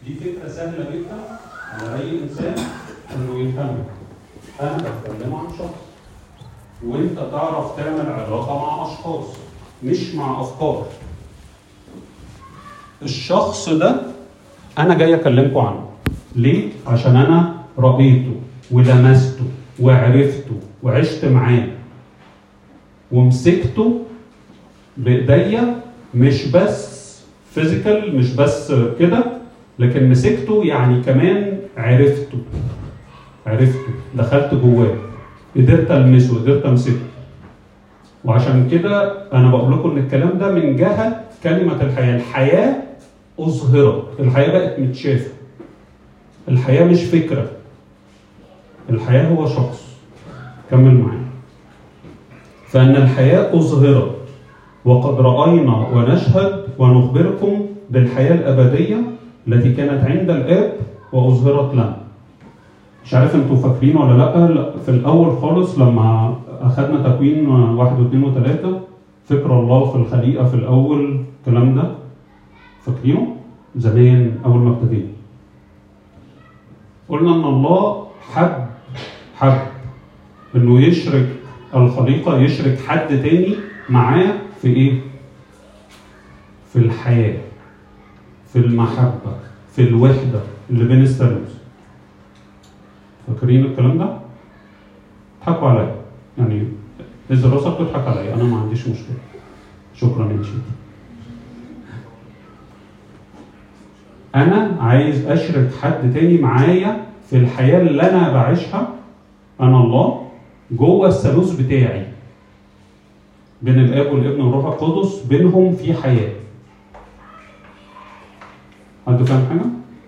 دي فكره سهله جدا على اي انسان انه يفهمها انا بتكلم عن شخص وانت تعرف تعمل علاقه مع اشخاص مش مع افكار الشخص ده انا جاي اكلمكم عنه ليه عشان انا رايته ولمسته وعرفته وعشت معاه ومسكته بايديا مش بس فيزيكال مش بس كده لكن مسكته يعني كمان عرفته عرفته دخلت جواه قدرت المسه قدرت امسكه وعشان كده انا بقول لكم ان الكلام ده من جهه كلمه الحياه الحياه اظهرت الحياه بقت متشافه الحياه مش فكره الحياه هو شخص كمل معايا فان الحياه اظهرت وقد راينا ونشهد ونخبركم بالحياه الابديه التي كانت عند الاب واظهرت لنا مش عارف انتوا فاكرين ولا لا لا، في الاول خالص لما اخذنا تكوين واحد واثنين وثلاثه فكر الله في الخليقه في الاول الكلام ده فاكرينه؟ زمان اول ما ابتدينا قلنا ان الله حب حب انه يشرك الخليقه يشرك حد تاني معاه في ايه؟ في الحياه في المحبه في الوحده اللي بين الثالوث فاكرين الكلام ده؟ اضحكوا عليا يعني هز راسك واضحك عليا انا ما عنديش مشكله شكرا يا شيخ انا عايز اشرك حد تاني معايا في الحياه اللي انا بعيشها انا الله جوه الثالوث بتاعي بين الاب والابن والروح القدس بينهم في حياه حد فاهم حاجه؟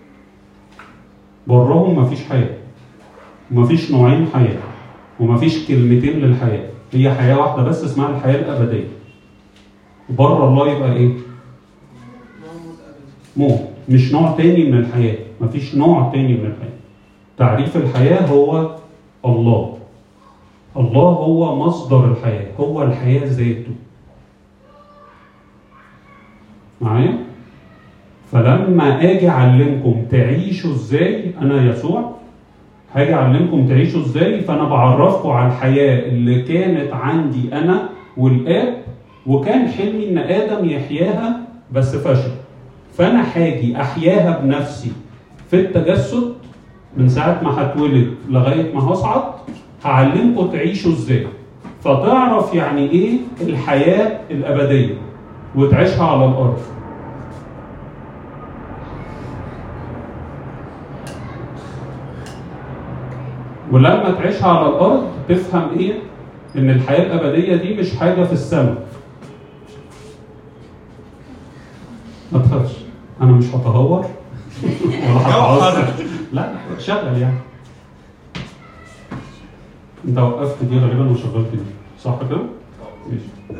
براهم مفيش حياه ومفيش نوعين حياه ومفيش كلمتين للحياه هي حياه واحده بس اسمها الحياه الابديه بره الله يبقى ايه؟ موت مش نوع تاني من الحياه مفيش نوع تاني من الحياه تعريف الحياه هو الله الله هو مصدر الحياه هو الحياه ذاته معايا فلما اجي اعلمكم تعيشوا ازاي انا يسوع هاجي اعلمكم تعيشوا ازاي فانا بعرفكم على الحياه اللي كانت عندي انا والاب وكان حلمي ان ادم يحياها بس فشل فانا هاجي احياها بنفسي في التجسد من ساعه ما هتولد لغايه ما هصعد هعلمكم تعيشوا ازاي فتعرف يعني ايه الحياه الابديه وتعيشها على الارض ولما تعيشها على الارض تفهم ايه ان الحياه الابديه دي مش حاجه في السماء ما تخافش انا مش هتهور ولا هتعصب لا شغل يعني انت وقفت دي غالبا وشغلت دي صح كده؟ ماشي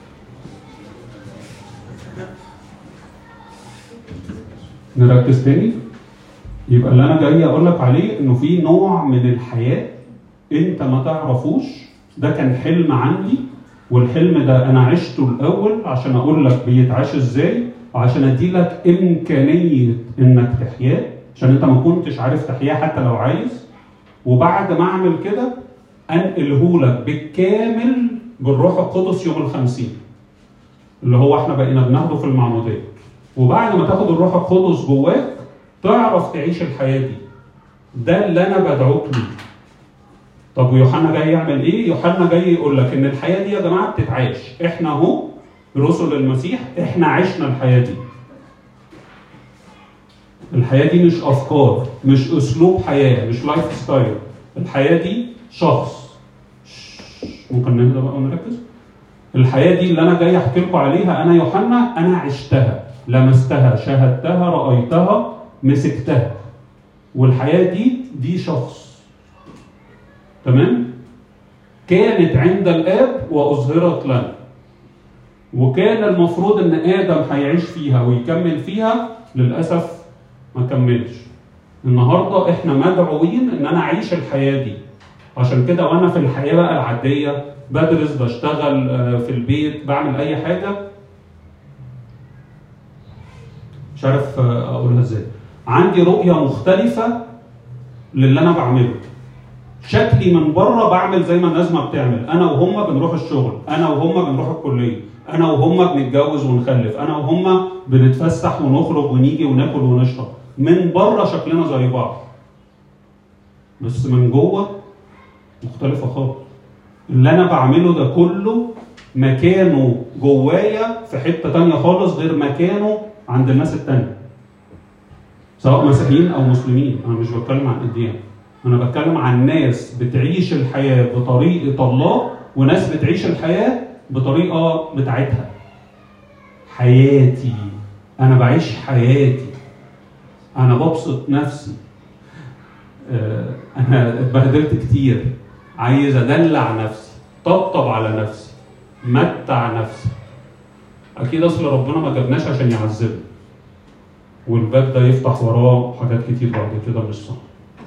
نركز تاني يبقى اللي انا جاي اقول لك عليه انه في نوع من الحياه انت ما تعرفوش ده كان حلم عندي والحلم ده انا عشته الاول عشان اقول لك بيتعاش ازاي وعشان ادي لك امكانيه انك تحياه عشان انت ما كنتش عارف تحياه حتى لو عايز وبعد ما اعمل كده انقله لك بالكامل بالروح القدس يوم الخمسين اللي هو احنا بقينا بناخده في المعموديه وبعد ما تاخد الروح القدس جواك تعرف تعيش الحياه دي ده اللي انا بدعوك ليه طب ويوحنا جاي يعمل ايه؟ يوحنا جاي يقول لك ان الحياه دي يا جماعه بتتعاش احنا اهو رسل المسيح احنا عشنا الحياه دي الحياه دي مش افكار مش اسلوب حياه مش لايف ستايل الحياه دي شخص ممكن نهدى بقى ونركز الحياه دي اللي انا جاي احكي لكم عليها انا يوحنا انا عشتها لمستها شاهدتها رايتها مسكتها والحياه دي دي شخص تمام كانت عند الاب واظهرت لنا وكان المفروض ان ادم هيعيش فيها ويكمل فيها للاسف ما كملش النهارده احنا مدعوين ان انا اعيش الحياه دي عشان كده وانا في الحياه بقى العاديه بدرس بشتغل آه، في البيت بعمل اي حاجه مش عارف آه، اقولها ازاي عندي رؤيه مختلفه للي انا بعمله شكلي من بره بعمل زي ما الناس ما بتعمل انا وهم بنروح الشغل انا وهم بنروح الكليه انا وهم بنتجوز ونخلف انا وهم بنتفسح ونخرج ونيجي وناكل ونشرب من بره شكلنا زي بعض بس من جوه مختلفه خالص اللي انا بعمله ده كله مكانه جوايا في حته تانية خالص غير مكانه عند الناس التانية سواء مسيحيين او مسلمين انا مش بتكلم عن اديان انا بتكلم عن ناس بتعيش الحياه بطريقه الله وناس بتعيش الحياه بطريقه بتاعتها حياتي انا بعيش حياتي انا ببسط نفسي آه، انا اتبهدلت كتير عايز ادلع نفسي طبطب على نفسي متع نفسي اكيد اصل ربنا ما جابناش عشان يعذبنا والباب ده يفتح وراه حاجات كتير بعد كده مش صح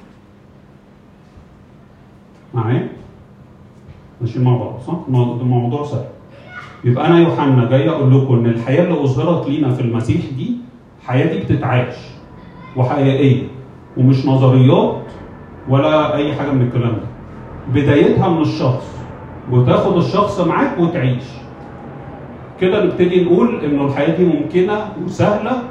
معايا ماشيين مع بعض صح الموضوع- ده موضوع سهل يبقى انا يوحنا جاي اقول لكم ان الحياه اللي اظهرت لينا في المسيح دي الحياه دي بتتعاش وحقيقيه ومش نظريات ولا اي حاجه من الكلام ده بدايتها من الشخص وتاخد الشخص معاك وتعيش كده نبتدي نقول انه الحياه دي ممكنه وسهله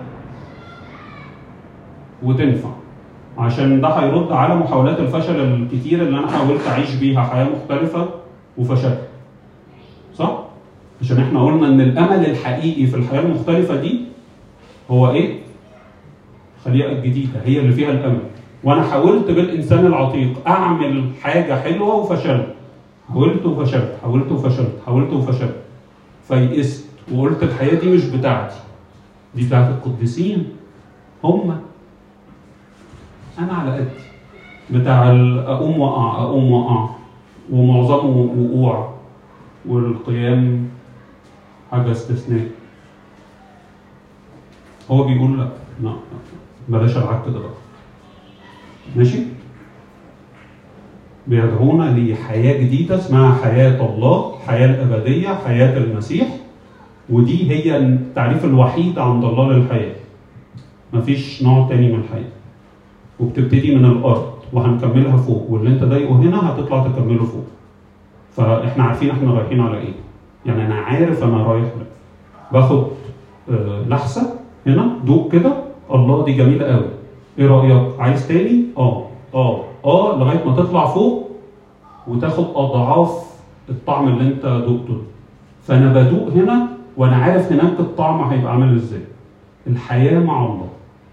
وتنفع عشان ده هيرد على محاولات الفشل الكتير اللي انا حاولت اعيش بيها حياه مختلفه وفشلت صح عشان احنا قلنا ان الامل الحقيقي في الحياه المختلفه دي هو ايه الخليقه الجديده هي اللي فيها الامل وانا حاولت بالانسان العتيق اعمل حاجه حلوه وفشلت حاولت وفشلت حاولت وفشلت حاولت وفشلت فيئست وقلت الحياه دي مش بتاعتي دي بتاعت القديسين هم انا على قدي بتاع ال- اقوم واقع اقوم واقع ومعظمه وقوع والقيام حاجه استثناء هو بيقول لا لا لا، بلاش العك ده بقى ماشي بيدعونا لحياة جديدة اسمها حياة الله الحياة الأبدية حياة المسيح ودي هي التعريف الوحيد عند الله للحياة مفيش نوع تاني من الحياة وبتبتدي من الأرض وهنكملها فوق واللي انت ضايقه هنا هتطلع تكمله فوق فاحنا عارفين احنا رايحين على ايه يعني انا عارف انا رايح ليه. باخد آه، لحسه هنا دوق كده الله دي جميله قوي ايه رايك عايز تاني اه اه اه لغايه ما تطلع فوق وتاخد اضعاف الطعم اللي انت دقته ده. فانا بدوق هنا وانا عارف هناك الطعم هيبقى عامل ازاي الحياه مع الله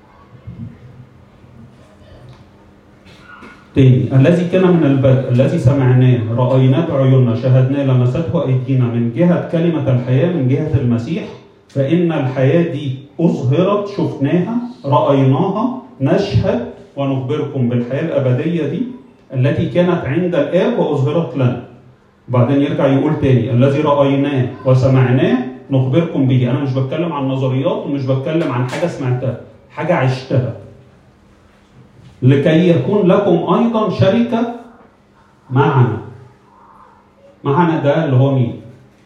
تاني الذي كان من البدء الذي سمعناه رأيناه بعيوننا شاهدناه لمسته أيدينا من جهة كلمة الحياة من جهة المسيح فإن الحياة دي أظهرت شفناها رأيناها نشهد ونخبركم بالحياة الأبدية دي التي كانت عند الآب وأظهرت لنا وبعدين يرجع يقول تاني الذي رأيناه وسمعناه نخبركم به أنا مش بتكلم عن نظريات ومش بتكلم عن حاجة سمعتها حاجة عشتها لكي يكون لكم ايضا شركه معنا معنا ده اللي هو مين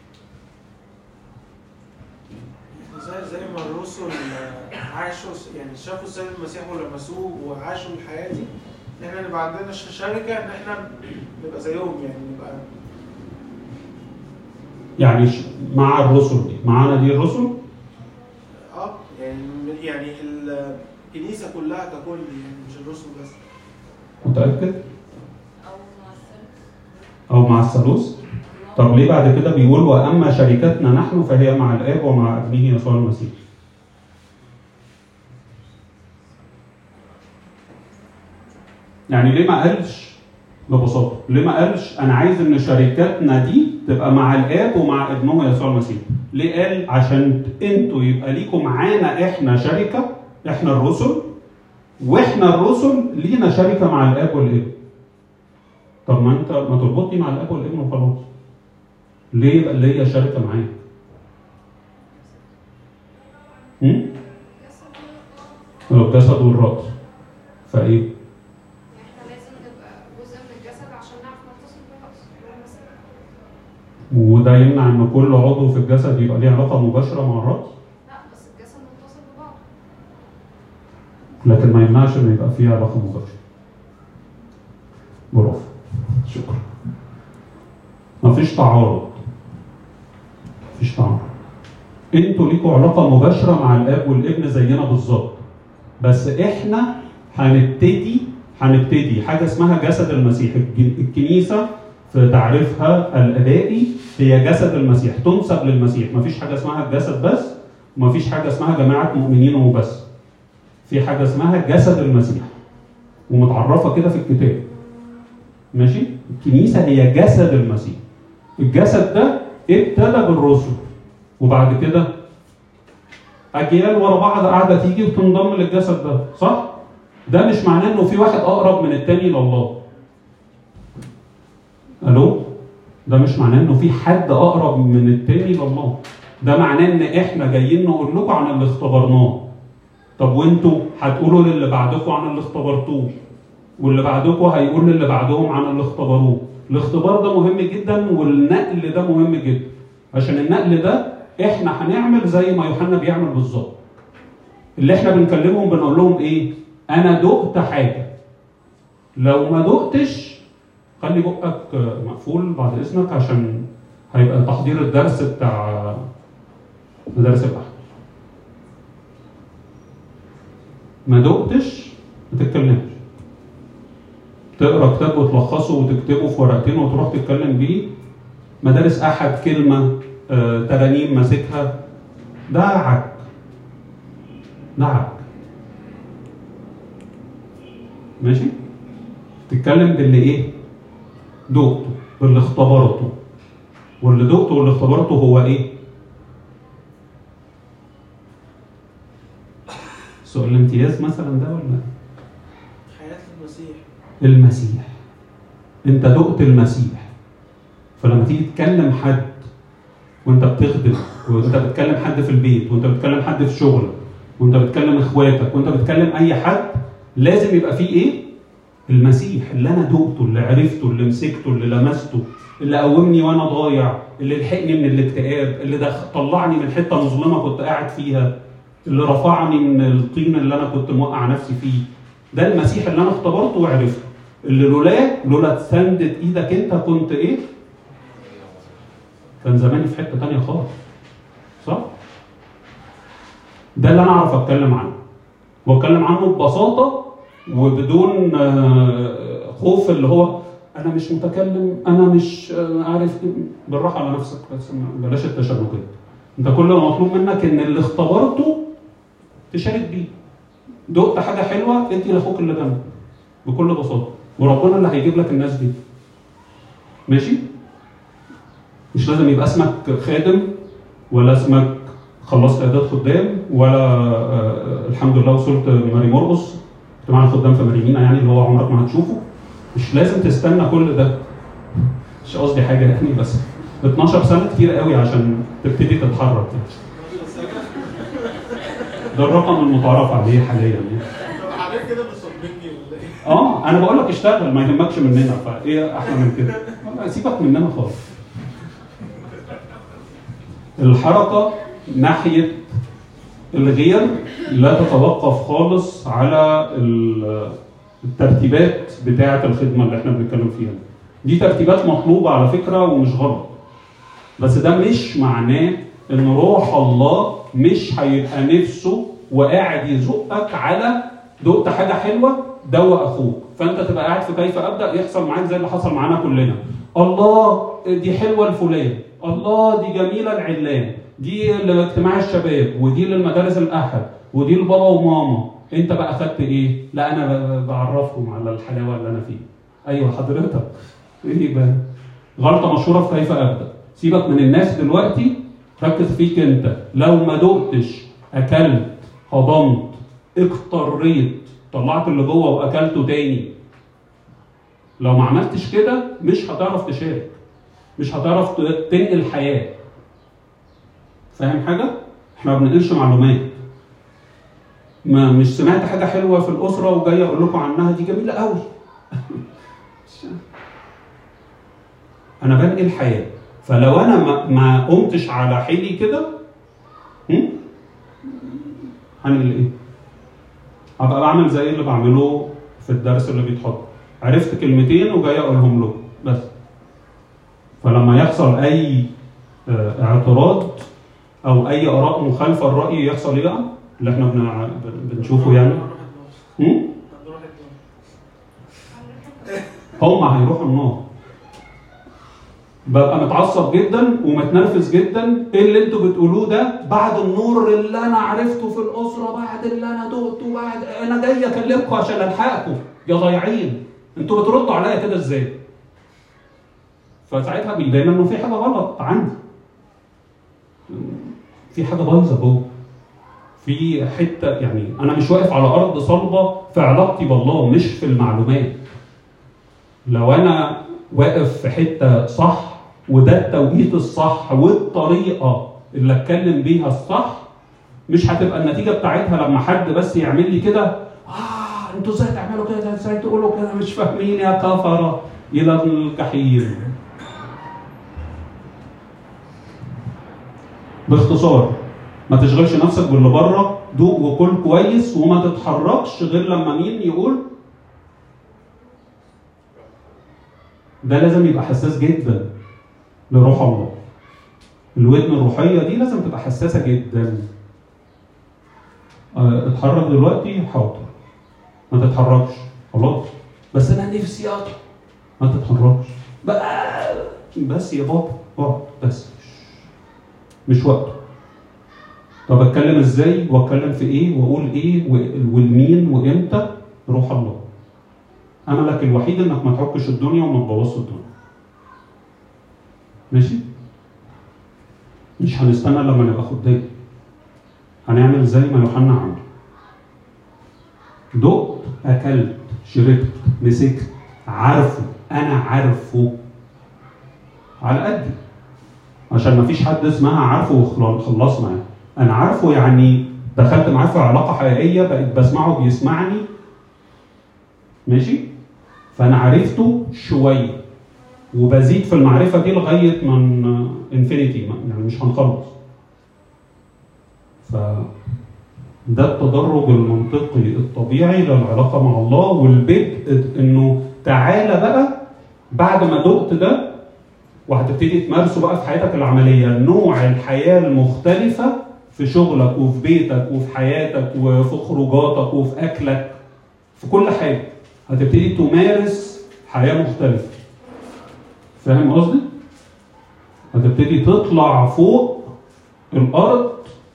زي زي ما الرسل عاشوا يعني شافوا السيد المسيح ولمسوه وعاشوا الحياه دي ان احنا نبقى عندنا ش- شركه ان احنا نبقى زيهم يعني نبقى يعني ش- مع الرسل دي معانا دي الرسل اه يعني يعني الكنيسه كلها ككل يعني مش الرسل بس متاكد او مؤثر او مع الثالوث طب ليه بعد كده بيقول واما شركتنا نحن فهي مع الاب ومع ابنه يسوع المسيح يعني ليه ما قالش ببساطه ليه ما قالش انا عايز ان شركتنا دي تبقى مع الاب ومع ابنه يسوع المسيح ليه قال عشان انتوا يبقى ليكم معانا احنا شركه احنا الرسل واحنا الرسل لينا شركه مع الاب والابن طب ما انت ما تربطني مع الاب والابن وخلاص ليه يبقى ليا شركه معاه هم؟ الجسد والرأس فايه احنا لازم نبقى جزء من الجسد عشان نعرف نتصل بالرأس هو المسيح. وده يمنع ان كل عضو في الجسد يبقى ليه علاقه مباشره مع الرأس لا بس الجسد متصل ببعض لكن ما يمنعش ان يبقى فيها علاقه مباشره برافو شكرا مفيش تعارض مفيش تعارض انتوا ليكوا علاقه مباشره مع الاب والابن زينا بالظبط بس احنا هنبتدي هنبتدي حاجه اسمها جسد المسيح الج- الكنيسه في تعريفها الادائي هي جسد المسيح تنسب للمسيح مفيش حاجه اسمها الجسد بس ومفيش حاجه اسمها جماعه مؤمنين وبس في حاجه اسمها جسد المسيح ومتعرفه كده في الكتاب ماشي الكنيسه هي جسد المسيح الجسد ده ابتدى بالرسل وبعد كده اجيال ورا بعض قاعده تيجي وتنضم للجسد ده صح ده مش معناه انه في واحد اقرب من التاني لله الو ده مش معناه انه في حد اقرب من التاني لله ده معناه ان احنا جايين نقول لكم عن اللي اختبرناه طب وانتوا هتقولوا للي بعدكم عن اللي اختبرتوه واللي بعدكم هيقول للي بعدهم عن اللي اختبروه الاختبار ده مهم جدا والنقل ده مهم جدا عشان النقل ده احنا هنعمل زي ما يوحنا بيعمل بالظبط اللي احنا بنكلمهم بنقول لهم ايه انا دقت حاجه لو ما دقتش خلي بقك مقفول بعد اذنك عشان هيبقى تحضير الدرس بتاع مدارس الاحد ما دقتش ما تتكلمش تقرا كتاب وتلخصه وتكتبه في ورقتين وتروح تتكلم بيه مدارس احد كلمه آه، ترانيم ماسكها ده عك ده عك ماشي تتكلم باللي ايه دقته باللي اختبرته واللي دقته واللي اختبرته هو ايه سؤال الامتياز مثلا ده ولا حياة المسيح المسيح انت دقت المسيح فلما تيجي تكلم حد وانت بتخدم وانت بتكلم حد في البيت وانت بتكلم حد في شغلك وانت بتكلم اخواتك وانت بتكلم اي حد لازم يبقى فيه ايه المسيح اللي انا دقته اللي عرفته اللي مسكته اللي لمسته اللي قومني وانا ضايع اللي لحقني من الاكتئاب اللي دخ... طلعني من حته مظلمه كنت قاعد فيها اللي رفعني من الطين اللي انا كنت موقع نفسي فيه ده المسيح اللي انا اختبرته وعرفته اللي لولاه لولا تسندت ايدك انت كنت ايه كان زماني في حته تانية خالص صح ده اللي انا اعرف اتكلم عنه واتكلم عنه ببساطه وبدون آه، خوف اللي هو انا مش متكلم انا مش آه، عارف إيه. بالراحه على نفسك بس ما- بلاش التشنجات انت كل ما مطلوب منك ان اللي اختبرته تشارك بيه دقت حاجه حلوه ادي لاخوك اللي جنبك بكل بساطه وربنا اللي هيجيب لك الناس دي ماشي مش لازم يبقى اسمك خادم ولا اسمك خلصت اعداد خدام ولا آه، الحمد لله وصلت ماري مرقص اجتماع الخدام في مارينينا يعني اللي هو عمرك ما هتشوفه مش لازم تستنى كل ده مش قصدي حاجه يعني بس 12 سنه كتير قوي عشان تبتدي تتحرك يعني. ده الرقم المتعارف عليه حاليا يعني. طب حضرتك كده بتصدقني ولا ايه؟ اه انا بقول لك اشتغل ما يهمكش مننا فايه احلى من كده والله سيبك مننا خالص الحركه ناحيه الغير لا تتوقف خالص على ال- الترتيبات بتاعه الخدمه اللي احنا بنتكلم فيها دي ترتيبات مطلوبه على فكره ومش غلط بس ده مش معناه ان روح الله مش هيبقى نفسه وقاعد يزقك على دقت حاجه حلوه دوق اخوك فانت تبقى قاعد في كيف ابدا يحصل معاك زي اللي حصل معانا كلنا الله دي حلوه الفلان الله دي جميله العلان دي لاجتماع الشباب ودي للمدارس الاحد ودي لبابا وماما انت بقى خدت ايه لا انا ب- بعرفهم على الحلاوه اللي انا فيها ايوه حضرتك ايه بقى غلطه مشهوره في كيف ابدا سيبك من الناس دلوقتي ركز فيك انت لو ما دقتش اكلت هضمت اقتريت طلعت اللي جوه واكلته تاني لو ما عملتش كده مش هتعرف تشارك مش هتعرف ت- تنقل حياه فاهم حاجه احنا ما بننقلش معلومات ما مش سمعت حاجه حلوه في الاسره وجاي اقول لكم عنها دي جميله قوي انا بنقل حياه فلو انا ما, ما قمتش على حيلي كده هم؟ هنقل ايه هبقى بعمل زي اللي بعمله في الدرس اللي بيتحط عرفت كلمتين وجاي اقولهم له بس فلما يحصل اي آه، اعتراض او اي اراء مخالفه للراي يحصل ايه بقى؟ اللي احنا بنع- بنشوفه يعني هنروح النار. هم؟ هنروح النار. هم هيروحوا النار ببقى متعصب جدا ومتنرفز جدا ايه اللي انتوا بتقولوه ده بعد النور اللي انا عرفته في الاسره بعد اللي انا دقته بعد انا جاي اكلمكم عشان الحقكم يا ضايعين انتوا بتردوا عليا كده ازاي؟ فساعتها بيبان انه في حاجه غلط عندي في حاجه بايظه جوه في حته يعني انا مش واقف على ارض صلبه في علاقتي بالله مش في المعلومات لو انا واقف في حته صح وده التوقيت الصح والطريقه اللي اتكلم بيها الصح مش هتبقى النتيجه بتاعتها لما حد بس يعمل لي كده اه انتوا ازاي تعملوا كده ازاي تقولوا كده مش فاهمين يا كفره الى الجحيم باختصار ما تشغلش نفسك باللي بره دوق وكل كويس وما تتحركش غير لما مين يقول ده لازم يبقى حساس جدا لروح الله الودن الروحيه دي لازم تبقى حساسه جدا آه، اتحرك دلوقتي حاضر ما تتحركش خلاص بس انا نفسي اطلع ما تتحركش بقى بس يا بابا اقعد بس مش وقته طب اتكلم ازاي واتكلم في ايه واقول ايه و- والمين وامتى روح الله املك الوحيد انك ما تحكش الدنيا وما تبوظش الدنيا ماشي مش هنستنى لما نبقى خدام هنعمل زي ما يوحنا عمل دقت اكلت شربت مسكت عارفه انا عارفه على قدي عشان ما فيش حد اسمها عارفه وخلص معاه انا عارفه يعني دخلت معاه في علاقه حقيقيه بقيت بسمعه بيسمعني ماشي فانا عرفته شويه وبزيد في المعرفه دي لغايه من انفينيتي يعني مش هنخلص ف ده التدرج المنطقي الطبيعي للعلاقه مع الله والبدء انه تعالى بقى بعد ما دقت ده وهتبتدي تمارسه بقى في حياتك العمليه نوع الحياه المختلفه في شغلك وفي بيتك وفي حياتك وفي خروجاتك وفي اكلك في كل حاجه هتبتدي تمارس حياه مختلفه فاهم قصدي؟ هتبتدي تطلع فوق الارض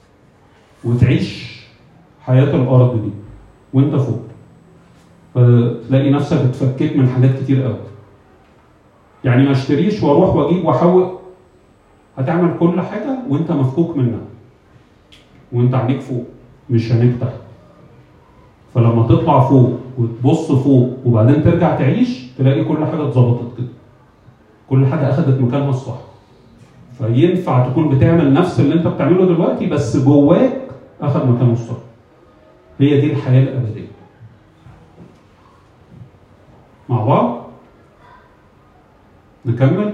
وتعيش حياه الارض دي وانت فوق فتلاقي نفسك اتفكيت من حاجات كتير قوي يعني ما اشتريش واروح واجيب واحوق هتعمل كل حاجه وانت مفكوك منها وانت عينيك فوق مش عينيك تحت فلما تطلع فوق وتبص فوق وبعدين ترجع تعيش تلاقي كل حاجه اتظبطت كده كل حاجه اخذت مكانها الصح فينفع تكون بتعمل نفس اللي انت بتعمله دلوقتي بس جواك اخذ مكانه الصح هي دي الحياه الابديه مع بعض نكمل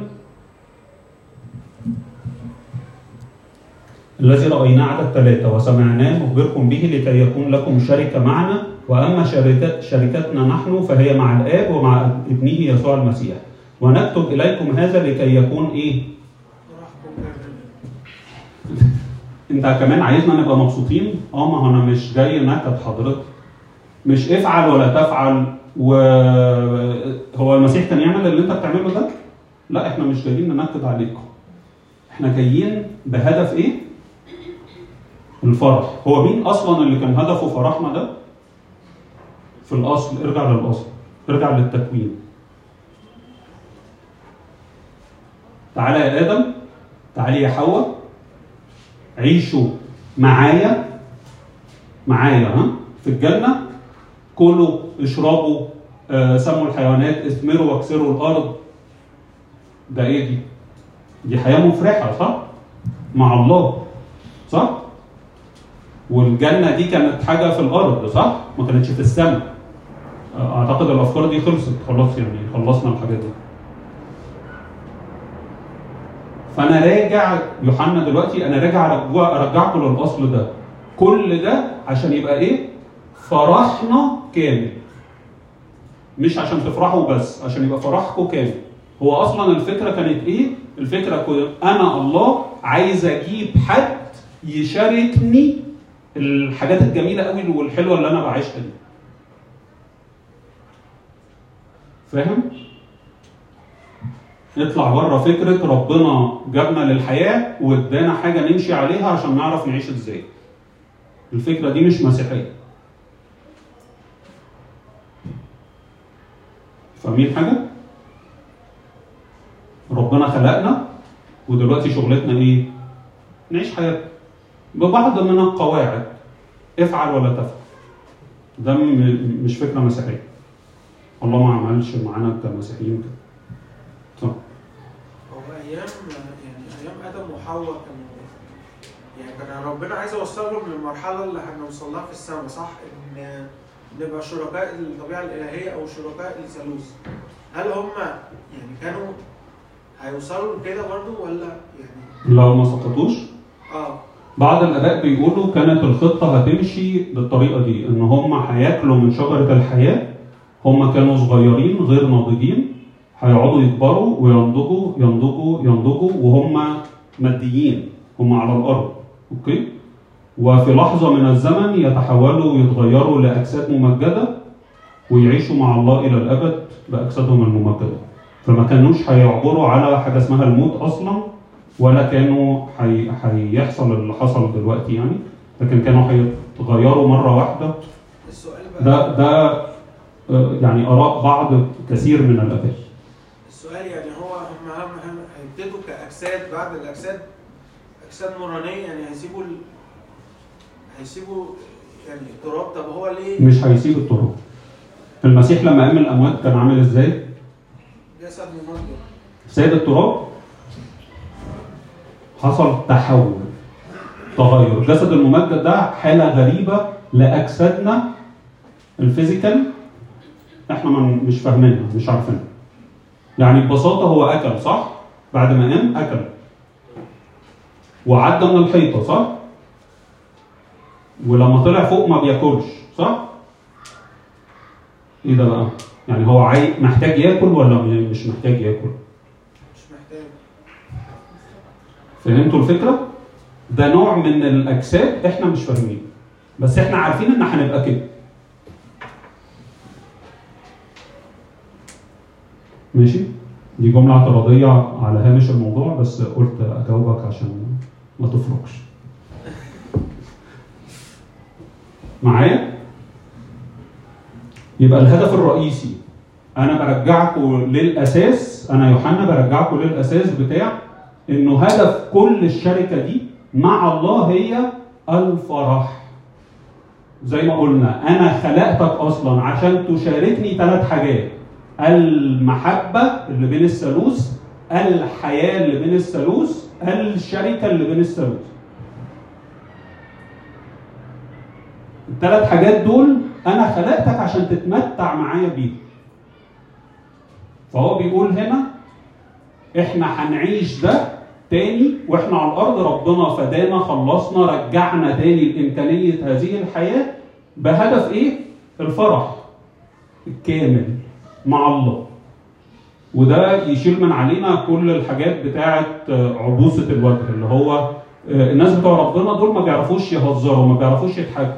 الذي رأيناه عدد ثلاثة وسمعناه نخبركم به لكي يكون لكم شركة معنا وأما شركت شركتنا نحن فهي مع الآب ومع ابنه يسوع المسيح ونكتب إليكم هذا لكي يكون إيه؟ راحكم كامل. أنت كمان عايزنا نبقى مبسوطين؟ أه ما هو أنا مش جاي نكد حضرتك مش افعل ولا تفعل وهو المسيح كان يعمل اللي أنت بتعمله ده؟ لا احنا مش جايين ننكد عليكم احنا جايين بهدف ايه؟ الفرح هو مين اصلا اللي كان هدفه فرحنا ده؟ في الاصل ارجع للاصل ارجع للتكوين تعالى يا ادم تعالي يا حواء عيشوا معايا معايا ها في الجنه كلوا اشربوا آه، سموا الحيوانات اثمروا واكسروا الارض ده ايه دي؟ دي حياه مفرحه صح؟ مع الله صح؟ والجنه دي كانت حاجه في الارض صح؟ ما كانتش في السماء اعتقد الافكار دي خلصت خلاص يعني خلصنا الحاجات دي فانا راجع يوحنا دلوقتي انا راجع أرجع- ارجعكم للاصل ده كل ده عشان يبقى ايه؟ فرحنا كامل مش عشان تفرحوا بس عشان يبقى فرحكم كامل هو اصلا الفكره كانت ايه الفكره كو- انا الله عايز اجيب حد يشاركني الحاجات الجميله قوي والحلوه اللي انا بعيشها دي فاهم نطلع بره فكره ربنا جابنا للحياه وادانا حاجه نمشي عليها عشان نعرف نعيش ازاي الفكره دي مش مسيحيه فاهمين حاجه ربنا خلقنا ودلوقتي شغلتنا ايه نعيش حياتنا ببعض من القواعد افعل ولا تفعل ده م- مش فكره مسيحيه الله ما عملش معانا كمسيحيين كده صح هو ايام يعني ايام ادم وحواء كانوا يعني كان ربنا عايز يوصلهم للمرحله اللي هنوصل لها في السماء صح ان نبقى شركاء الطبيعه الالهيه او شركاء الثالوث هل هم يعني كانوا هيوصلوا لكده برضو ولا يعني لو ما سقطوش اه بعض الاباء بيقولوا كانت الخطه هتمشي بالطريقه دي ان هم هياكلوا من شجره الحياه هم كانوا صغيرين غير ناضجين هيقعدوا يكبروا وينضجوا ينضجوا ينضجوا وهم ماديين هم على الارض اوكي وفي لحظه من الزمن يتحولوا ويتغيروا لاجساد ممجده ويعيشوا مع الله الى الابد باجسادهم الممجده فما كانوش هيعبروا على حاجه اسمها الموت اصلا ولا كانوا حي... هيحصل اللي حصل دلوقتي يعني لكن كانوا هيتغيروا مره واحده السؤال بقى ده ده آه، يعني اراء بعض كثير من الاباء السؤال يعني هو هم هم هم هيبتدوا كاجساد بعد الاجساد اجساد نورانيه يعني هيسيبوا ال... هيسيبوا يعني التراب طب هو ليه مش هيسيب التراب المسيح لما قام من الاموات كان عامل ازاي؟ جسد ممجد ساب التراب حصل تحول تغير الجسد الممجد ده حالة غريبة لأجسادنا الفيزيكال احنا من مش فاهمينها مش عارفينها يعني ببساطة هو أكل صح؟ بعد ما قام أكل وعدى من الحيطة صح؟ ولما طلع فوق ما بياكلش صح؟ ايه ده بقى؟ يعني هو عاي... محتاج ياكل ولا مش محتاج ياكل؟ مش محتاج فهمتوا الفكره؟ ده نوع من الاجساد احنا مش فاهمين بس احنا عارفين ان هنبقى كده ماشي دي جملة اعتراضية على هامش الموضوع بس قلت أجاوبك عشان ما تفرقش معايا؟ يبقى الهدف الرئيسي أنا برجعكم للأساس أنا يوحنا برجعكم للأساس بتاع إنه هدف كل الشركة دي مع الله هي الفرح زي ما قلنا أنا خلقتك أصلا عشان تشاركني ثلاث حاجات المحبة اللي بين الثالوث الحياة اللي بين الثالوث الشركة اللي بين الثالوث الثلاث حاجات دول أنا خلقتك عشان تتمتع معايا بيهم فهو بيقول هنا احنا هنعيش ده تاني واحنا على الارض ربنا فدانا خلصنا رجعنا تاني لامكانيه هذه الحياه بهدف ايه؟ الفرح الكامل مع الله وده يشيل من علينا كل الحاجات بتاعه عبوسه الوجه اللي هو الناس بتوع ربنا دول ما بيعرفوش يهزروا ما بيعرفوش يضحكوا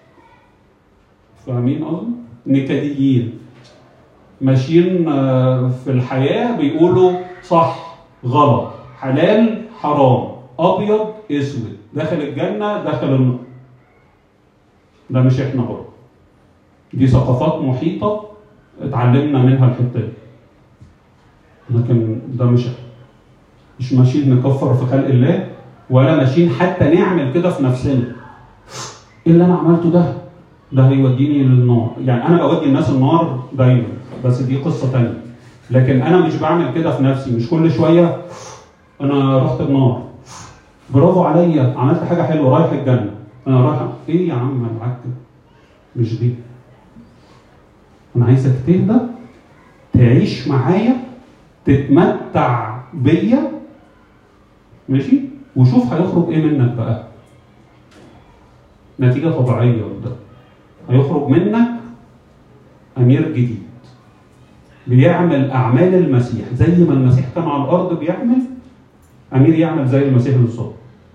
فاهمين قصدي؟ نكديين ماشيين في الحياه بيقولوا صح غلط حلال حرام ابيض اسود داخل الجنه داخل النار ده مش احنا برضه دي ثقافات محيطه اتعلمنا منها الحته دي لكن ده مش احنا مش ماشيين نكفر في خلق الله ولا ماشيين حتى نعمل كده في نفسنا ايه اللي انا عملته ده ده هيوديني للنار يعني انا بودي الناس النار دايما بس دي قصه تانية لكن انا مش بعمل كده في نفسي مش كل شويه انا رحت النار برافو عليا عملت حاجه حلوه رايح الجنه انا رايح ايه يا عم معاك مش دي انا عايزك تهدى تعيش معايا تتمتع بيا ماشي وشوف هيخرج ايه منك بقى نتيجه طبيعيه ده هيخرج منك امير جديد بيعمل اعمال المسيح زي ما المسيح كان على الارض بيعمل امير يعمل زي المسيح بالظبط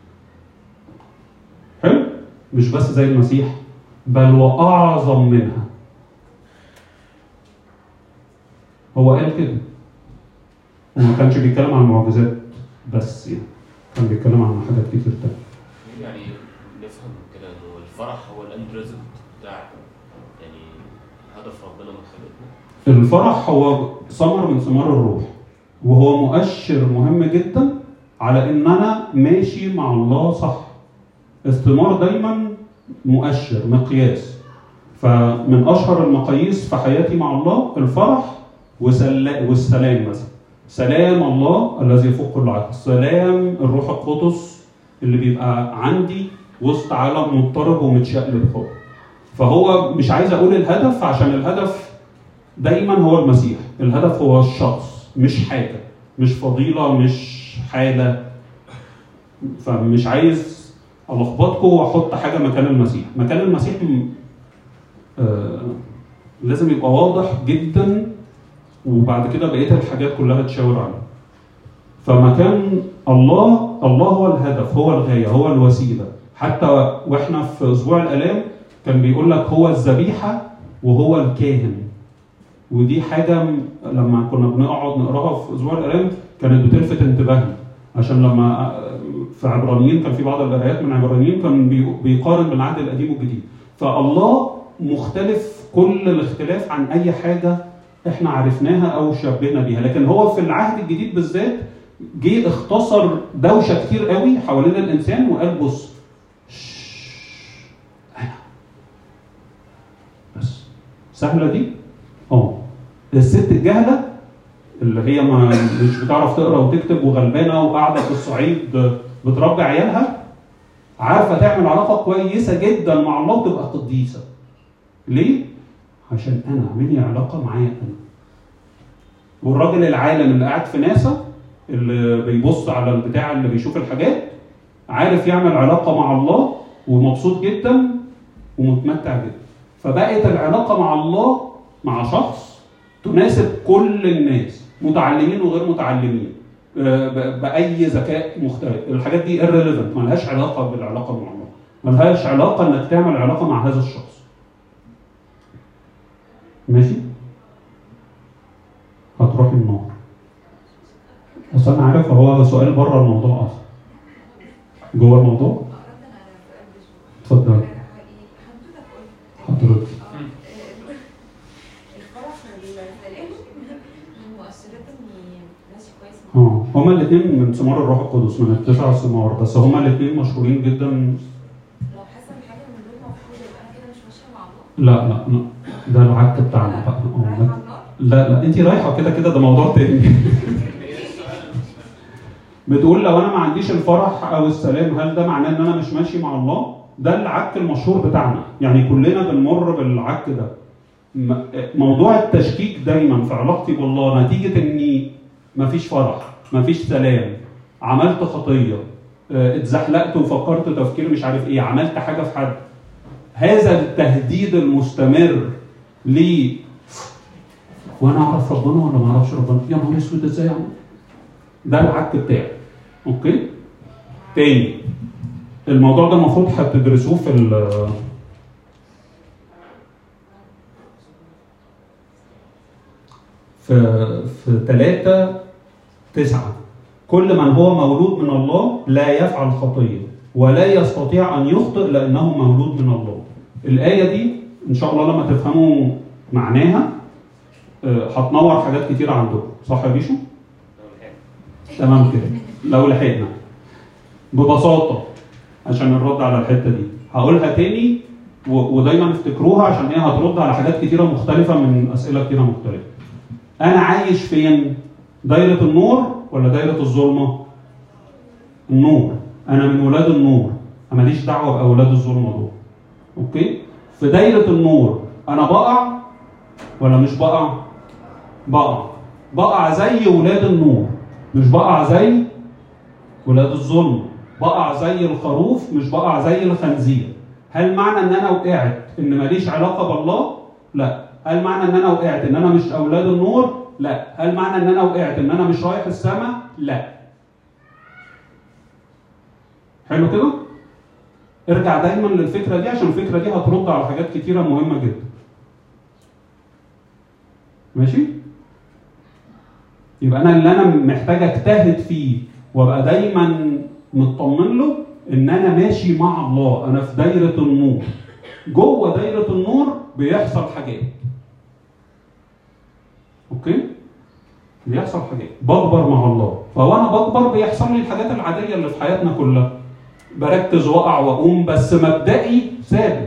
حلو مش بس زي المسيح بل واعظم منها هو قال كده وما كانش بيتكلم عن المعجزات بس يعني كان بيتكلم عن حاجات كتير تانية يعني نفهم كده انه الفرح هو الاند ريزلت بتاع يعني هدف ربنا من خلقتنا الفرح هو ثمر من ثمار الروح وهو مؤشر مهم جدا على ان انا ماشي مع الله صح الثمار دايما مؤشر مقياس فمن اشهر المقاييس في حياتي مع الله الفرح وسلا- والسلام مثلا سلام الله الذي يفوق كل عقل سلام الروح القدس اللي بيبقى عندي وسط عالم مضطرب ومتشقلب خالص فهو مش عايز اقول الهدف عشان الهدف دايما هو المسيح الهدف هو الشخص مش حاجه مش فضيله مش حاله فمش عايز الخبطكم واحط حاجه مكان المسيح مكان المسيح م- آه لازم يبقى واضح جدا وبعد كده بقيه الحاجات كلها تشاور عليه فمكان الله الله هو الهدف هو الغايه هو الوسيله حتى واحنا في اسبوع الالام كان بيقول لك هو الذبيحه وهو الكاهن ودي حاجه م- لما كنا بنقعد نقراها في اسبوع الالام كانت بتلفت انتباهي عشان لما في عبرانيين كان في بعض القرايات من عبرانيين كان بي- بيقارن بين العهد القديم والجديد فالله مختلف كل الاختلاف عن اي حاجه احنا عرفناها او شبهنا بيها لكن هو في العهد الجديد بالذات جه اختصر دوشه كتير قوي حوالين الانسان وقال بص شش، انا بس سهله دي اه الست الجهله اللي هي ما مش بتعرف تقرا وتكتب وغلبانه وقاعده في الصعيد بتربي عيالها عارفه تعمل علاقه كويسه جدا مع الله وتبقى قديسه ليه؟ عشان انا اعمل لي علاقه معايا انا والراجل العالم اللي قاعد في ناسا اللي بيبص على البتاع اللي بيشوف الحاجات عارف يعمل علاقه مع الله ومبسوط جدا ومتمتع جدا فبقت العلاقه مع الله مع شخص تناسب كل الناس متعلمين وغير متعلمين آه، ب- باي ذكاء مختلف الحاجات دي irrelevant ملهاش علاقه بالعلاقه مع الله ملهاش علاقه انك تعمل علاقه مع هذا الشخص ماشي هتروح النار بس انا عارف هو سؤال بره الموضوع اصلا جوه الموضوع أردنا على سؤال بس اتفضل حضرتك قلت حضرتك الفرح والسلام من مؤثرات اني ماشي كويس اه مع الله. هما الاثنين من ثمار الروح القدس من التسع ثمار بس هما الاثنين مشهورين جدا لو حاسه ان حاجه من دول مفروض يبقى انا كده مش ماشيه مع الله لا لا لا ده العك بتاعنا بقى اه رايحه لا- على النار لا لا انت رايحه كده كده ده موضوع تاني بتقول لو انا ما عنديش الفرح او السلام هل ده معناه ان انا مش ماشي مع الله؟ ده العك المشهور بتاعنا يعني كلنا بنمر بالعك ده م- موضوع التشكيك دايما في علاقتي بالله نتيجه اني مفيش فرح مفيش سلام عملت خطيه اه، اتزحلقت وفكرت تفكير مش عارف ايه عملت حاجه في حد هذا التهديد المستمر ليه وانا اعرف ربنا ولا ما اعرفش ربنا يا نهار اسود ازاي اعمل ده العك بتاعي اوكي تاني الموضوع ده المفروض هتدرسوه في ال في في 3 9 كل من هو مولود من الله لا يفعل خطيه ولا يستطيع ان يخطئ لانه مولود من الله. الايه دي ان شاء الله لما تفهموا معناها آه، هتنور حاجات كتير عندكم صح يا بيشو؟ تمام كده لو لحقنا ببساطه عشان نرد على الحته دي هقولها تاني و- ودايما افتكروها عشان هي هترد على حاجات كتيره مختلفه من اسئله كتيره مختلفه انا عايش فين دايره النور ولا دايره الظلمه النور انا من ولاد النور انا ماليش دعوه باولاد الظلمه دول اوكي في دايره النور انا بقع ولا مش بقع بقع بقع زي ولاد النور مش بقع زي ولاد الظلم بقع زي الخروف مش بقع زي الخنزير هل معنى ان انا وقعت ان ماليش علاقه بالله لا هل معنى ان انا وقعت ان انا مش اولاد النور لا هل معنى ان انا وقعت ان انا مش رايح السماء لا حلو كده ارجع دايما للفكره دي عشان الفكره دي هترد على حاجات كتيره مهمه جدا ماشي يبقى انا اللي انا محتاج اجتهد فيه وابقى دايما مطمن له ان انا ماشي مع الله انا في دايره النور جوه دايره النور بيحصل حاجات اوكي بيحصل حاجات بكبر مع الله فوانا بكبر بيحصل لي الحاجات العاديه اللي في حياتنا كلها بركز واقع واقوم بس مبدئي ثابت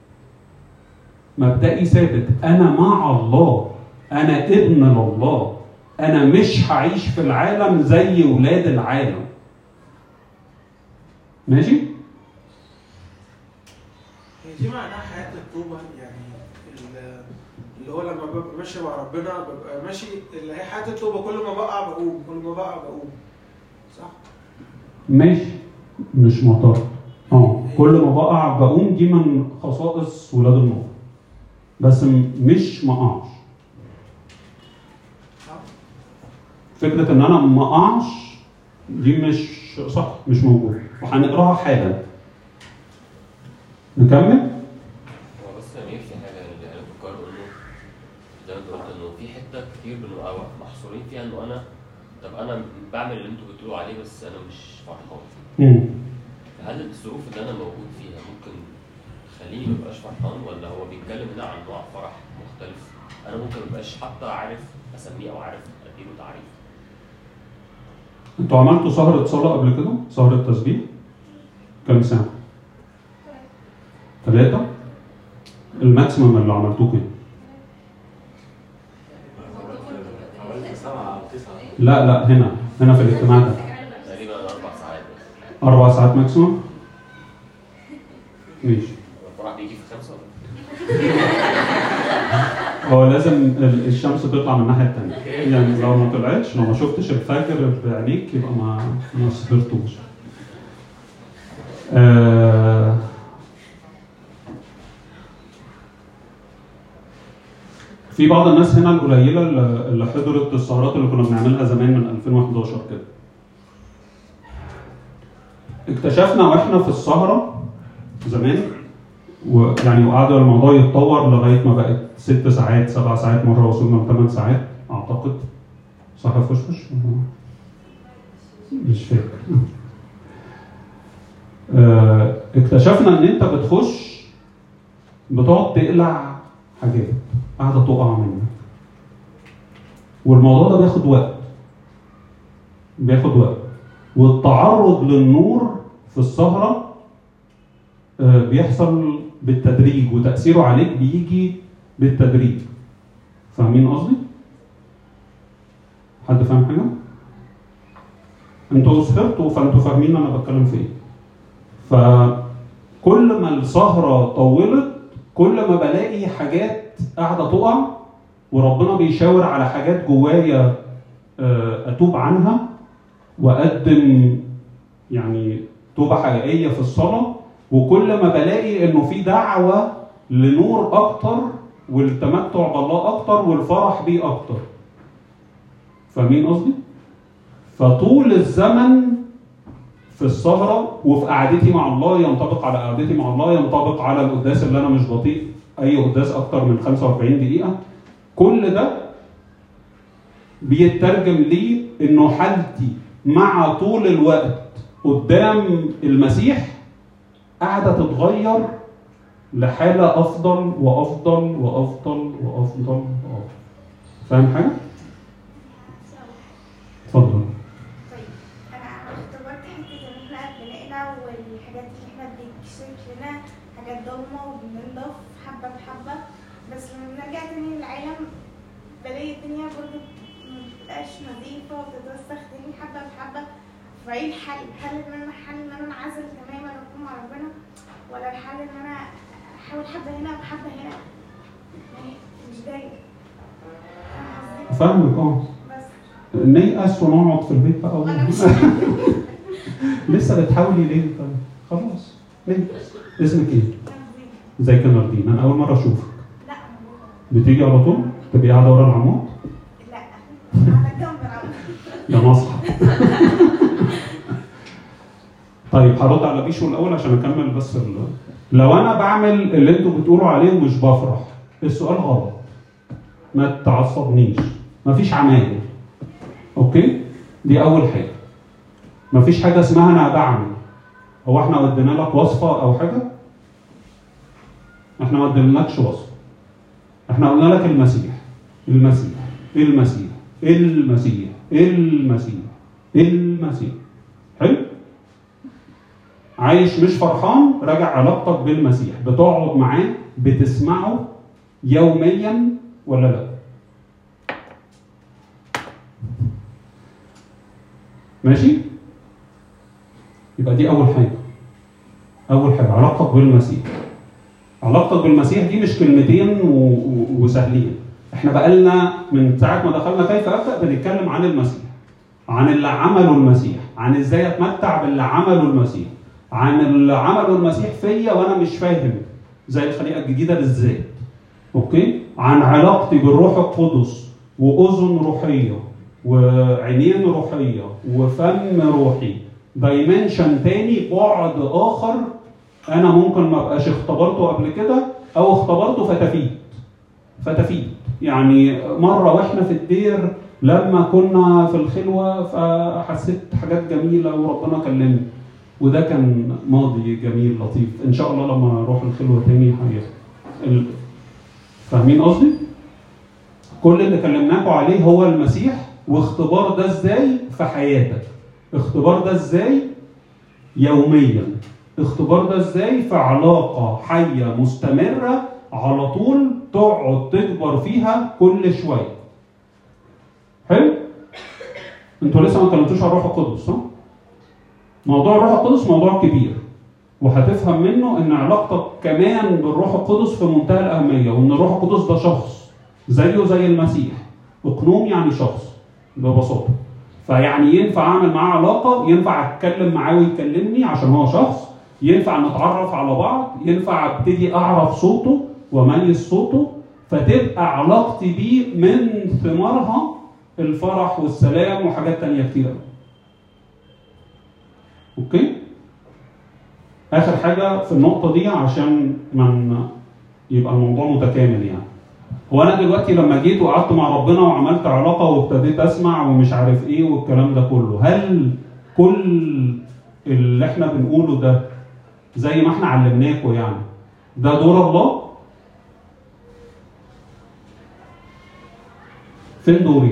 مبدئي ثابت انا مع الله انا ابن لله انا مش هعيش في العالم زي ولاد العالم ماشي هي دي معناها حياة التوبة يعني ال- اللي هو لما ببقى ماشي مع ربنا ببقى ماشي اللي هي حياة التوبة كل ما بقع بقوم كل ما بقع بقوم صح؟ ماشي مش معترض اه كل ما بقع بقوم دي من خصائص ولاد النور بس م- مش ما اقعش صح؟ فكره ان انا ما اقعش دي مش صح مش موجوده وهنقراها حالا نكمل هو بس يعني في حاجه اللي انا بفكر انه زي ما انت قلت انه في حته كتير بنبقى محصورين فيها انه انا طب انا بعمل اللي انتوا بتقولوا عليه بس انا مش فرحان مم. هل الظروف اللي انا موجود فيها ممكن تخليني ما ابقاش فرحان ولا هو بيتكلم هنا عن نوع فرح مختلف انا ممكن ما ابقاش حتى عارف اسميه او عارف اديله تعريف انتوا عملتوا سهرة صلاة قبل كده؟ سهرة تسبيح؟ كام ساعة؟ ثلاثة؟ الماكسيمم اللي عملتوه كده عملت سبعة أو تسعة لا لا هنا هنا في الاجتماع ده تقريبا اربع ساعات بس أربع ساعات ماكسيمم؟ ماشي الفرح بيجي في خمسه ولا هو لازم ال- الشمس تطلع من الناحية التانية يعني لو ما طلعتش لو ما شفتش الفجر بعينيك يبقى ما ما سهرتوش آه في بعض الناس هنا القليلة اللي اللي حضرت السهرات اللي كنا بنعملها زمان من 2011 كده اكتشفنا واحنا في السهرة زمان ويعني وقعد الموضوع يتطور لغايه ما بقت ست ساعات سبع ساعات مره وصلنا لثمان ساعات اعتقد صح يا فشفش؟ مش فاكر آه، اكتشفنا ان انت بتخش بتقعد تقلع حاجات قاعده تقع منك والموضوع ده بياخد وقت بياخد وقت والتعرض للنور في السهره آه، بيحصل بالتدريج وتأثيره عليك بيجي بالتدريج فاهمين قصدي؟ حد فاهم حاجة؟ انتوا سهرتوا فانتوا فاهمين انا بتكلم في ايه فكل ما السهرة طولت كل ما بلاقي حاجات قاعدة تقع وربنا بيشاور على حاجات جوايا آه، اتوب عنها واقدم يعني توبة حقيقية في الصلاة وكل ما بلاقي انه في دعوه لنور اكتر والتمتع بالله اكتر والفرح بيه اكتر فاهمين قصدي فطول الزمن في السهره وفي قعدتي مع الله ينطبق على قعدتي مع الله ينطبق على القداس اللي انا مش بطيء اي قداس اكتر من 45 دقيقه كل ده بيترجم لي انه حالتي مع طول الوقت قدام المسيح قاعده تتغير لحاله افضل وافضل وافضل وافضل وافضل فاهم حاجه؟ اتفضل طيب انا اختبرت حته ان احنا بنقلع والحاجات اللي احنا بتكشف لنا حاجات ضلمه وبننضف حبه بحبه بس لما بنرجع تاني للعالم بلاقي الدنيا برضه مبتبقاش نظيفه وبتتوسخ تاني حبه بحبه فايه الحل؟ هل ان انا حل ان انا انعزل تماما واكون مع ربنا ولا الحل ان انا احاول حبه هنا وحبه هنا يعني مش دايما فاهم قصدي؟ فاهمك اه بس نيأس ونقعد في البيت بقى وانا مش لسه بتحاولي ليه طيب خلاص ليه اسمك ايه؟ ازيك يا ناردين انا اول مره اشوفك لا موجودة. بتيجي على طول تبقي قاعده ورا العمود لا على جنب العمود. يا نصحى طيب هرد على بيشو الاول عشان اكمل بس ال... لو انا بعمل اللي انتوا بتقولوا عليه ومش بفرح السؤال غلط ما تعصبنيش مفيش عمايل اوكي دي اول حاجه مفيش حاجه اسمها انا بعمل هو احنا ودينا لك وصفه او حاجه احنا ما ودينالكش وصفه احنا قلنا لك المسيح المسيح المسيح المسيح المسيح المسيح حلو عايش مش فرحان راجع علاقتك بالمسيح بتقعد معاه بتسمعه يوميا ولا لا ماشي يبقى دي اول حاجه اول حاجه علاقتك بالمسيح علاقتك بالمسيح دي مش كلمتين و... و... وسهلين احنا بقالنا من ساعه ما دخلنا كيف ابدا بنتكلم عن المسيح عن اللي عمله المسيح عن ازاي اتمتع باللي عمله المسيح عن اللي عمله المسيح فيا وانا مش فاهم زي الخليقه الجديده بالذات اوكي عن علاقتي بالروح القدس واذن روحيه وعينين روحيه وفم روحي دايمنشن تاني بعد اخر انا ممكن ما ابقاش اختبرته قبل كده او اختبرته فتفيت فتفيت يعني مره واحنا في الدير لما كنا في الخلوه فحسيت حاجات جميله وربنا كلمني وده كان ماضي جميل لطيف ان شاء الله لما اروح الخلوه تاني هيحصل ال- فاهمين قصدي؟ كل اللي كلمناكم عليه هو المسيح واختبار ده ازاي في حياتك اختبار ده ازاي يوميا اختبار ده ازاي في علاقة حية مستمرة على طول تقعد تكبر فيها كل شوية حلو انتوا لسه ما اتكلمتوش عن الروح القدس صح؟ موضوع الروح القدس موضوع كبير وهتفهم منه ان علاقتك كمان بالروح القدس في منتهى الاهميه وان الروح القدس ده شخص زيه زي المسيح اقنوم يعني شخص ببساطه فيعني ينفع اعمل معاه علاقه ينفع اتكلم معاه ويكلمني عشان هو شخص ينفع نتعرف على بعض ينفع ابتدي اعرف صوته واميز صوته فتبقى علاقتي بيه من ثمارها الفرح والسلام وحاجات تانية كتير قوي اوكي اخر حاجه في النقطه دي عشان من يبقى الموضوع متكامل يعني هو انا دلوقتي لما جيت وقعدت مع ربنا وعملت علاقه وابتديت اسمع ومش عارف ايه والكلام ده كله هل كل اللي احنا بنقوله ده زي ما احنا علمناكم يعني ده دور الله فين دوري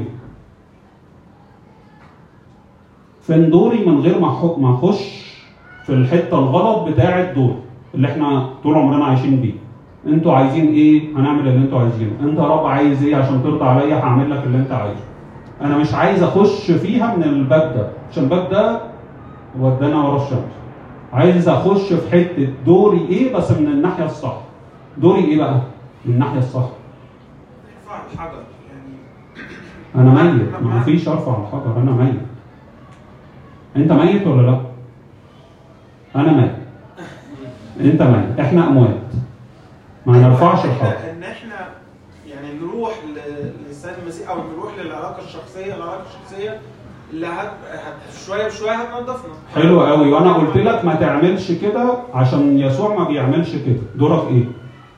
فين دوري من غير ما أخ- ما اخش في الحته الغلط بتاعه دور اللي احنا طول عمرنا عايشين بيه انتوا عايزين ايه هنعمل اللي انتوا عايزينه انت يا رب عايز ايه عشان ترضى عليا هعمل لك اللي انت عايزه انا مش عايز اخش فيها من الباب ده عشان الباب ده ودانا ورا الشمس عايز اخش في حته دوري ايه بس من الناحيه الصح دوري ايه بقى من الناحيه الصح ارفع الحجر يعني انا ميت ما فيش ارفع الحجر انا ميت انت ميت ولا لا انا ميت انت ميت احنا اموات ما نرفعش إن إحنا- الحجر ان احنا يعني نروح ل- للسيد المسيح او نروح للعلاقه الشخصيه العلاقه الشخصيه اللي هت... هت... شويه بشويه هتنضفنا حلو قوي وانا قلت لك ما تعملش كده عشان يسوع ما بيعملش كده دورك ايه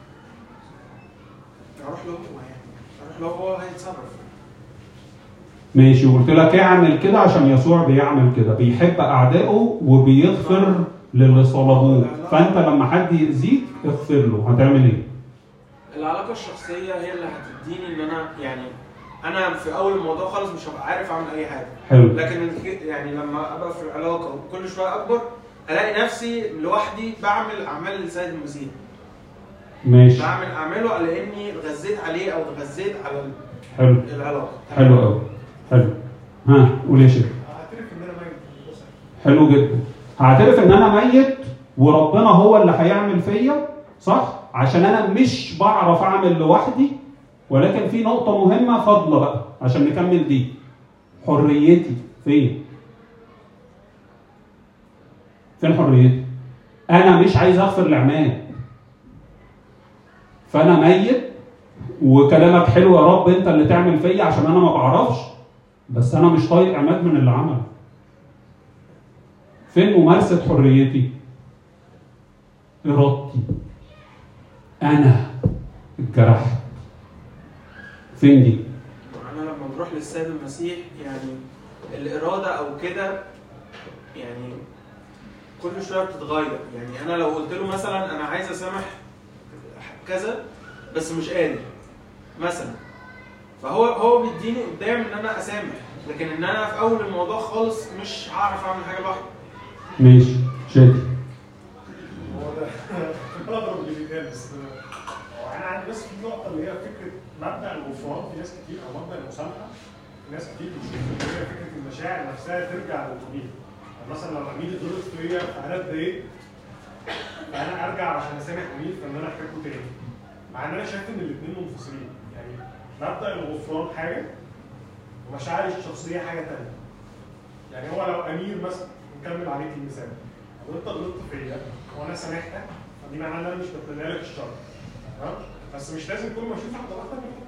اروح له هو يعني اروح له هو هيتصرف ماشي وقلت لك اعمل كده عشان يسوع بيعمل كده بيحب اعدائه وبيغفر للي صلبوه فانت لما حد يأذيك اغفر له هتعمل ايه العلاقه الشخصيه هي اللي هتديني ان انا يعني انا في اول الموضوع خالص مش هبقى عارف اعمل اي حاجه حلو لكن الك- يعني لما ابقى في العلاقه وكل شويه اكبر الاقي نفسي لوحدي بعمل اعمال للسيد المسيح ماشي بعمل اعماله لاني اتغذيت عليه او اتغذيت على حلو العلاقه حلو قوي حلو ها قول يا شيخ اعترف ان انا ميت بس حلو جدا هعترف ان انا ميت وربنا هو اللي هيعمل فيا صح عشان انا مش بعرف اعمل لوحدي ولكن في نقطة مهمة فاضلة بقى عشان نكمل دي حريتي فين؟ فين حريتي؟ أنا مش عايز أغفر لعماد فانا ميت وكلامك حلو يا رب انت اللي تعمل فيا عشان انا ما بعرفش بس انا مش طايق عماد من اللي عمله فين ممارسه حريتي ارادتي انا اتجرحت فين دي انا لما بروح للسيد المسيح يعني الاراده او كده يعني كل شويه بتتغير يعني انا لو قلت له مثلا انا عايز اسامح كذا بس مش قادر مثلا فهو هو بيديني قدام ان انا اسامح لكن ان انا في اول الموضوع خالص مش هعرف اعمل حاجه لوحدي ماشي شادي هو ده الاغرب اللي بيتقال بس هو انا عندي بس في نقطه اللي هي فكره مبدا الغفران في ناس كتير او مبدا المسامحه في ناس كتير بتشوف ان هي فكره المشاعر نفسها ترجع للطبيعي يعني مثلا لو امير اتغلط فيا فانا اتضايقت فانا ارجع عشان اسامح امير فان انا احبه تاني مع ان انا شايف ان الاثنين منفصلين يعني مبدا الغفران حاجه ومشاعري الشخصيه حاجه تانيه يعني هو لو امير مثلا نكمل عليك المثال لو انت غلطت فيا وانا سامحتك فدي معناها ان انا مش بتمنى لك الشر تمام بس مش لازم كل ما اشوفك ضغطت منك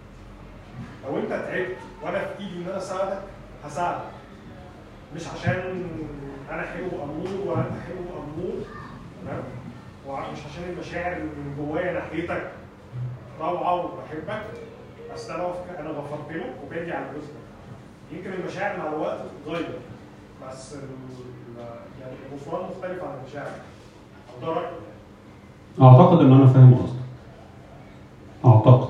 لو انت تعبت وانا في ايدي ان انا اساعدك هساعدك مش عشان انا حلو امور ولا انت حلو امور تمام ومش عشان المشاعر اللي من جوايا ناحيتك روعه وبحبك بس انا انا غفرت لك وباجي على الجزء ده. يمكن المشاعر مع الوقت تتغير بس ال- يعني الغفران مختلف عن المشاعر او ده رايي اعتقد ان انا فاهم قصدك اعتقد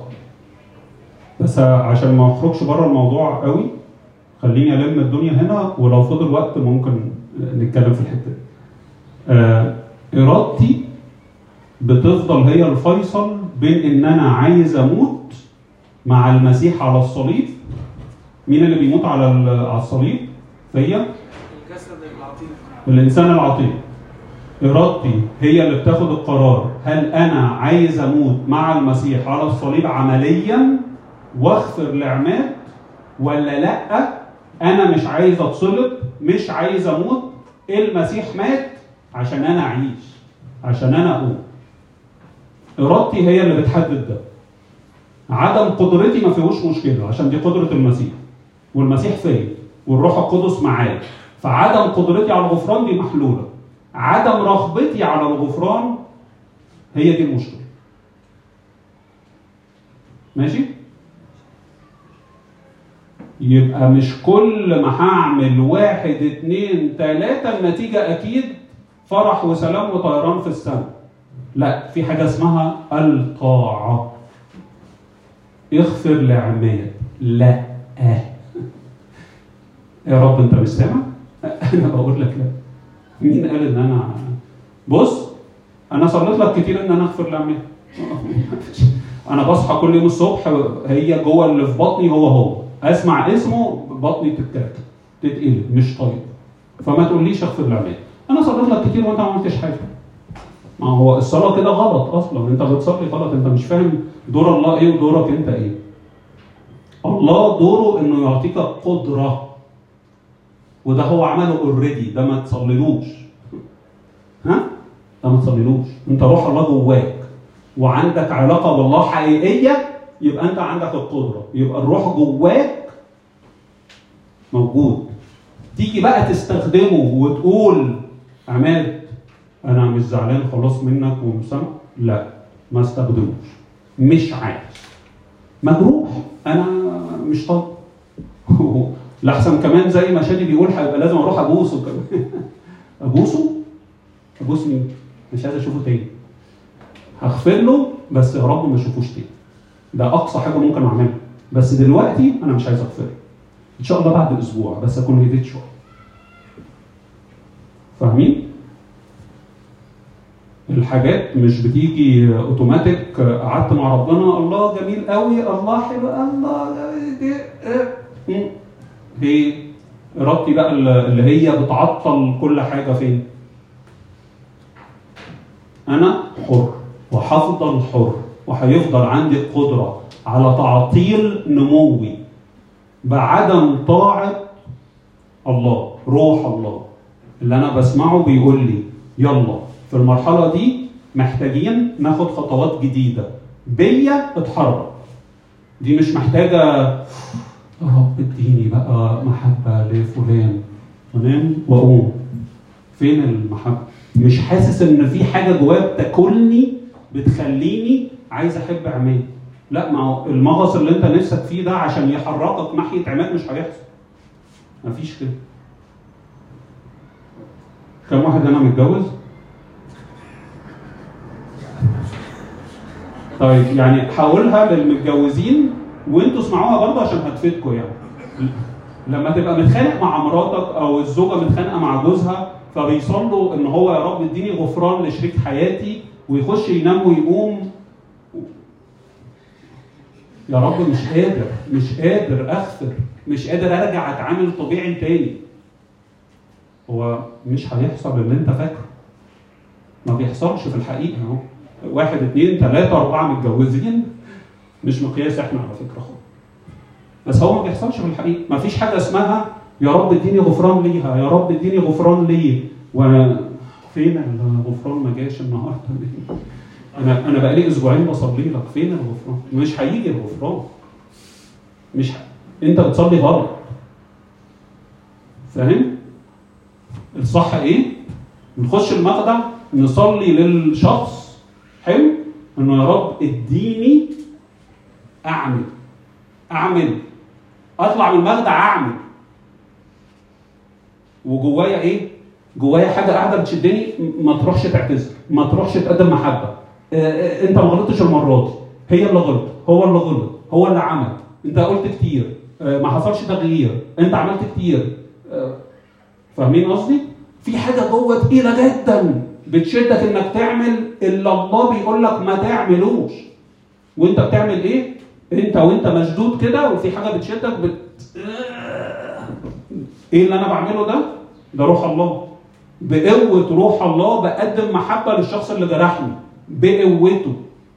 بس عشان ما اخرجش بره الموضوع قوي خليني الم الدنيا هنا ولو فضل وقت ممكن نتكلم في الحته دي آه، ارادتي بتفضل هي الفيصل بين ان انا عايز اموت مع المسيح على الصليب مين اللي بيموت على ال- على الصليب فيا الجسد العتيق الانسان العتيق ارادتي هي اللي بتاخد القرار هل انا عايز اموت مع المسيح على الصليب عمليا واغفر لعماد ولا لا انا مش عايز اتصلب مش عايز اموت المسيح مات عشان انا اعيش عشان انا اقوم ارادتي هي اللي بتحدد ده عدم قدرتي ما فيهوش مشكله عشان دي قدره المسيح والمسيح فيا والروح القدس معايا فعدم قدرتي على الغفران دي محلوله عدم رغبتي على الغفران هي دي المشكله ماشي يبقى مش كل ما هعمل واحد اتنين تلاتة النتيجة أكيد فرح وسلام وطيران في السماء لا في حاجة اسمها الطاعة اغفر لعماد لا يا رب انت مش سامع انا بقول لك لا مين قال ان انا بص انا صليت لك كتير ان انا اغفر لعماد انا بصحى كل يوم الصبح هي جوه اللي في بطني هو هو اسمع اسمه بطني تتكتك تتقلب مش طيب فما تقوليش اغفر لعماد انا صليت لك كتير وانت ما عملتش حاجه ما هو الصلاه كده غلط اصلا انت بتصلي غلط انت مش فاهم دور الله ايه ودورك انت ايه الله دوره انه يعطيك قدره وده هو عمله اوريدي ده ما تصليلوش ها ده ما تصليلوش انت روح الله جواك وعندك علاقه بالله حقيقيه يبقى انت عندك القدره يبقى الروح جواك موجود تيجي بقى تستخدمه وتقول عماد انا مش زعلان خلاص منك ومسامح لا ما استخدموش مش عايز مجروح انا مش طالب لحسن كمان زي ما شادي بيقول هيبقى لازم اروح ابوسه كمان ابوسه ابوس مين مش عايز اشوفه تاني هغفر له بس يا رب ما اشوفوش تاني ده اقصى حاجه ممكن اعملها بس دلوقتي انا مش عايز اغفر ان شاء الله بعد اسبوع بس اكون هديت شويه فاهمين الحاجات مش بتيجي اوتوماتيك قعدت مع ربنا الله جميل قوي الله حلو الله دي دي ارادتي بقى اللي هي بتعطل كل حاجه فين انا حر وهفضل حر وهيفضل عندي القدره على تعطيل نموي بعدم طاعه الله روح الله اللي انا بسمعه بيقول لي يلا في المرحله دي محتاجين ناخد خطوات جديده بيا اتحرك دي مش محتاجه يا رب اديني بقى محبه لفلان انام واقوم فين المحبه مش حاسس ان في حاجه جوايا بتاكلني بتخليني عايز احب عماد لا ما هو المغص اللي انت نفسك فيه ده عشان يحركك ناحيه عماد مش هيحصل مفيش كده كم واحد هنا متجوز؟ طيب يعني هقولها للمتجوزين وانتوا اسمعوها برضه عشان هتفيدكم يعني. لما تبقى متخانق مع مراتك او الزوجه متخانقه مع جوزها فبيصلوا ان هو يا رب اديني غفران لشريك حياتي ويخش ينام ويقوم يا رب مش قادر مش قادر اغفر مش قادر ارجع اتعامل طبيعي تاني هو مش هيحصل اللي انت فاكره ما بيحصلش في الحقيقه اهو واحد اتنين تلاته اربعه متجوزين مش مقياس احنا على فكره خالص بس هو ما بيحصلش في الحقيقه ما فيش حاجه اسمها يا رب اديني غفران ليها يا رب اديني غفران لي وانا فين الغفران ما جاش النهارده انا انا بقالي اسبوعين بصلي لك فين الغفران مش هيجي الغفران مش ه... انت بتصلي غلط فاهم الصح ايه نخش المخدع نصلي للشخص حلو انه يا رب اديني اعمل اعمل اطلع من المخدع اعمل وجوايا ايه جوايا حاجه قاعده بتشدني ما تروحش تعتذر ما تروحش تقدم محبه آه، آه، انت ما غلطتش المره دي هي اللي غلط هو اللي غلط هو اللي عمل انت قلت كتير آه، ما حصلش تغيير انت عملت كتير آه، فاهمين قصدي في حاجه جوه تقيله جدا بتشدك انك تعمل اللي الله بيقول لك ما تعملوش وانت بتعمل ايه انت وانت مشدود كده وفي حاجه بتشدك بت... ايه اللي انا بعمله ده ده روح الله بقوه روح الله بقدم محبه للشخص اللي جرحني بقوته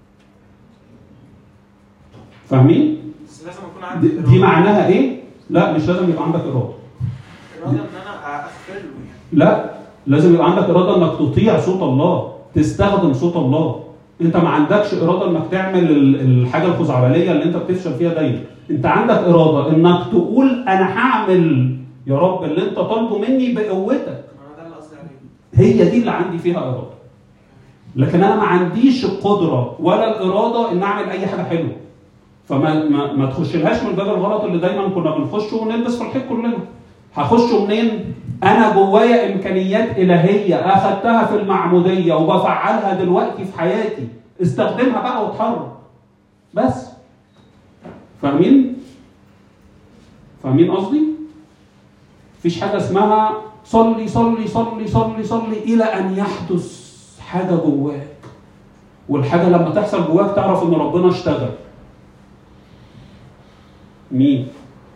فاهمين بس لازم يكون عندي دي, دي معناها ايه لا مش لازم يبقى عندك اراده اراده ان انا اغفر له يعني لا لازم يبقى عندك اراده انك تطيع صوت الله تستخدم صوت الله انت ما عندكش اراده انك تعمل ال- الحاجه الخزعبليه اللي انت بتفشل فيها دايما انت عندك اراده انك تقول انا هعمل يا رب اللي انت طالبه مني بقوتك انا ده اللي قصدي عليه هي دي اللي عندي فيها اراده لكن انا ما عنديش القدره ولا الاراده ان اعمل اي حاجه حلوه فما ما, ما تخشلهاش من الباب الغلط اللي دايما كنا بنخشه ونلبس في الحيط كلنا هخشه منين انا جوايا امكانيات الهيه اخدتها في المعموديه وبفعلها دلوقتي في حياتي استخدمها بقى واتحرك بس فاهمين فاهمين قصدي مفيش حاجه اسمها صلي صلي صلي صلي صلي الى ان يحدث حاجه جواك والحاجه لما تحصل جواك تعرف ان ربنا اشتغل مين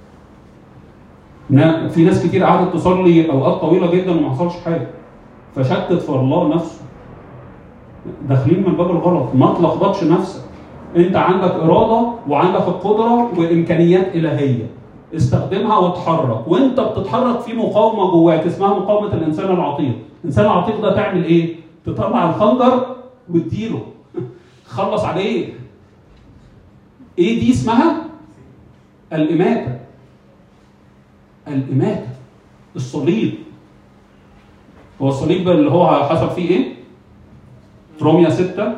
نا- في ناس كتير قعدت تصلي اوقات طويله جدا وما حصلش حاجه فشتت في الله نفسه داخلين من الباب الغلط ما تلخبطش نفسك انت عندك اراده وعندك القدره وامكانيات الهيه استخدمها واتحرك وانت بتتحرك في مقاومه جواك اسمها مقاومه الانسان العتيق الانسان العتيق ده تعمل ايه تطلع الخنجر وتديله خلص عليه ايه دي اسمها الاماته الاماته الصليب هو الصليب اللي هو حصل فيه ايه روميا 6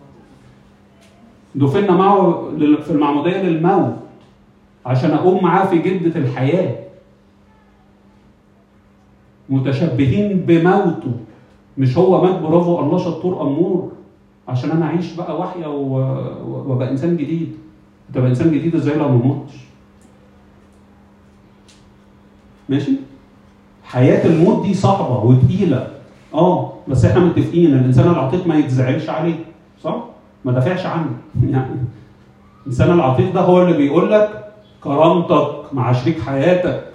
دفنا معه لل- في المعموديه للموت عشان اقوم معاه في جده الحياه متشبهين بموته مش هو مات برافو الله شطور امور عشان انا اعيش بقى واحيه و- و- وابقى انسان جديد تبقى انسان جديد ازاي لو ما متش ماشي حياه الموت دي صعبه وتقيله اه بس احنا متفقين ان الانسان العتيق ما يتزعلش عليه صح ما دافعش عنه يعني الانسان العتيق ده هو اللي بيقول لك كرامتك مع شريك حياتك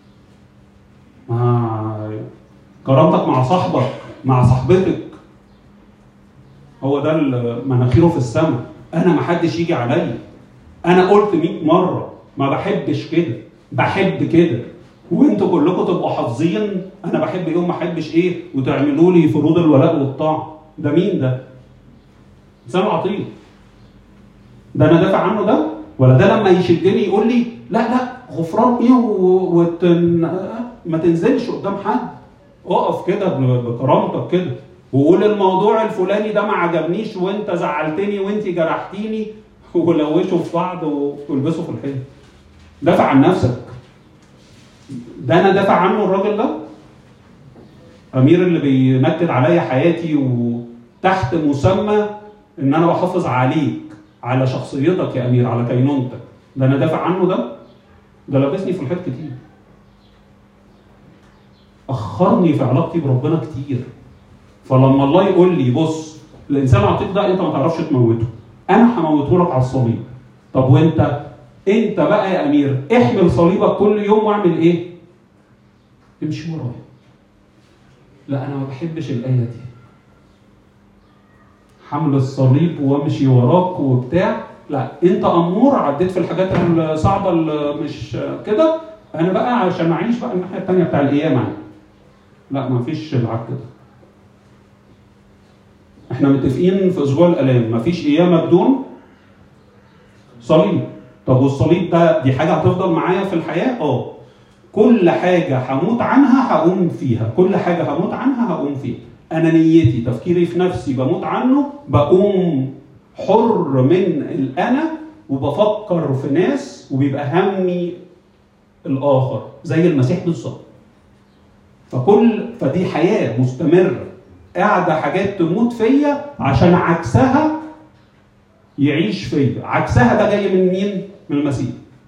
مع كرامتك مع صاحبك مع صاحبتك هو ده ال- مناخيره في السماء انا ما حدش يجي عليا انا قلت 100 مره ما بحبش كده بحب كده وانتوا كلكم تبقوا حافظين انا بحب ايه وما احبش ايه وتعملوا لي فروض الولاء والطاعه ده مين ده؟ انسان عطيه ده انا دافع عنه ده ولا ده لما يشدني يقول لي لا لا غفران ايه و- وتن... ما تنزلش قدام حد اقف كده ب- بكرامتك كده وقول الموضوع الفلاني ده ما عجبنيش وانت زعلتني وانت جرحتيني ولوشوا في بعض والبسوا في الحيط دافع عن نفسك ده انا دافع عنه الراجل ده امير اللي بينكد عليا حياتي وتحت مسمى ان انا بحافظ عليك على شخصيتك يا امير على كينونتك ده انا دافع عنه ده ده لابسني في الحيط كتير اخرني في علاقتي بربنا كتير فلما الله يقول لي بص الانسان العتيق ده انت ما تعرفش تموته انا هموته لك على الصليب طب وانت انت بقى يا امير احمل صليبك كل يوم واعمل ايه امشي ورايا لا انا ما بحبش الايه دي حمل الصليب وامشي وراك وبتاع لا انت امور عديت في الحاجات الصعبه اللي مش كده انا بقى عشان اعيش بقى الناحيه الثانيه بتاع القيامه لا ما فيش العك ده احنا متفقين في اسبوع الالام ما فيش قيامه بدون صليب طب والصليب ده دي حاجه هتفضل معايا في الحياه اه كل حاجه هموت عنها هقوم فيها كل حاجه هموت عنها هقوم فيها انا نيتي تفكيري في نفسي بموت عنه بقوم حر من الانا وبفكر في ناس وبيبقى همي الاخر زي المسيح بالظبط فكل فدي حياه مستمره قاعده حاجات تموت فيا عشان عكسها يعيش فيا عكسها ده جاي من مين من المسيح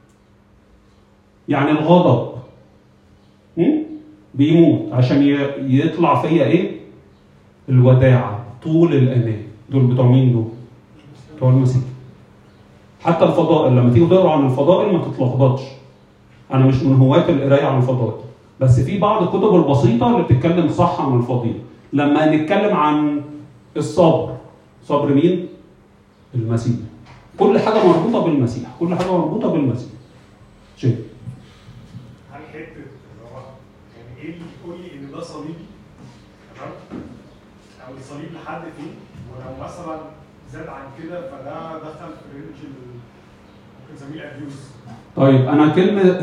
يعني الغضب م? بيموت عشان ي- يطلع فيا ايه الوداعه طول الاناه دول بتوع مين دول بتوع المسيح حتى الفضائل لما تيجي تقرا عن الفضائل ما تتلخبطش انا مش من هواة القرايه عن الفضائل بس في بعض الكتب البسيطه اللي بتتكلم صح عن الفضيله لما نتكلم عن الصبر صبر مين المسيح كل حاجه مربوطه بالمسيح كل حاجه مربوطه بالمسيح شيء هل حته اللي هو يعني ايه اللي يقول لي ان ده صليبي تمام او الصليب لحد فين ولو مثلا زاد عن كده فده دخل في رينج ال- ممكن نسميه الابيوز طيب انا كلمه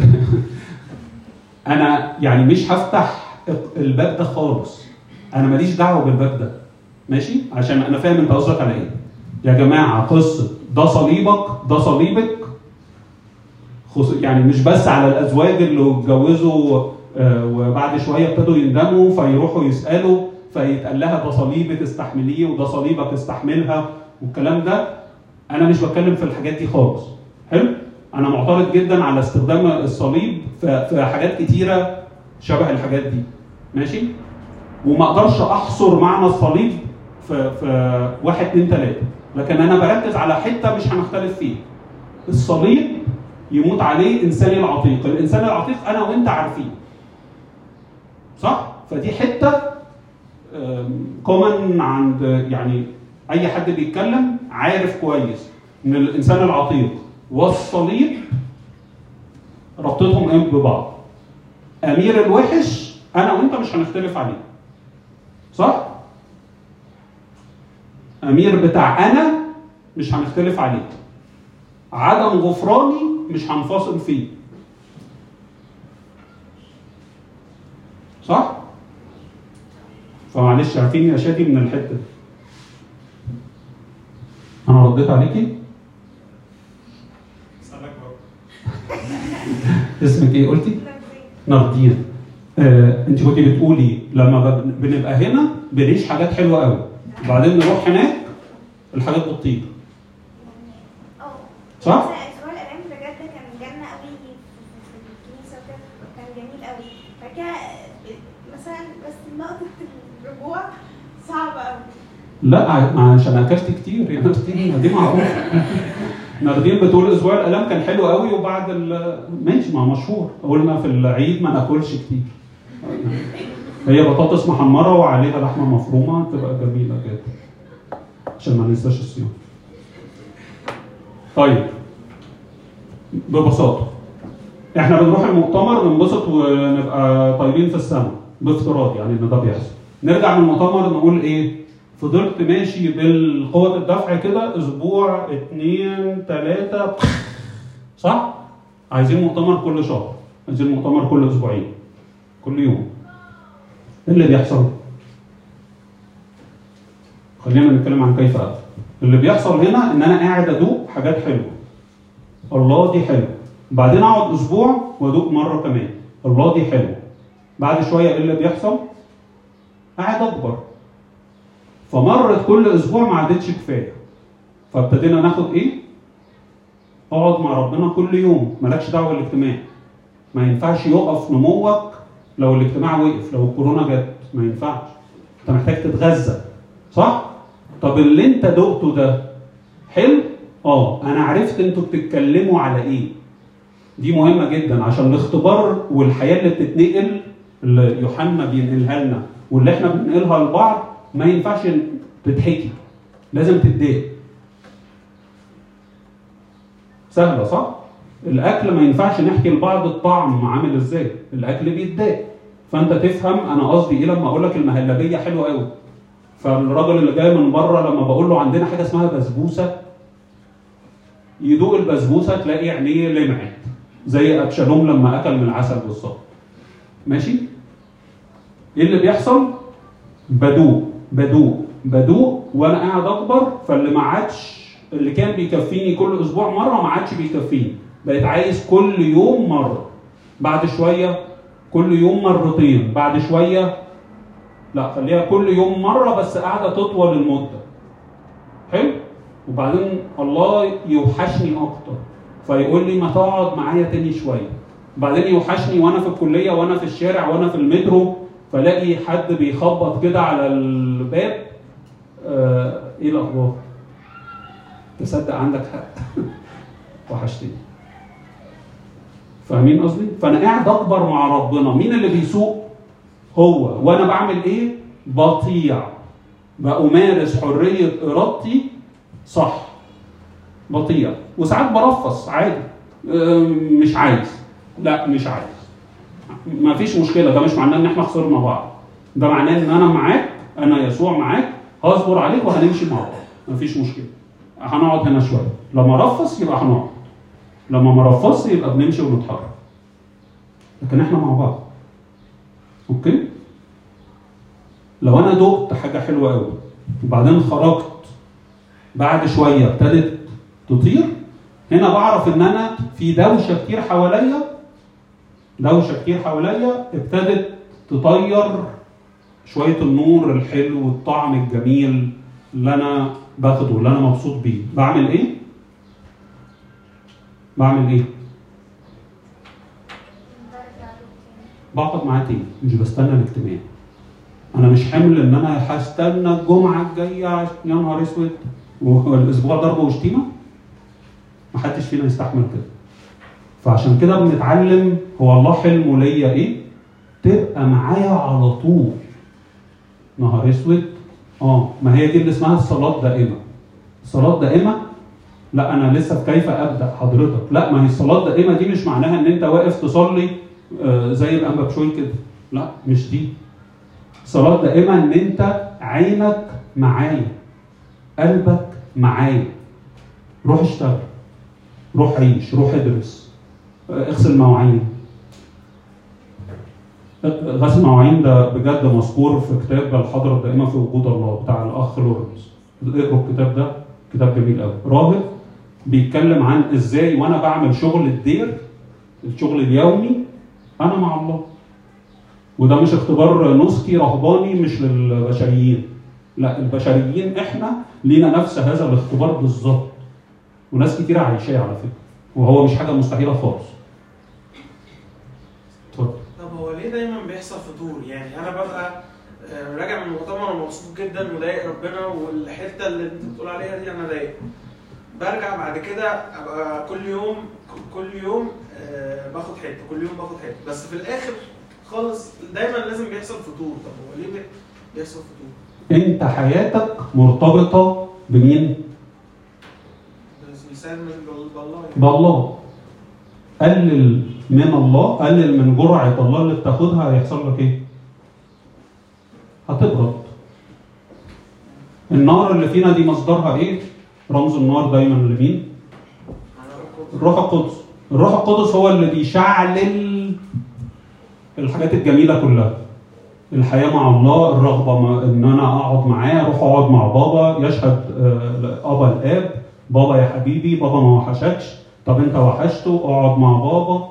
انا يعني مش هفتح الباب ده خالص انا ماليش دعوه بالباب ده ماشي عشان انا فاهم انت قصدك على ايه يا جماعه قصه ده صليبك ده صليبك خص... يعني مش بس على الازواج اللي اتجوزوا آه، وبعد شويه ابتدوا يندموا فيروحوا يسالوا فيتقال لها ده صليبك استحمليه وده صليبك استحملها والكلام ده انا مش بتكلم في الحاجات دي خالص حلو انا معترض جدا على استخدام الصليب في في حاجات كتيره شبه الحاجات دي ماشي وما اقدرش احصر معنى الصليب في في واحد اتنين تلاته لكن انا بركز على حته مش هنختلف فيها الصليب يموت عليه انساني العتيق الانسان العتيق انا وانت عارفين صح فدي حته كومن عند يعني اي حد بيتكلم عارف كويس ان الانسان العتيق والصليب ربطتهم ايه ببعض امير الوحش انا وانت مش هنختلف عليه صح امير بتاع انا مش هنختلف عليه عدم غفراني مش هنفاصل فيه صح فمعلش عارفين يا شادي من الحته دي انا رديت عليكي اسالك برضه اسمك ايه قلتي ناردين آه، انت كنت بتقولي لما ب- بنبقى هنا بنعيش حاجات حلوه قوي وبعدين نروح هناك الحاجات بتطير اه صح؟ مثلا اسبوع الالام بجد كان جنة قوي في في الكنيسه وكده كان جميل قوي فكده مثلا بس نقطه الرجوع صعبه قوي لا ع- ما عشان اكلت كتير يا ناردين ما دي معروفه ناردين بتقول اسبوع الالام كان حلو قوي وبعد ال- ماشي ما مشهور قلنا في العيد ما ناكلش كتير هي بطاطس محمره وعليها لحمه مفرومه تبقى جميله جدا عشان ما ننساش الصيام طيب ببساطه احنا بنروح المؤتمر ننبسط ونبقى طايرين في السماء بافتراض يعني ان ده بيحصل نرجع من المؤتمر نقول ايه فضلت ماشي بالقوة الدفع كده اسبوع اتنين تلاتة صح؟ عايزين مؤتمر كل شهر عايزين مؤتمر كل اسبوعين كل يوم ايه اللي بيحصل؟ خلينا نتكلم عن كيف أفعل. اللي بيحصل هنا ان انا قاعد ادوق حاجات حلوه الله دي حلوه بعدين اقعد اسبوع وادوق مره كمان الله دي حلوه بعد شويه ايه اللي بيحصل؟ قاعد اكبر فمرت كل اسبوع ما عادتش كفايه فابتدينا ناخد ايه؟ اقعد مع ربنا كل يوم مالكش دعوه بالاجتماع ما ينفعش يقف نموك لو الاجتماع وقف لو الكورونا جت ما ينفعش انت محتاج تتغذى صح؟ طب اللي انت دقته ده حلو؟ اه انا عرفت انتوا بتتكلموا على ايه؟ دي مهمه جدا عشان الاختبار والحياه اللي بتتنقل اللي يوحنا بينقلها لنا واللي احنا بننقلها لبعض ما ينفعش تتحكي لازم تتضايق سهله صح؟ الاكل ما ينفعش نحكي لبعض الطعم عامل ازاي الاكل بيتضايق فانت تفهم انا قصدي ايه لما اقول لك المهلبيه حلوه قوي فالراجل اللي جاي من بره لما بقول له عندنا حاجه اسمها بسبوسه يدوق البسبوسه تلاقي عينيه لمعت زي ابشالوم لما اكل من العسل بالظبط ماشي ايه اللي بيحصل بدوق بدوق بدوق وانا قاعد اكبر فاللي ما عادش اللي كان بيكفيني كل اسبوع مره ما عادش بيكفيني بقيت عايز كل يوم مره بعد شويه كل يوم مرتين بعد شويه لا خليها كل يوم مره بس قاعده تطول المده حلو وبعدين الله يوحشني اكتر فيقول لي ما تقعد معايا تاني شويه بعدين يوحشني وانا في الكليه وانا في الشارع وانا في المترو فلاقي حد بيخبط كده على الباب آه ايه الاخبار تصدق عندك حق وحشتني فاهمين قصدي فانا قاعد اكبر مع ربنا مين اللي بيسوق هو وانا بعمل ايه بطيع بأمارس حرية إرادتي صح بطيع وساعات برفص عادي أم، مش عايز لا مش عايز ما فيش مشكلة ده مش معناه ان احنا خسرنا بعض ده معناه ان انا معاك انا يسوع معاك هصبر عليك وهنمشي مع بعض ما فيش مشكلة هنقعد هنا شوية لما ارفص يبقى هنقعد لما ما ارفصش يبقى بنمشي ونتحرك لكن احنا مع بعض اوكي لو انا دقت حاجه حلوه قوي وبعدين خرجت بعد شويه ابتدت تطير هنا بعرف ان انا في دوشه كتير حواليا دوشه كتير حواليا ابتدت تطير شويه النور الحلو والطعم الجميل اللي انا باخده اللي انا مبسوط بيه بعمل ايه بعمل ايه برجع له تاني بقعد معاه تاني مش بستنى الاجتماع انا مش حامل ان انا هستنى الجمعه الجايه عش- يا نهار اسود والاسبوع ضرب وشتيمه محدش فينا يستحمل كده فعشان كده بنتعلم هو الله حلمه ليا ايه تبقى معايا على طول نهار اسود اه ما هي دي اللي اسمها الصلاه الدائمه الصلاه الدائمه لا انا لسه في كيف ابدا حضرتك لا ما هي الصلاه الدائمه دي مش معناها ان انت واقف تصلي آه، زي الانبا بشوي كده لا مش دي صلاه دائمه ان انت عينك معايا قلبك معايا روح اشتغل روح عيش روح ادرس آه، اغسل مواعين غسل مواعين ده بجد مذكور في كتاب الحضره الدائمه في وجود الله بتاع الاخ لورنس اقروا الكتاب ده كتاب جميل قوي راهب بيتكلم عن ازاي وانا بعمل شغل الدير الشغل اليومي انا مع الله وده مش اختبار نسكي رهباني مش للبشريين لا البشريين احنا لينا نفس هذا الاختبار بالظبط وناس كتير عايشاه على فكره وهو مش حاجه مستحيله خالص اتفضل طب هو ليه دايما بيحصل فتور؟ يعني انا ببقى آه، راجع من المؤتمر ومبسوط جدا وضايق ربنا والحته اللي انت بتقول عليها دي انا ضايق. برجع بعد كده ابقى كل يوم كل يوم آه، باخد حته كل يوم باخد حته بس في الاخر خالص دايما لازم بيحصل فتور طب هو ليه بي- بيحصل فتور؟ انت حياتك مرتبطه بمين؟ بس مثال من بال- بالله يعني. بالله قلل من الله قلل من جرعه الله اللي بتاخدها هيحصل لك ايه؟ هتبرد النار اللي فينا دي مصدرها ايه؟ رمز النار دايما لمين؟ الروح القدس الروح القدس هو اللي بيشعلل الحاجات الجميله كلها الحياه مع الله الرغبه ما ان انا اقعد معاه اروح اقعد مع بابا يشهد آه، ابا الاب بابا يا حبيبي بابا ما وحشكش طب انت وحشته اقعد مع بابا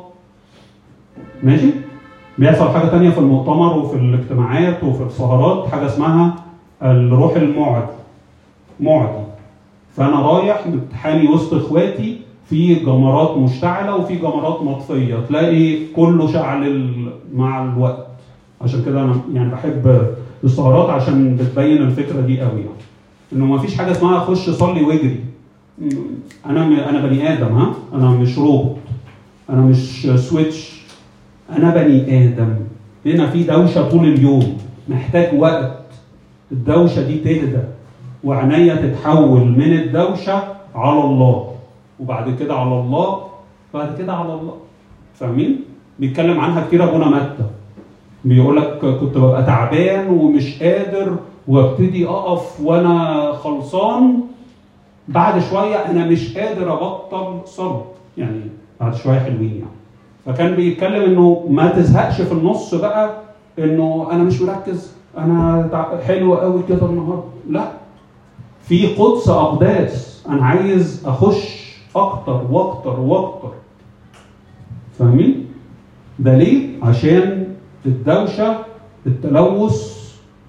ماشي بيحصل حاجه تانية في المؤتمر وفي الاجتماعات وفي السهرات حاجه اسمها الروح المعدي معدي فانا رايح امتحاني وسط اخواتي في جمرات مشتعله وفي جمرات مطفيه تلاقي كله شعل مع الوقت عشان كده انا يعني بحب السهرات عشان بتبين الفكره دي قوي يعني انه ما فيش حاجه اسمها خش صلي واجري م- انا م- انا بني ادم ها انا مش روبوت انا مش سويتش انا بني ادم هنا في دوشه طول اليوم محتاج وقت الدوشه دي تهدى وعينيا تتحول من الدوشه على الله وبعد كده على الله بعد كده على الله فاهمين؟ بيتكلم عنها كتير ابونا متى بيقول لك كنت ببقى تعبان ومش قادر وابتدي اقف وانا خلصان بعد شويه انا مش قادر ابطل صلاه يعني بعد شويه حلوين يعني فكان بيتكلم انه ما تزهقش في النص بقى انه انا مش مركز انا تع- حلو قوي كده النهارده لا في قدس اقداس انا عايز اخش اكتر واكتر واكتر فاهمين ده ليه عشان الدوشه التلوث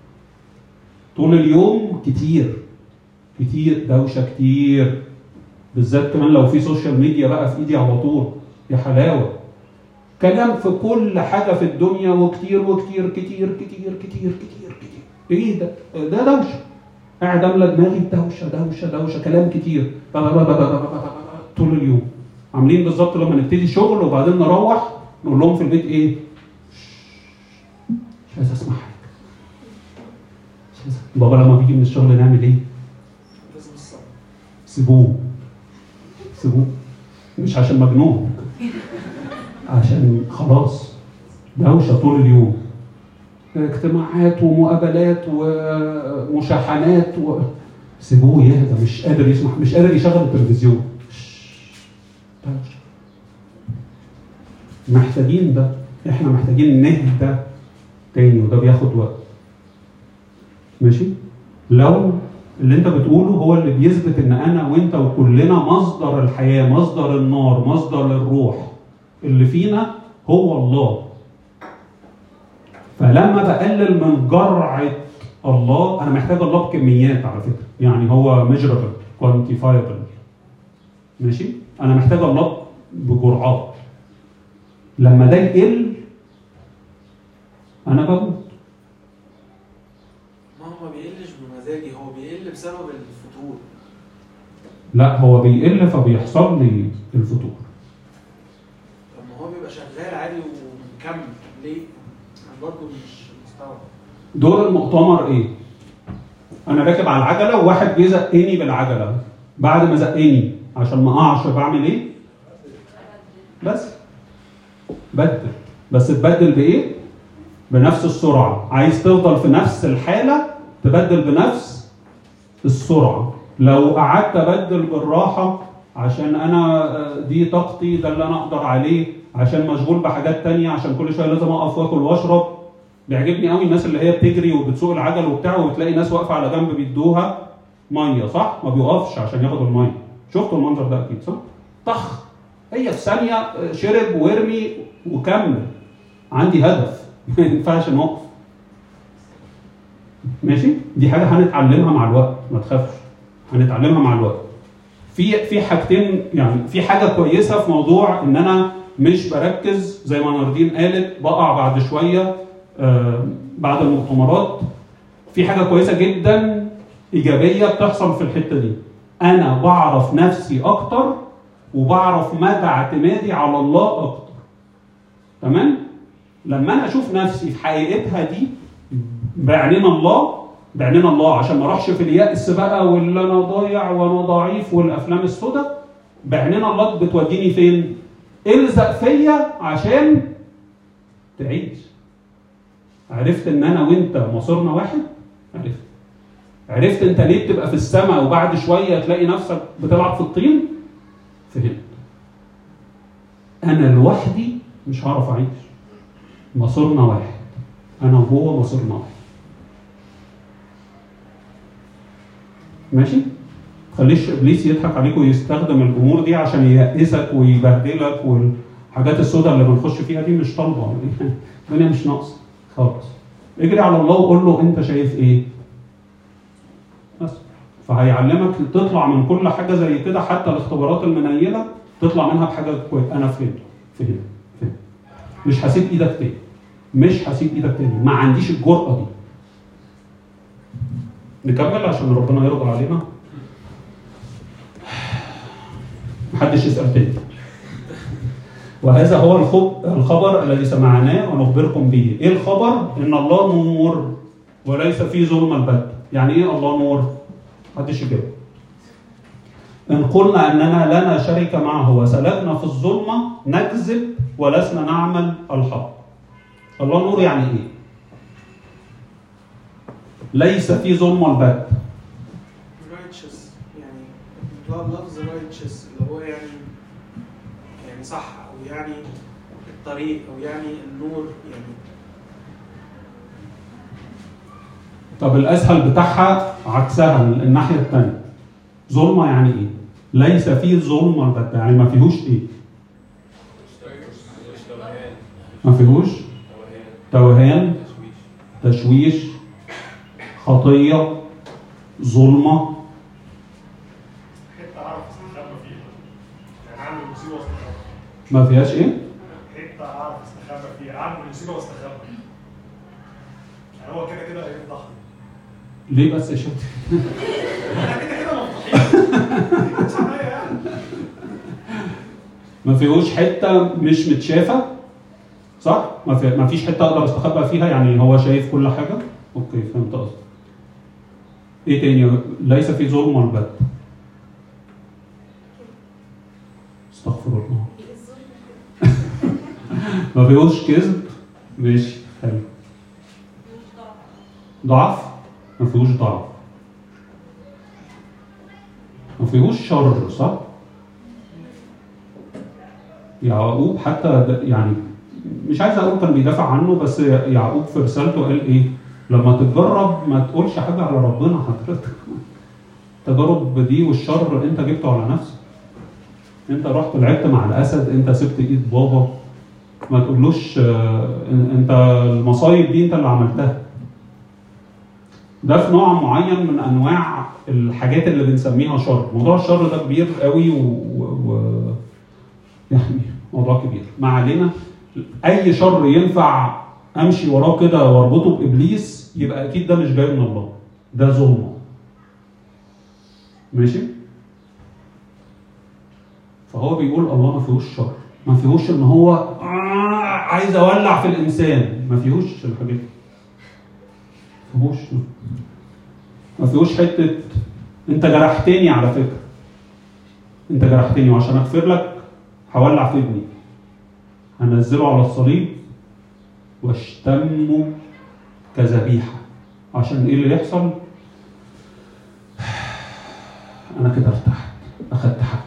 طول اليوم كتير كتير دوشه كتير بالذات كمان لو في سوشيال ميديا بقى في ايدي على طول يا حلاوه كلام في كل حاجه في الدنيا وكتير وكتير كتير كتير كتير كتير كتير ايه ده؟ ده دوشه قاعد املى دماغي دوشه دوشه دوشه كلام كتير با- با- با- با- با- با- با- با- طول اليوم عاملين بالظبط لما نبتدي شغل وبعدين نروح نقول لهم في البيت ايه؟ مش عايز اسمع حاجه مش عايز بابا لما بيجي من الشغل نعمل ايه؟ لازم الصبر سيبوه سيبوه مش عشان مجنون عشان خلاص دوشه طول اليوم اجتماعات ومقابلات ومشاحنات و... سيبوه يهدى مش قادر يسمع مش قادر يشغل التلفزيون دوشة. محتاجين ده احنا محتاجين نهدى تاني وده بياخد وقت ماشي لو اللي انت بتقوله هو اللي بيثبت ان انا وانت وكلنا مصدر الحياه مصدر النار مصدر الروح اللي فينا هو الله فلما بقلل من جرعه الله انا محتاج الله بكميات على فكره يعني هو ميجربل كوانتيفايبل ماشي انا محتاج الله بجرعات لما ده يقل انا بموت ما هو ما بيقلش بمزاجي هو بيقل بسبب الفتور لا هو بيقل فبيحصل لي الفتور طب ما هو بيبقى شغال عادي ومكمل ليه؟ انا برضه مش مستوعب دور المؤتمر ايه؟ انا راكب على العجله وواحد جه زقني بالعجله بعد ما زقني عشان ما اقعش بعمل ايه؟ بس بدل بس تبدل بايه؟ بنفس السرعه عايز تفضل في نفس الحاله تبدل بنفس السرعه لو قعدت ابدل بالراحه عشان انا آه، دي طاقتي ده اللي انا اقدر عليه عشان مشغول بحاجات تانية عشان كل شويه لازم اقف واكل واشرب بيعجبني قوي الناس اللي هي بتجري وبتسوق العجل وبتاع وبتلاقي ناس واقفه على جنب بيدوها ميه صح؟ ما بيقفش عشان ياخد الميه شفتوا المنظر ده اكيد صح؟ طخ هي في ثانيه آه، شرب وارمي وكمل عندي هدف ما ينفعش نقف ماشي دي حاجه هنتعلمها مع الوقت ما تخافش هنتعلمها مع الوقت في في حاجتين يعني في حاجه كويسه في موضوع ان انا مش بركز زي ما ناردين قالت بقع بعد شويه آه بعد المؤتمرات في حاجه كويسه جدا ايجابيه بتحصل في الحته دي انا بعرف نفسي اكتر وبعرف مدى اعتمادي على الله اكتر تمام لما انا اشوف نفسي في حقيقتها دي بعينين الله بعينين الله عشان ما اروحش في اليأس بقى واللي انا ضايع وانا ضعيف والافلام السوداء بعينين الله بتوديني فين؟ الزق فيا عشان تعيش عرفت ان انا وانت مصيرنا واحد؟ عرفت عرفت انت ليه بتبقى في السماء وبعد شويه تلاقي نفسك بتلعب في الطين فهمت انا لوحدي مش هعرف اعيش مصيرنا واحد انا وهو مصيرنا واحد ماشي خليش ابليس يضحك عليك ويستخدم الامور دي عشان ييأسك ويبهدلك والحاجات السوداء اللي بنخش فيها دي مش طالبه الدنيا مش ناقصه خالص اجري على الله وقول له انت شايف ايه بس فهيعلمك تطلع من كل حاجه زي كده حتى الاختبارات المنيله تطلع منها بحاجه كويسه انا فهمت فهمت فهمت مش هسيب ايدك تاني مش هسيب ايدك تاني ما عنديش الجرأه دي نكمل عشان ربنا يرضى علينا محدش يسأل تاني وهذا هو الخب- الخبر الذي سمعناه ونخبركم به ايه الخبر ان الله نور وليس فيه ظلم البتة يعني ايه الله نور محدش يجاوب ان قلنا اننا لنا شركه معه وسلكنا في الظلمه نكذب ولسنا نعمل الحق الله نور يعني ايه ليس في ظلم البتة righteous يعني God loves the righteous اللي هو يعني يعني صح او يعني الطريق او يعني النور يعني طب الاسهل بتاعها عكسها الناحيه الثانيه ظلمه يعني ايه ليس فيه ظلم البتة يعني ما فيهوش ايه ما فيهوش توهان تشويش خطيه ظلمه حته اعرف استخبى فيها يعني اعمل مصيبه واستخبى ما فيهاش ايه حته اعرف استخبى فيها اعمل مصيبه واستخبى يعني هو كده كده هيفضحني ليه بس يا شباب احنا كده كده مفضوحين مش عليا يعني ما فيهوش حته مش متشافه صح ما, في ما فيش حته اقدر استخبى فيها يعني هو شايف كل حاجه اوكي فهمت قصدك ايه تاني ليس في ظلم البت استغفر الله ما فيهوش كذب ماشي حلو ضعف ما فيهوش ضعف ما فيهوش شر صح يعقوب حتى د- يعني مش عايز اقول كان بيدافع عنه بس يعقوب في رسالته قال ايه لما تتجرب ما تقولش حاجه على ربنا حضرتك التجارب دي والشر انت جبته على نفسك انت رحت لعبت مع الاسد انت سبت ايد بابا ما تقولوش آه، إن- انت المصايب دي انت اللي عملتها ده في نوع معين من انواع الحاجات اللي بنسميها شر موضوع الشر ده كبير قوي و... و... و... يعني موضوع كبير ما علينا اي شر ينفع امشي وراه كده واربطه بابليس يبقى اكيد ده مش جاي من الله ده ظلمه ماشي فهو بيقول الله ما فيهوش شر ما فيهوش ان هو آه عايز اولع في الانسان ما فيهوش الحاجات دي ما فيهوش ما فيهوش حته انت جرحتني على فكره انت جرحتني وعشان اغفر لك هولع في ابني هنزله على الصليب واشتمه كذبيحه عشان ايه اللي يحصل انا كده ارتحت اخدت حقي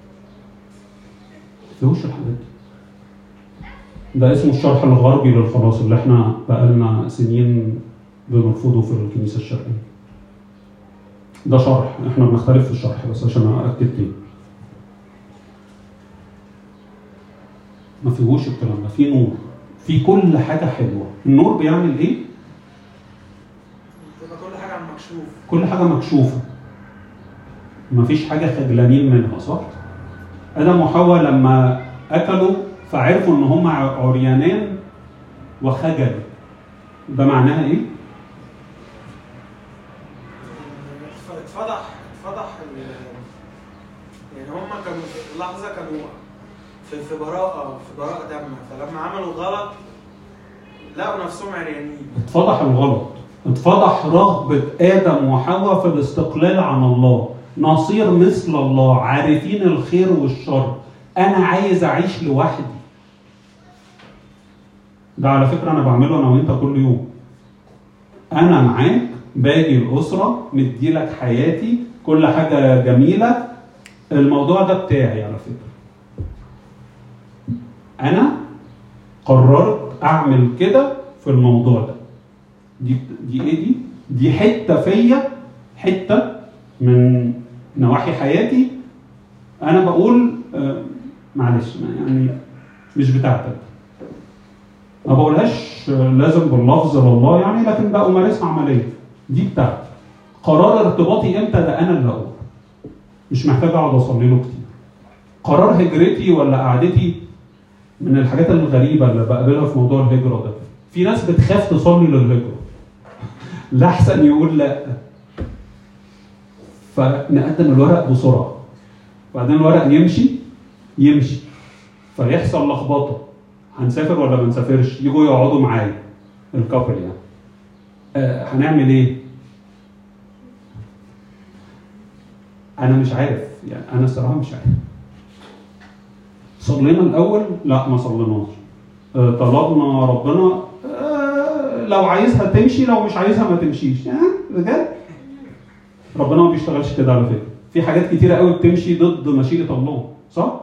فيهوش الحاجات دي ده اسمه الشرح الغربي للخلاص اللي احنا بقالنا سنين بنرفضه في الكنيسه الشرقيه ده شرح احنا بنختلف في الشرح بس عشان اكد تاني ما فيهوش الكلام ده في نور في كل حاجه حلوه النور بيعمل ايه تبقى كل حاجه على المكشوف كل حاجه مكشوفه مفيش حاجه خجلانين منها صح ادم وحواء لما اكلوا فعرفوا ان هم عريانان وخجلوا ده معناها ايه اتفضح اتفضح ال- يعني هم كانوا في لحظه كانوا في في براءه في براءه تامه فلما عملوا غلط لقوا نفسهم عريانين اتفضح الغلط اتفضح رغبة آدم وحواء في الاستقلال عن الله نصير مثل الله عارفين الخير والشر أنا عايز أعيش لوحدي ده على فكرة أنا بعمله أنا وأنت كل يوم أنا معاك باجي الاسره مدي لك حياتي كل حاجه جميله الموضوع ده بتاعي على فكره انا قررت اعمل كده في الموضوع ده دي دي ايه دي دي حته فيا حته من نواحي حياتي انا بقول آه، معلش ما- يعني مش بتاعتك ما بقولهاش آه، لازم باللفظ لله يعني لكن بقى امارسها عمليا دي بتاعتي قرار ارتباطي امتى ده انا اللي اقول مش محتاج اقعد اصلي له كتير قرار هجرتي ولا قعدتي من الحاجات الغريبه اللي بقابلها في موضوع الهجره ده في ناس بتخاف تصلي للهجره لا احسن يقول لا فنقدم الورق بسرعه بعدين الورق يمشي يمشي فيحصل لخبطه هنسافر ولا ما نسافرش يجوا يقعدوا معايا الكابل يعني آه هنعمل ايه انا مش عارف يعني انا الصراحه مش عارف صلينا الاول لا ما صليناش آه، طلبنا ربنا آه، لو عايزها تمشي لو مش عايزها ما تمشيش يعني بجد ربنا ما بيشتغلش كده على فكره في حاجات كتيره قوي بتمشي ضد مشيئه الله صح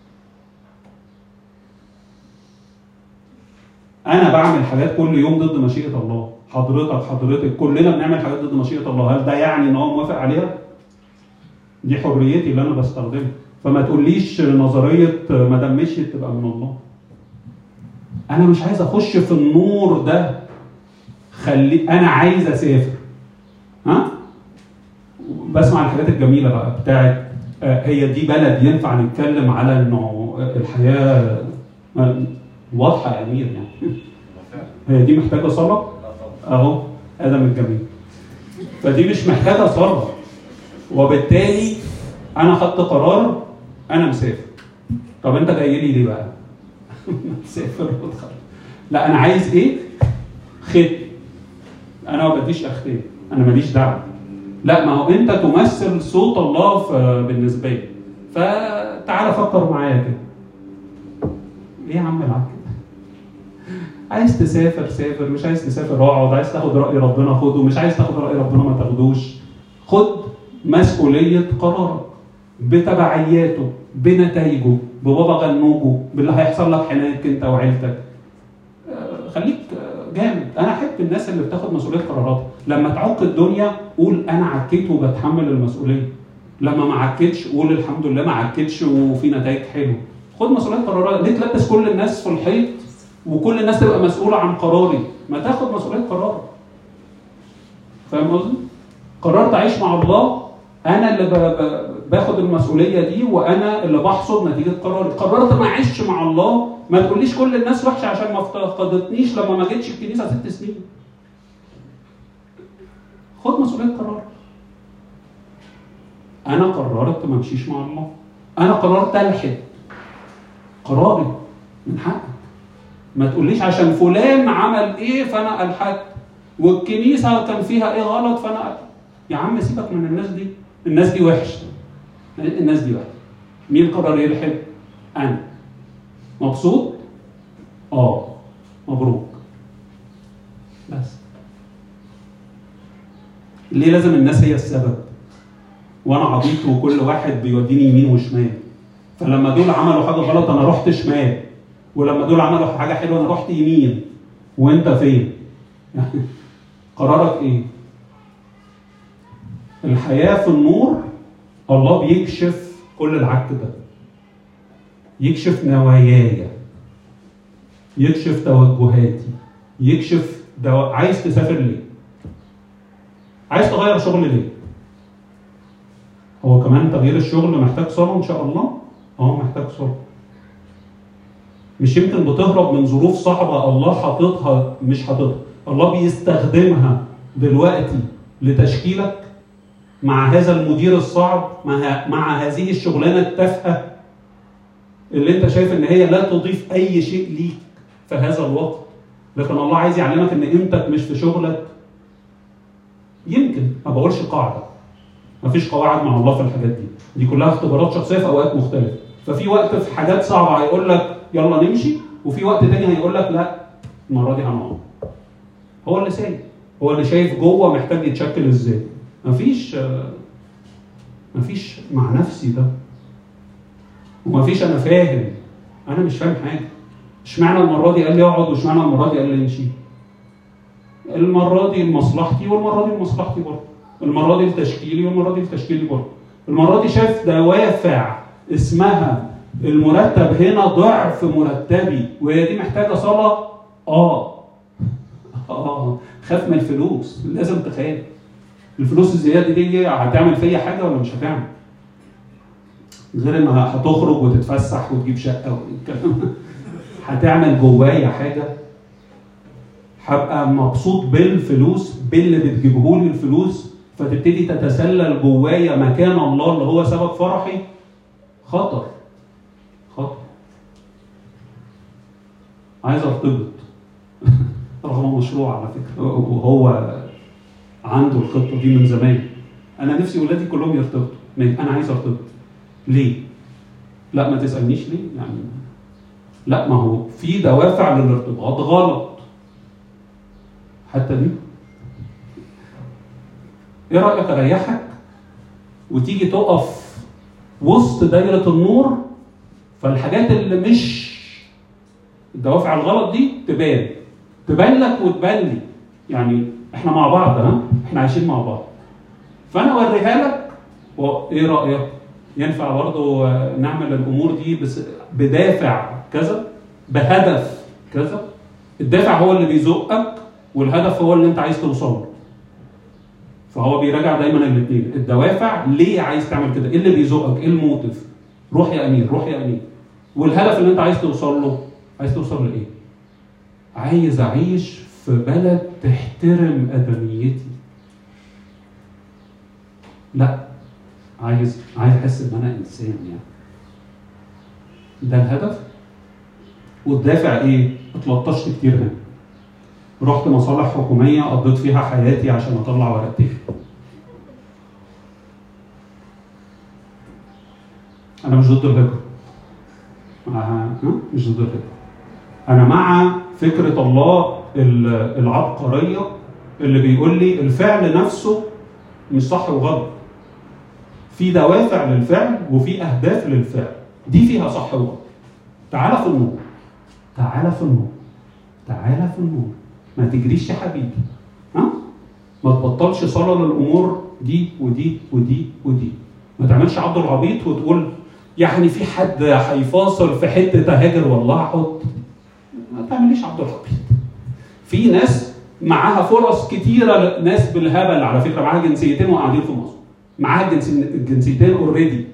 انا بعمل حاجات كل يوم ضد مشيئه الله حضرتك حضرتك كلنا بنعمل حاجات ضد مشيئه الله هل ده يعني ان هو موافق عليها دي حريتي اللي انا بستخدمها فما تقوليش نظريه ما دام مشيت تبقى من الله انا مش عايز اخش في النور ده خلي انا عايز اسافر ها بسمع الحاجات الجميله بقى بتاعت آه، هي دي بلد ينفع نتكلم على انه الحياه آه، واضحه يا امير يعني هي دي محتاجه صلاه اهو ادم الجميل فدي مش محتاجه صلاه وبالتالي انا خدت قرار انا مسافر طب انت جاي لي ليه بقى؟ مسافر وتخرج لا انا عايز ايه؟ ختم انا ما بديش اختم انا ماليش دعوه لا ما هو انت تمثل صوت الله في- بالنسبه لي فتعالى فكر معايا كده ايه يا عم العك كده عايز تسافر سافر مش عايز تسافر اقعد عايز تاخد راي ربنا خده مش عايز تاخد راي ربنا ما تاخدوش خد مسؤوليه قرارك بتبعياته بنتائجه ببابا غنوجه باللي هيحصل لك هناك انت وعيلتك آه، خليك آه، جامد انا احب الناس اللي بتاخد مسؤوليه قراراتها لما تعك الدنيا قول انا عكيت وبتحمل المسؤوليه لما ما عكتش قول الحمد لله ما عكتش وفي نتائج حلوه خد مسؤوليه قرارات ليه تلبس كل الناس في الحيط وكل الناس تبقى مسؤوله عن قراري ما تاخد مسؤوليه قرارك فاهم قصدي قررت اعيش مع الله انا اللي ب... ب... باخد المسؤوليه دي وانا اللي بحصد نتيجه قراري قررت ما اعيش مع الله ما تقوليش كل الناس وحشه عشان ما افتقدتنيش لما ما جيتش الكنيسه ست سنين خد مسؤوليه قرار انا قررت ما امشيش مع الله انا قررت الحد قراري من حقك ما تقوليش عشان فلان عمل ايه فانا الحدت والكنيسه كان فيها ايه غلط فانا يا عم سيبك من الناس دي الناس دي وحشه الناس دي وحشه مين قرر يلحد انا مبسوط اه مبروك بس ليه لازم الناس هي السبب وانا عبيط وكل واحد بيوديني يمين وشمال فلما دول عملوا حاجه غلط انا رحت شمال ولما دول عملوا حاجه حلوه انا رحت يمين وانت فين قرارك ايه الحياه في النور الله بيكشف كل العك ده يكشف نواياي يكشف توجهاتي يكشف دو... عايز تسافر ليه عايز تغير شغل ليه هو كمان تغيير الشغل محتاج صلاة إن شاء الله؟ أه محتاج صلاة. مش يمكن بتهرب من ظروف صعبة الله حاططها مش حاططها، الله بيستخدمها دلوقتي لتشكيلك مع هذا المدير الصعب مع مع هذه الشغلانة التافهة اللي أنت شايف إن هي لا تضيف أي شيء ليك في هذا الوقت. لكن الله عايز يعلمك إن قيمتك مش في شغلك. يمكن ما بقولش قاعدة. مفيش قواعد مع الله في الحاجات دي دي كلها اختبارات شخصيه في اوقات مختلفه ففي وقت في حاجات صعبه هيقول لك يلا نمشي وفي وقت تاني هيقول لك لا المره دي هنقعد هو اللي سايق هو اللي شايف جوه محتاج يتشكل ازاي مفيش آه، مفيش مع نفسي ده ومفيش انا فاهم انا مش فاهم حاجه اشمعنى المره دي قال لي اقعد واشمعنى المره دي قال لي امشي المره دي لمصلحتي والمره دي لمصلحتي برضه المره دي لتشكيلي والمره دي لتشكيلي برضه المره دي شاف دوافع اسمها المرتب هنا ضعف مرتبي وهي دي محتاجه صلاه اه اه خاف من الفلوس لازم تخاف الفلوس الزياده دي هتعمل فيا حاجه ولا مش هتعمل غير انها هتخرج وتتفسح وتجيب شقه والكلام ده. هتعمل جوايا حاجه هبقى مبسوط بالفلوس باللي بتجيبه لي الفلوس فتبتدي تتسلل جوايا مكان الله اللي هو سبب فرحي خطر خطر عايز ارتبط رغم مشروع على فكره وهو عنده الخطه دي من زمان انا نفسي ولادي كلهم يرتبطوا ما- انا عايز ارتبط ليه؟ لا ما تسالنيش ليه يعني لا ما هو في دوافع للارتباط غلط حتى دي ايه رايك اريحك وتيجي تقف وسط دايره النور فالحاجات اللي مش الدوافع الغلط دي تبان تبان لك وتبان لي يعني احنا مع بعض ها احنا عايشين مع بعض فانا اوريها لك وايه رايك ينفع برضه آه، نعمل الامور دي بس بدافع كذا بهدف كذا الدافع هو اللي بيزقك والهدف هو اللي انت عايز توصل له فهو بيراجع دايما الاثنين الدوافع ليه عايز تعمل كده ايه اللي بيزقك ايه الموتيف روح يا امير روح يا امير والهدف اللي انت عايز توصل له عايز توصل لايه عايز اعيش في بلد تحترم ادميتي لا عايز عايز احس ان انا انسان يعني ده الهدف والدافع ايه اتلطشت كتير هنا رحت مصالح حكوميه قضيت فيها حياتي عشان اطلع ورقتين انا مش ضد الهجره مع- ها؟ مش ضد الهجره انا مع فكره الله ال- العبقريه اللي بيقول لي الفعل نفسه مش صح وغلط في دوافع للفعل وفي اهداف للفعل دي فيها صح وغلط تعالى في النور تعالى في النور تعالى في النور ما تجريش يا حبيبي ها ما تبطلش صلاه للامور دي ودي ودي ودي ما تعملش عبد العبيط وتقول يعني في حد هيفاصل في حته هاجر والله احط ما تعمليش عبد العبيط في ناس معاها فرص كتيره ناس بالهبل على فكره معاها جنسيتين وقاعدين في مصر معاها الجنسي- الجنسيتين اوريدي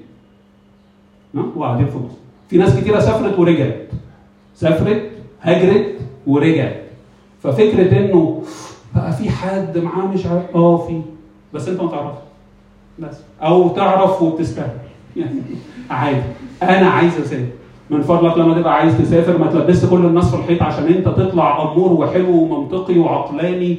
وقاعدين في مصر في ناس كتيره سافرت ورجعت سافرت هاجرت ورجعت ففكره انه بقى في حد معاه مش عارف اه في بس انت ما تعرفش بس او تعرف وبتستهبل يعني عادي انا عايز اسافر من فضلك لما تبقى عايز تسافر ما تلبسش كل الناس في الحيط عشان انت تطلع امور وحلو ومنطقي وعقلاني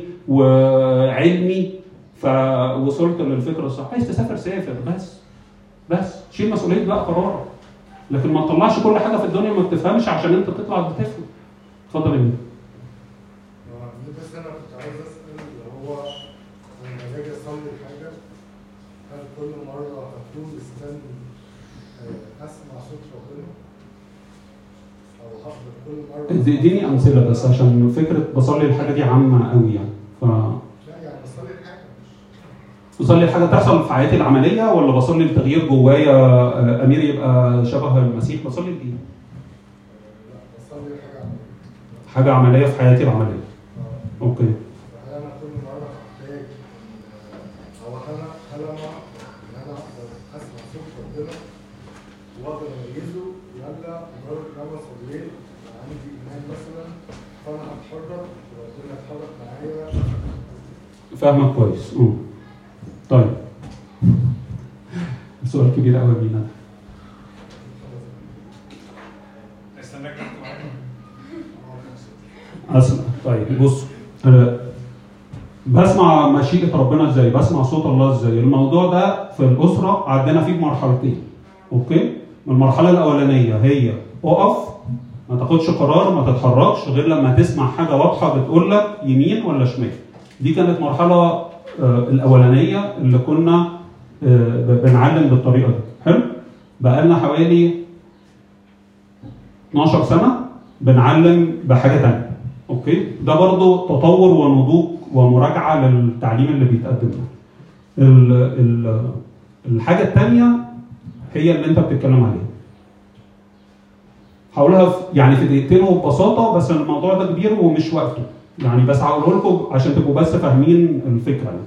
وعلمي فوصلت للفكره الصح عايز تسافر سافر بس بس شيل مسؤوليه بقى قرارك لكن ما تطلعش كل حاجه في الدنيا ما بتفهمش عشان انت تطلع بتفهم اتفضل يا مين آه، بس انا كنت عايز اسال اللي هو لما باجي اصلي حاجه هل كل مره هكون مستني آه، اسمع صوت ربنا؟ او هفضل كل مره دي- اديني امثله بس عشان فكره بصلي الحاجه دي عامه قوي يعني ف لا يعني بصلي الحاجه مش بصلي الحاجه تحصل في حياتي العمليه ولا بصلي لتغيير جوايا آه، امير يبقى شبه المسيح بصلي لايه؟ لا بصلي الحاجه عمليه حاجه عمليه في حياتي العمليه آه، اوكي فهل انا كل مره هحتاج آه، او هل أنا- هل انا ان انا اقدر اسمع صوت ربنا واقدر اميزه ولا مجرد ان انا صليت عندي ايمان مثلا فانا هتحرك وربنا يتحرك معايا فاهمك كويس أه. طيب سؤال كبير قوي مين ده استناك تحت معاك اسمع طيب بص أنا بسمع مشيئة ربنا ازاي؟ بسمع صوت الله ازاي؟ الموضوع ده في الأسرة عدينا فيه بمرحلتين. أوكي؟ المرحلة الأولانية هي اقف ما تاخدش قرار ما تتحركش غير لما تسمع حاجة واضحة بتقول لك يمين ولا شمال. دي كانت مرحله آه، الاولانيه اللي كنا آه، ب- بنعلم بالطريقه دي حلو بقى لنا حوالي 12 سنه بنعلم بحاجه تانية اوكي ده برضو تطور ونضوج ومراجعه للتعليم اللي بيتقدم ده ال ال الحاجه الثانيه هي اللي انت بتتكلم عليها هقولها في يعني في دقيقتين وببساطه بس الموضوع ده كبير ومش وقته يعني بس هقوله لكم عشان تبقوا بس فاهمين الفكره يعني.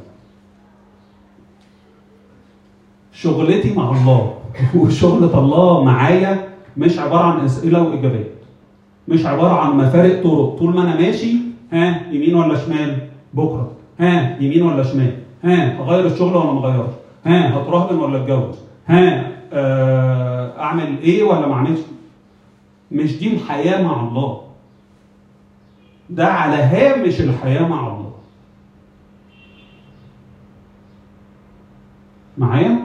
شغلتي مع الله وشغلة الله معايا مش عبارة عن أسئلة وإجابات مش عبارة عن مفارق طرق طول ما أنا ماشي ها يمين ولا شمال بكرة ها يمين ولا شمال ها أغير الشغل ولا ما أغيرش ها هترهبن ولا أتجوز ها آه، أعمل إيه ولا ما أعملش مش دي الحياة مع الله ده على هامش الحياة مع الله معايا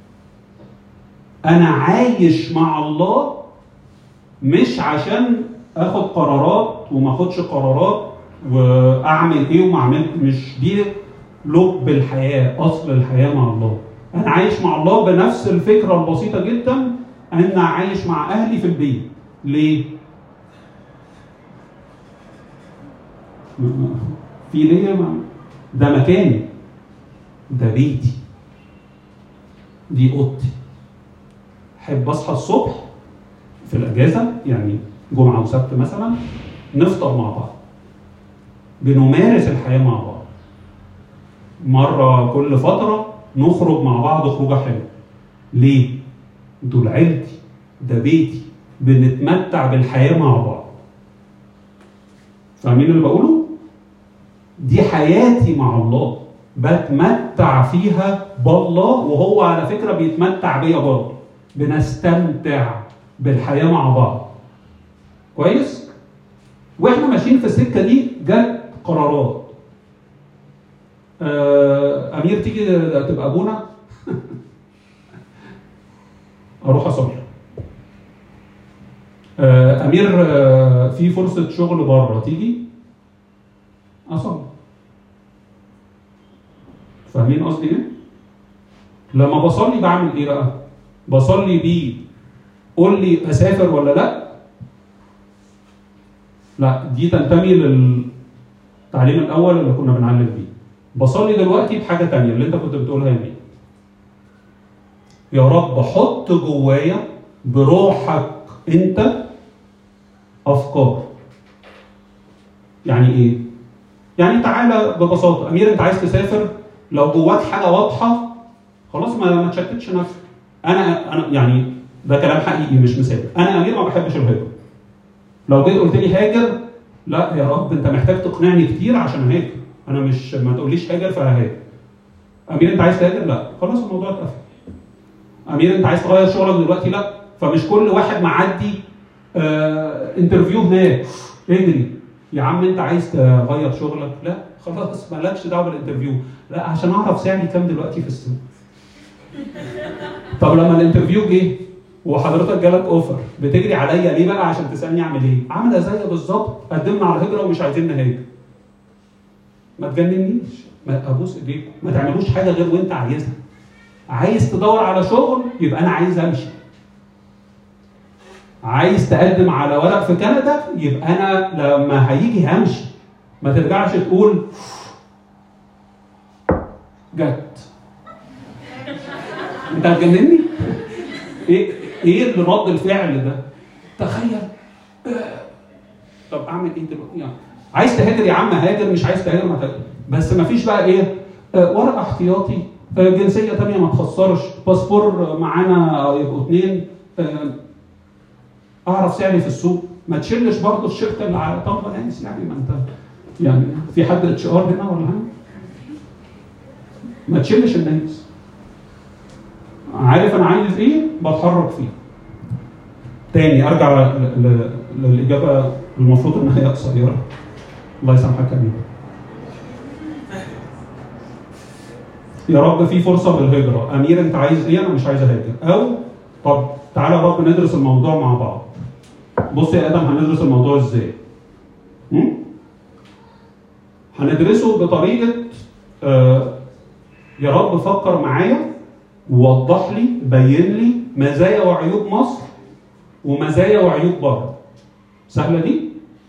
انا عايش مع الله مش عشان اخد قرارات وما اخدش قرارات واعمل ايه وما اعمل مش دي لب الحياه اصل الحياه مع الله انا عايش مع الله بنفس الفكره البسيطه جدا انا عايش مع اهلي في البيت ليه في ليه ما- ده مكاني ده بيتي دي اوضتي احب اصحى الصبح في الاجازه يعني جمعه وسبت مثلا نفطر مع بعض بنمارس الحياه مع بعض مره كل فتره نخرج مع بعض خروجه حلوه ليه دول عيلتي ده بيتي بنتمتع بالحياه مع بعض فاهمين اللي بقوله دي حياتي مع الله بتمتع فيها بالله وهو على فكره بيتمتع بيا برضه بنستمتع بالحياه مع بعض كويس واحنا ماشيين في السكه دي جت قرارات آه امير تيجي تبقى ابونا اروح اصلي آه امير آه في فرصه شغل بره تيجي اصلي فاهمين قصدي ايه؟ لما بصلي بعمل ايه بقى؟ بصلي بيه قول لي اسافر ولا لا؟ لا دي تنتمي للتعليم الاول اللي كنا بنعلم بيه. بصلي دلوقتي بحاجه تانية اللي انت كنت بتقولها يا مين. يا رب حط جوايا بروحك انت افكار. يعني ايه؟ يعني تعالى ببساطه امير انت عايز تسافر لو جواك حاجه واضحه خلاص ما ما تشتتش نفسك انا انا يعني ده كلام حقيقي مش مثال انا امير ما بحبش الهجره لو جيت قلت لي هاجر لا يا رب انت محتاج تقنعني كتير عشان هاجر انا مش ما تقوليش هاجر فهاجر امير انت عايز تهاجر لا خلاص الموضوع اتقفل امير انت عايز تغير شغلك دلوقتي لا فمش كل واحد معدي آه انترفيو هناك اجري يا عم انت عايز تغير شغلك لا خلاص مالكش دعوه بالانترفيو لا عشان اعرف سعري كام دلوقتي في السوق طب لما الانترفيو جه وحضرتك جالك اوفر بتجري عليا ليه بقى عشان تسالني اعمل ايه؟ عامله زي بالظبط قدمنا على الهجره ومش عايزين نهاجر. ما تجننيش ما ابوس ايديكم ما تعملوش حاجه غير وانت عايزها. عايز تدور على شغل يبقى انا عايز امشي. عايز تقدم على ورق في كندا يبقى انا لما هيجي همشي. ما ترجعش تقول جت انت هتجنني؟ ايه ايه اللي رد الفعل ده؟ تخيل آه، طب اعمل ايه دلوقتي؟ يعني عايز تهاجر يا عم هاجر مش عايز تهاجر ما تهاجر بس ما فيش بقى ايه؟ آه، ورقه احتياطي آه، جنسيه تانية ما تخسرش باسبور معانا يبقوا اثنين اعرف سعري في السوق ما تشيلش برضه الشركه اللي على طلبه ناس يعني ما انت يعني في حد اتش ار هنا ولا حاجه؟ ما تشيلش الناس عارف انا عايز ايه بتحرك فيه تاني ارجع ل- ل- للاجابه المفروض ان هي قصيره الله يسامحك يا أمين. يا رب في فرصه بالهجره امير انت عايز ايه انا مش عايز اهاجر او طب تعالى يا رب ندرس الموضوع مع بعض بص يا ادم هندرس الموضوع ازاي م? هندرسه بطريقه آه يا رب فكر معايا ووضح لي بين لي مزايا وعيوب مصر ومزايا وعيوب بره سهله دي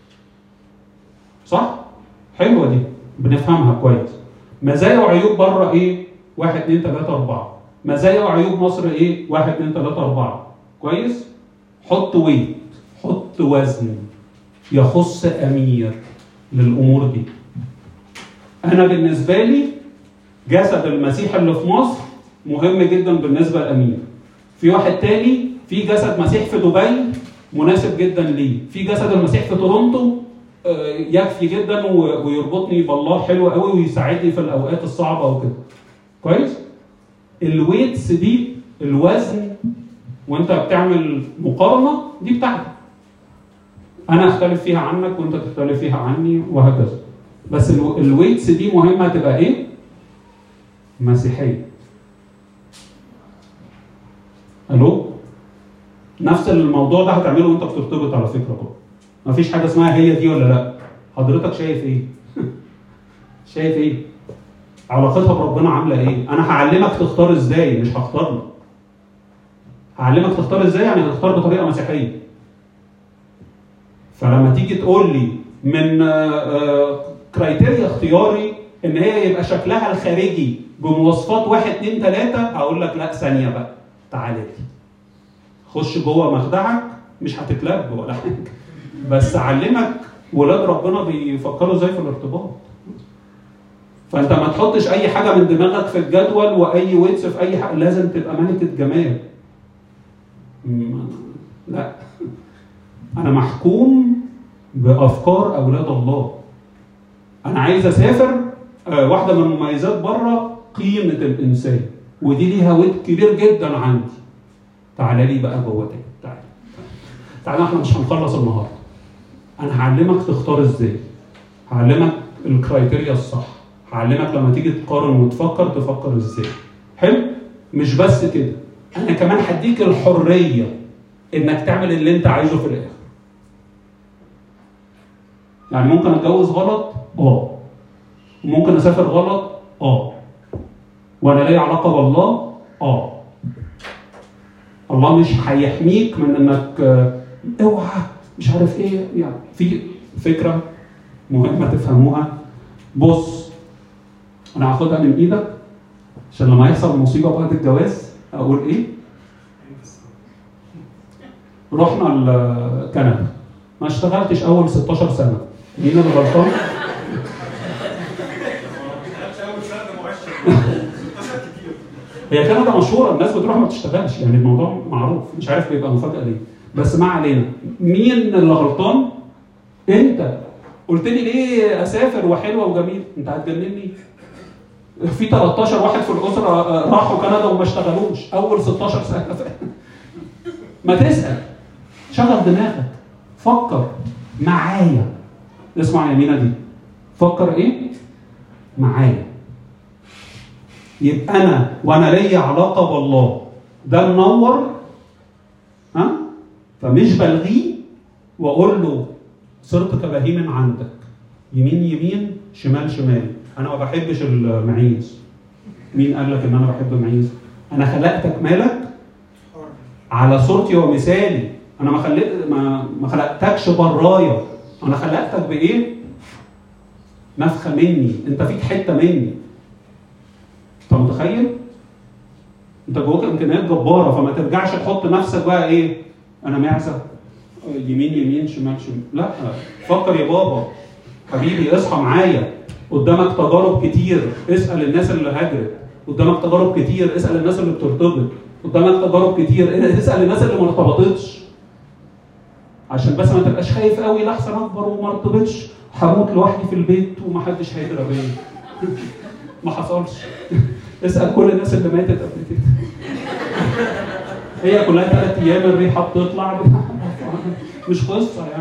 صح حلوه دي بنفهمها كويس مزايا وعيوب بره ايه واحد اتنين تلاته اربعه مزايا وعيوب مصر ايه واحد اتنين تلاته اربعه كويس حط ويت حط وزن يخص امير للامور دي انا بالنسبه لي جسد المسيح اللي في مصر مهم جدا بالنسبه لامير في واحد تاني في جسد مسيح في دبي مناسب جدا ليه في جسد المسيح في تورونتو آه، يكفي جدا و- ويربطني بالله حلو قوي ويساعدني في الاوقات الصعبه وكده كويس الويتس دي الوزن وانت بتعمل مقارنه دي بتاعتك انا اختلف فيها عنك وانت تختلف فيها عني وهكذا بس الو- الويتس دي مهمه تبقى ايه مسيحيه الو نفس الموضوع ده هتعمله وانت بترتبط على فكره برضه مفيش حاجه اسمها هي دي ولا لا حضرتك شايف ايه شايف ايه علاقتها بربنا عامله ايه انا هعلمك تختار ازاي مش هختار لك هعلمك تختار ازاي يعني تختار بطريقه مسيحيه فلما تيجي تقول لي من كرايتيريا اختياري ان هي يبقى شكلها الخارجي بمواصفات واحد اتنين تلاته اقول لك لا ثانيه بقى تعالى لي خش جوه مخدعك مش هتتلب ولا حاجه بس علمك ولاد ربنا بيفكروا ازاي في الارتباط فانت ما تحطش اي حاجه من دماغك في الجدول واي ويتس في اي حاجه لازم تبقى ملكه جمال م- لا انا محكوم بافكار اولاد الله انا عايز اسافر آه، واحده من مميزات بره قيمه الانسان ودي ليها ويت كبير جدا عندي تعالى لي بقى جوه تاني تعالى تعالى احنا مش هنخلص النهارده انا هعلمك تختار ازاي هعلمك الكرايتيريا الصح هعلمك لما تيجي تقارن وتفكر تفكر ازاي حلو مش بس كده انا كمان هديك الحريه انك تعمل اللي انت عايزه في الاخر يعني ممكن اتجوز غلط اه وممكن اسافر غلط اه وانا ليا علاقه بالله اه الله مش هيحميك من انك آه، اوعى مش عارف ايه يعني في فكره مهمه تفهموها بص انا هاخدها من ايدك عشان لما يحصل مصيبه بعد الجواز اقول ايه رحنا ل- كندا ما اشتغلتش اول 16 سنه مين اللي غلطان؟ اول سنه مؤشر 16 كتير هي كندا مشهوره الناس بتروح ما بتشتغلش يعني الموضوع معروف مش عارف بيبقى مفاجاه ليه بس ما علينا مين اللي غلطان؟ انت قلت لي ليه اسافر وحلوه وجميل انت هتجنني في 13 واحد في الاسره آه، راحوا كندا وما اشتغلوش اول 16 سنه ما تسال شغل دماغك فكر معايا اسمع يمينة دي فكر ايه معايا يبقى انا وانا ليا علاقه بالله ده منور ها فمش بلغيه واقول له صرت كبهيم عندك يمين يمين شمال شمال انا ما بحبش المعيز مين قال لك ان انا بحب المعيز انا خلقتك مالك حر على صورتي ومثالي انا ما خلقت ما, ما خلقتكش برايا انا خلقتك بايه نفخه مني انت فيك حته مني انت متخيل انت جواك امكانيات جباره فما ترجعش تحط نفسك بقى ايه انا معزه يمين يمين شمال شمال لا فكر يا بابا حبيبي اصحى معايا قدامك تجارب كتير اسال الناس اللي هاجرت قدامك تجارب كتير اسال الناس اللي بترتبط قدامك تجارب كتير اسال الناس اللي ما ارتبطتش عشان بس ما تبقاش خايف قوي لحسن اكبر وما ارتبطش هموت لوحدي في البيت ومحدش هيدرى بيا ما حصلش اسال كل الناس اللي ماتت قبل كده هي كلها ثلاث ايام الريحه بتطلع مش قصه يعني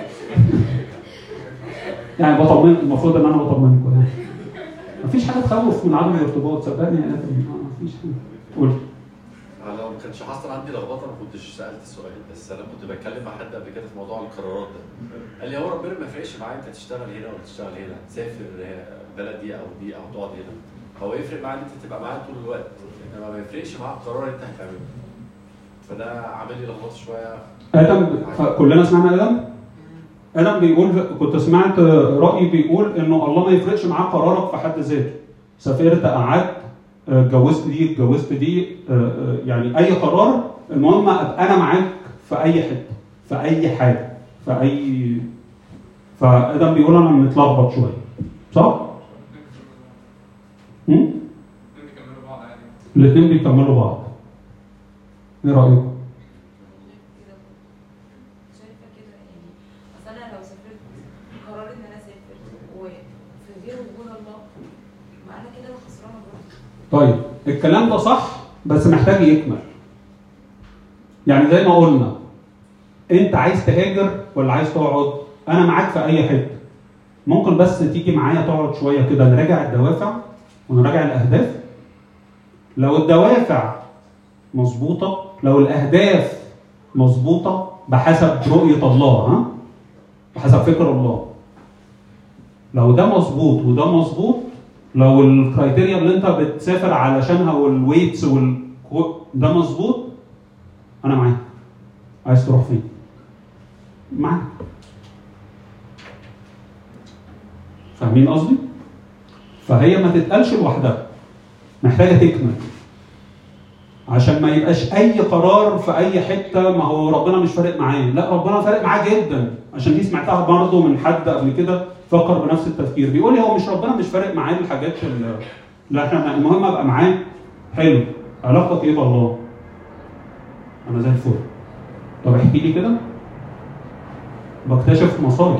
يعني بطمن المفروض ان انا بطمنكم يعني مفيش حاجه تخوف من عدم الارتباط صدقني يا ادم مفيش حاجه قول لو ما كانش حصل عندي لخبطه ما كنتش سالت السؤال بس انا كنت بتكلم مع حد قبل كده في موضوع القرارات ده قال لي هو ربنا ما يفرقش معايا انت تشتغل هنا ولا تشتغل هنا تسافر بلد دي او دي او تقعد هنا هو يفرق معاه ان انت تبقى معاه طول الوقت انما ما يفرقش معاه القرار اللي انت هتعمله فده عامل لي لخبطه شويه ادم ف- كلنا سمعنا ادم ادم بيقول كنت سمعت راي بيقول انه الله ما يفرقش معاه قرارك في حد ذاته سافرت قعدت آه، اتجوزت دي اتجوزت دي آه، آه، يعني اي قرار المهم ابقى انا معاك في اي حته في اي حاجه في اي فادم بيقول انا متلخبط شويه صح؟ هم؟ الاثنين بيكملوا بعض ايه رايكم؟ شايفه كده يعني اصل انا لو سافرت قرار ان انا اسافر وفي غير وجود الله ما انا كده أنا خسرانه برضه طيب الكلام ده صح بس محتاج يكمل يعني زي ما قلنا انت عايز تهاجر ولا عايز تقعد انا معاك في اي حته ممكن بس تيجي معايا تقعد شويه كده نراجع الدوافع ونراجع الاهداف لو الدوافع مظبوطه لو الاهداف مظبوطه بحسب رؤيه الله ها بحسب فكر الله لو ده مظبوط وده مظبوط لو الكرايتيريا اللي انت بتسافر علشانها والويتس وال ده مظبوط انا معاك عايز تروح فين؟ معاك فاهمين قصدي؟ فهي ما تتقالش لوحدها محتاجه تكمل عشان ما يبقاش اي قرار في اي حته ما هو ربنا مش فارق معاه لا ربنا فارق معاه جدا عشان دي سمعتها برضه من حد قبل كده فكر بنفس التفكير بيقول لي هو مش ربنا مش فارق معاه الحاجات ال- لا احنا المهم ابقى معاه حلو علاقتك ايه بالله انا زي الفل طب احكي لي كده بكتشف مصايب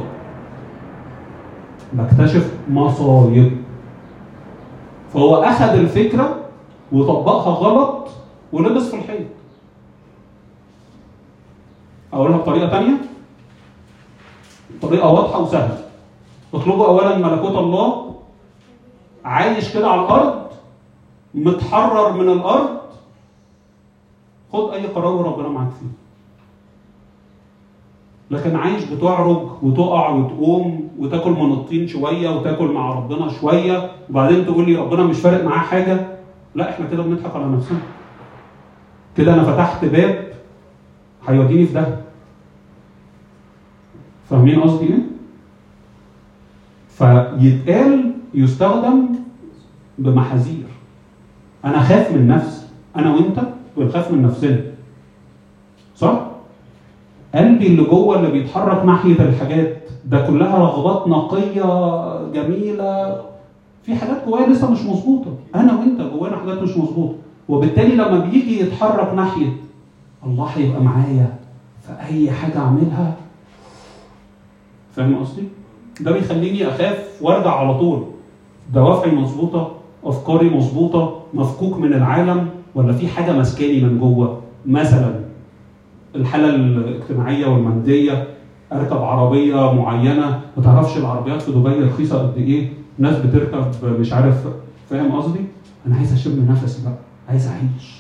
بكتشف مصايب فهو اخذ الفكره وطبقها غلط ولبس في الحيط اقولها بطريقه تانية طريقه واضحه وسهله اطلبوا اولا ملكوت الله عايش كده على الارض متحرر من الارض خد اي قرار وربنا معاك فيه لكن عايش بتعرج وتقع وتقوم وتاكل من الطين شويه وتاكل مع ربنا شويه وبعدين تقول لي ربنا مش فارق معاه حاجه لا احنا كده بنضحك على نفسنا كده انا فتحت باب هيوديني في ده فاهمين قصدي ايه؟ فيتقال يستخدم بمحاذير انا خاف من نفسي انا وانت بنخاف من نفسنا صح؟ قلبي اللي جوه اللي بيتحرك ناحيه الحاجات ده كلها رغبات نقيه جميله في حاجات جوايا لسه مش مظبوطه انا وانت جوانا حاجات مش مظبوطه وبالتالي لما بيجي يتحرك ناحيه الله هيبقى معايا في اي حاجه اعملها فاهم قصدي؟ ده بيخليني اخاف وارجع على طول دوافعي مظبوطه افكاري مظبوطه مفكوك من العالم ولا في حاجه ماسكاني من جوه مثلا الحاله الاجتماعيه والماديه اركب عربيه معينه ما تعرفش العربيات في دبي رخيصه قد ايه ناس بتركب مش عارف فاهم قصدي انا عايز اشم نفسي بقى عايز اعيش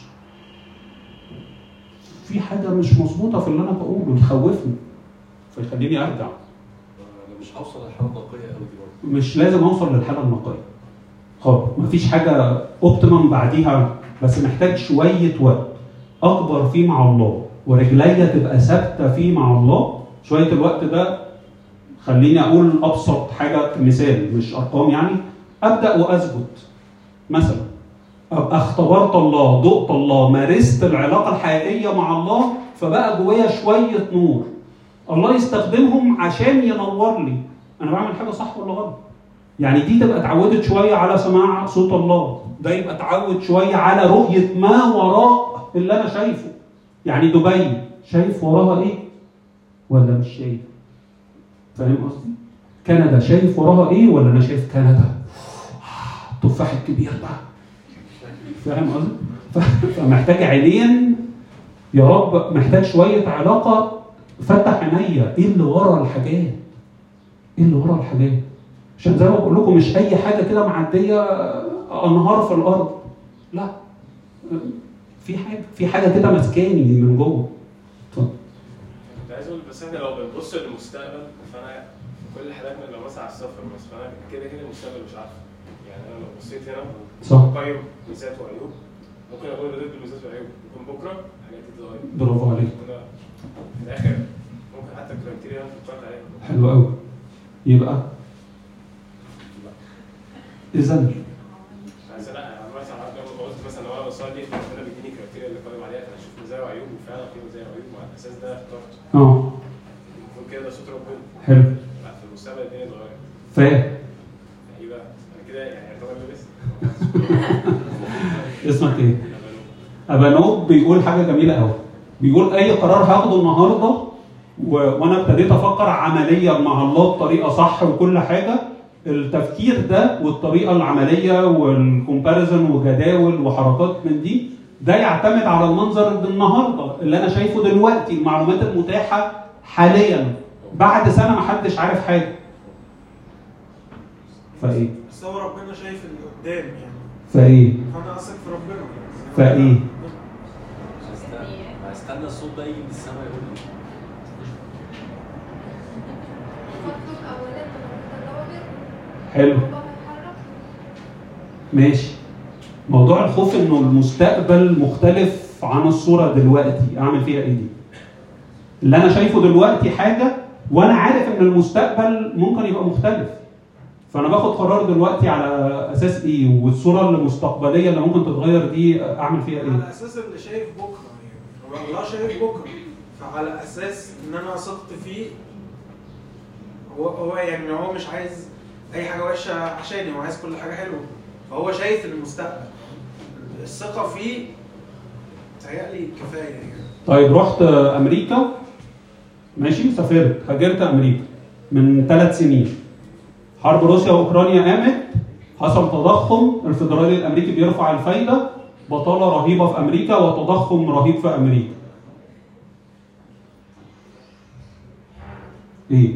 في حاجه مش مظبوطه في اللي انا بقوله تخوفني فيخليني ارجع انا مش هوصل للحاله النقيه قوي دي برضه مش لازم اوصل للحاله النقيه خالص مفيش حاجه اوبتيمم بعديها بس محتاج شويه وقت اكبر فيه مع الله ورجليا تبقى ثابته فيه مع الله شويه الوقت ده خليني اقول ابسط حاجه مثال مش ارقام يعني ابدا واثبت مثلا ابقى اختبرت الله دقت الله مارست العلاقه الحقيقيه مع الله فبقى جوايا شويه نور الله يستخدمهم عشان ينور لي انا بعمل حاجه صح ولا غلط يعني دي تبقى اتعودت شويه على سماع صوت الله ده يبقى اتعود شويه على رؤيه ما وراء اللي انا شايفه يعني دبي شايف وراها ايه ولا مش شايف فاهم قصدي كندا شايف وراها ايه ولا انا شايف كندا التفاح الكبير ده فاهم قصدي ف- فمحتاج عينين يا رب محتاج شويه علاقه فتح عينيا ايه اللي ورا الحاجات ايه اللي ورا الحاجات عشان زي ما بقول لكم مش اي حاجه كده معديه انهار في الارض لا في حاجه في حاجه كده ماسكاني من جوه اتفضل كنت عايز اقول بس احنا لو بنبص للمستقبل فانا في كل حالاتنا لو مثلا على السفر مثلا فانا كده كده المستقبل مش عارفه يعني انا لو بصيت هنا صح. قيم ميزات وعيوب ممكن اقول ضد الميزات والعيوب ممكن بكره حاجات دي تتغير برافو عليك. ممكن في الاخر ممكن حتى الكرايتيريا اللي انت فكرت عليها حلو قوي يبقى اذا عايز لا انا مثلا عارف لو قلت مثلا لو انا بصلي ربنا بيديني كرايتيريا اللي قايم عليها فانا اشوف مزايا وعيوب وفعلا في مزايا وعيوب وعلى الاساس ده اخترت اه يكون كده ده صوت ربنا حلو لا في المستقبل الدنيا اتغيرت فاهم ايه بقى؟ انا كده يعني يعتبر لابس اسمك ايه؟ ابانوب بيقول حاجه جميله قوي بيقول اي قرار هاخده النهارده و... وانا ابتديت افكر عمليا مع الله بطريقه صح وكل حاجه التفكير ده والطريقه العمليه والكومباريزن وجداول وحركات من دي ده يعتمد على المنظر النهارده اللي انا شايفه دلوقتي المعلومات المتاحه حاليا بعد سنه ما حدش عارف حاجه فايه بس هو ربنا شايف اللي قدام يعني فايه فانا اثق في ربنا فايه ما استنى الصوت ده يجي من السماء يقول لي مطلوب اولا من حلو ماشي موضوع الخوف انه المستقبل مختلف عن الصوره دلوقتي اعمل فيها ايه دي اللي انا شايفه دلوقتي حاجه وانا عارف ان المستقبل ممكن يبقى مختلف فانا باخد قرار دلوقتي على اساس ايه والصوره المستقبليه اللي ممكن تتغير دي اعمل فيها ايه على اساس اللي شايف بكره يعني هو الله شايف بكره فعلى اساس ان انا ثقت فيه هو هو يعني هو مش عايز اي حاجه وحشه عشاني هو عايز كل حاجه حلوه فهو شايف المستقبل الثقه فيه تهيألي كفايه يعني طيب رحت امريكا ماشي سافرت هاجرت امريكا من ثلاث سنين حرب روسيا واوكرانيا قامت حصل تضخم الفدرالي الامريكي بيرفع الفايده بطاله رهيبه في امريكا وتضخم رهيب في امريكا ايه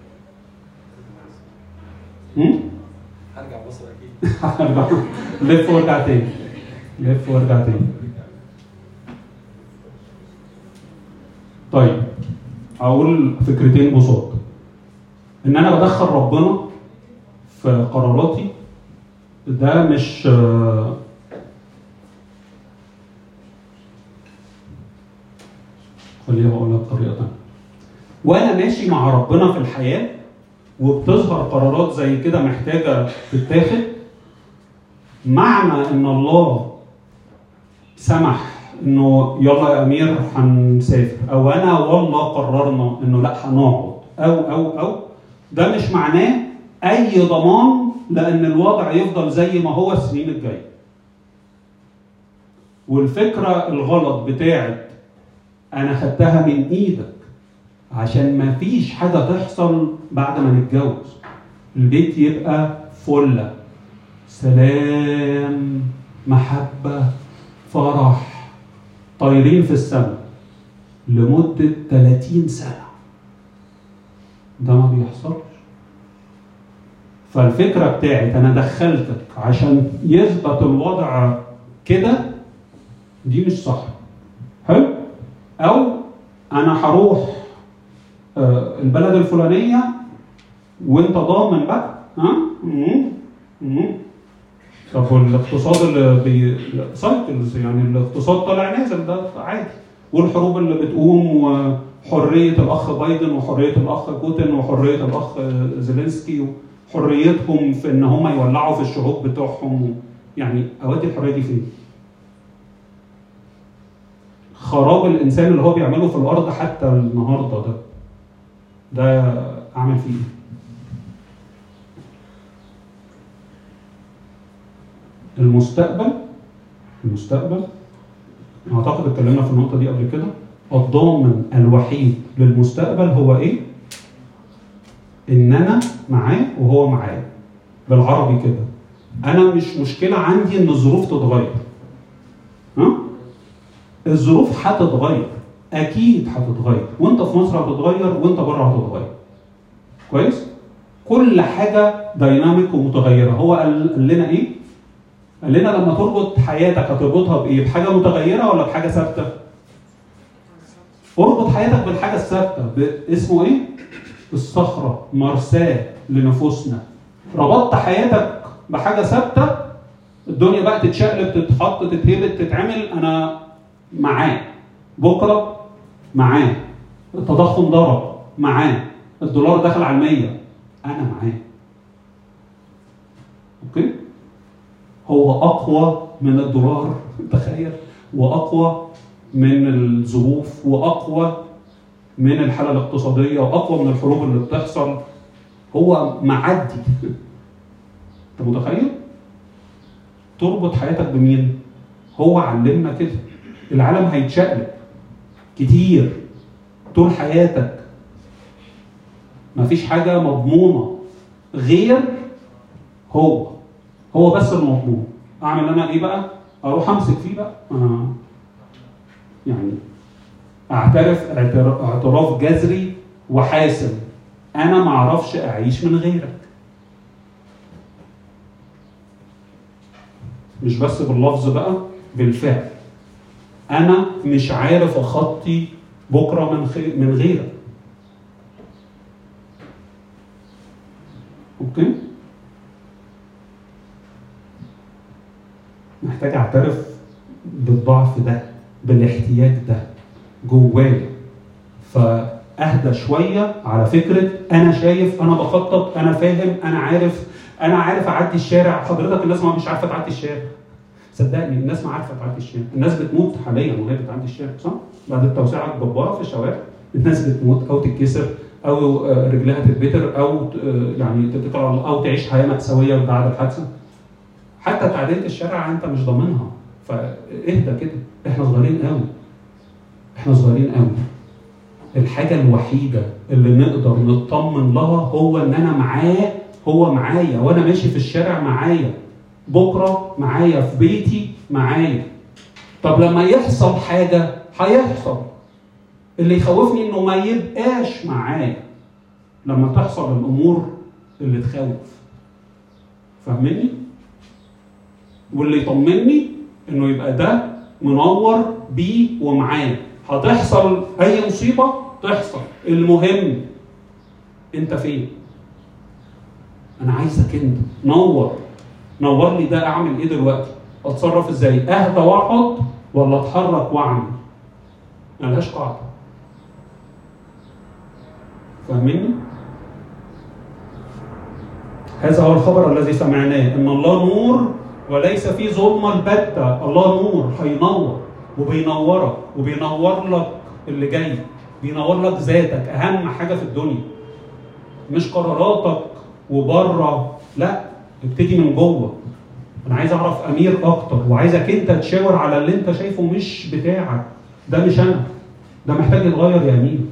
هم؟ هرجع مصر اكيد هرجع لف وارجع تاني لف وارجع تاني طيب هقول فكرتين بساط ان انا بدخل ربنا في قراراتي ده مش آه، خليها اقولها بطريقه تانيه وانا ماشي مع ربنا في الحياه وبتظهر قرارات زي كده محتاجه تتاخد معنى ان الله سمح انه يلا يا امير هنسافر او انا والله قررنا انه لا هنقعد او او او ده مش معناه اي ضمان لان الوضع يفضل زي ما هو السنين الجايه والفكره الغلط بتاعت انا خدتها من ايدك عشان ما فيش حاجه تحصل بعد ما نتجوز البيت يبقى فله سلام محبه فرح طايرين في السماء لمده 30 سنه ده ما بيحصلش فالفكره بتاعت انا دخلتك عشان يثبت الوضع كده دي مش صح حلو او انا هروح آه، البلد الفلانيه وانت ضامن بقى ها مم. مم. طب والاقتصاد اللي بي سايكلز يعني الاقتصاد طالع نازل ده عادي والحروب اللي بتقوم وحريه الاخ بايدن وحريه الاخ بوتين وحريه الاخ زيلينسكي وحريتهم في ان هم يولعوا في الشعوب بتوعهم يعني اودي الحريه دي فين؟ خراب الانسان اللي هو بيعمله في الارض حتى النهارده ده ده اعمل فيه ايه؟ المستقبل المستقبل اعتقد اتكلمنا في النقطه دي قبل كده الضامن الوحيد للمستقبل هو ايه؟ ان انا معاه وهو معايا بالعربي كده انا مش مشكله عندي ان الظروف تتغير ها؟ الظروف هتتغير اكيد هتتغير وانت في مصر هتتغير وانت بره هتتغير كويس كل حاجه دايناميك ومتغيره هو قال قال لنا ايه قال لنا لما تربط حياتك هتربطها بايه؟ بحاجه متغيره ولا بحاجه ثابته؟ اربط حياتك بالحاجه الثابته ب- اسمه ايه؟ الصخره مرساه لنفوسنا ربطت حياتك بحاجه ثابته الدنيا بقى تتشقلب تتحط تتهبط تتعمل انا معاه بكره معاه التضخم ضرب معاه الدولار دخل على المية انا معاه اوكي هو اقوى من الدولار تخيل واقوى من الظروف واقوى من الحاله الاقتصاديه واقوى من الحروب اللي بتحصل هو معدي انت متخيل؟ تربط حياتك بمين؟ هو علمنا كده العالم هيتشقلب كتير طول حياتك مفيش حاجة مضمونة غير هو هو بس المضمون اعمل انا ايه بقى؟ اروح امسك فيه بقى آه. يعني اعترف اعتر- اعتراف جذري وحاسم انا ما اعرفش اعيش من غيرك مش بس باللفظ بقى بالفعل انا مش عارف اخطي بكره من خي... من غيرك اوكي محتاج اعترف بالضعف ده بالاحتياج ده جوايا فاهدى شويه على فكره انا شايف انا بخطط انا فاهم انا عارف انا عارف اعدي الشارع حضرتك الناس ما مش عارفه تعدي الشارع صدقني الناس ما عارفه تعدي الشارع الناس بتموت حاليا وهي بتعدي الشارع صح بعد التوسعه الجباره في الشوارع الناس بتموت او تتكسر او آه، رجلها تتبتر او ت- آه، يعني تتكل على الله، او تعيش حياه ماساويه بعد الحادثه حتى تعديل الشارع انت مش ضامنها فاهدى كده احنا صغيرين قوي احنا صغيرين قوي الحاجه الوحيده اللي نقدر نطمن لها هو ان انا معاه هو معايا وانا ماشي في الشارع معايا بكره معايا في بيتي معايا طب لما يحصل حاجه هيحصل اللي يخوفني انه ما يبقاش معايا لما تحصل الامور اللي تخوف فاهمني واللي يطمني انه يبقى ده منور بيه ومعاه هتحصل اي مصيبه تحصل المهم انت فين انا عايزك انت نور نور لي ده اعمل ايه دلوقتي اتصرف ازاي اهدى واقعد ولا اتحرك واعمل ملهاش قاعده فاهمني هذا هو الخبر الذي سمعناه ان الله نور وليس فيه ظلمه البته الله نور هينور وبينورك وبينور لك اللي جاي بينور لك ذاتك اهم حاجه في الدنيا مش قراراتك وبره لا ابتدي من جوه انا عايز اعرف امير اكتر وعايزك انت تشاور على اللي انت شايفه مش بتاعك ده مش انا ده محتاج يتغير يا امير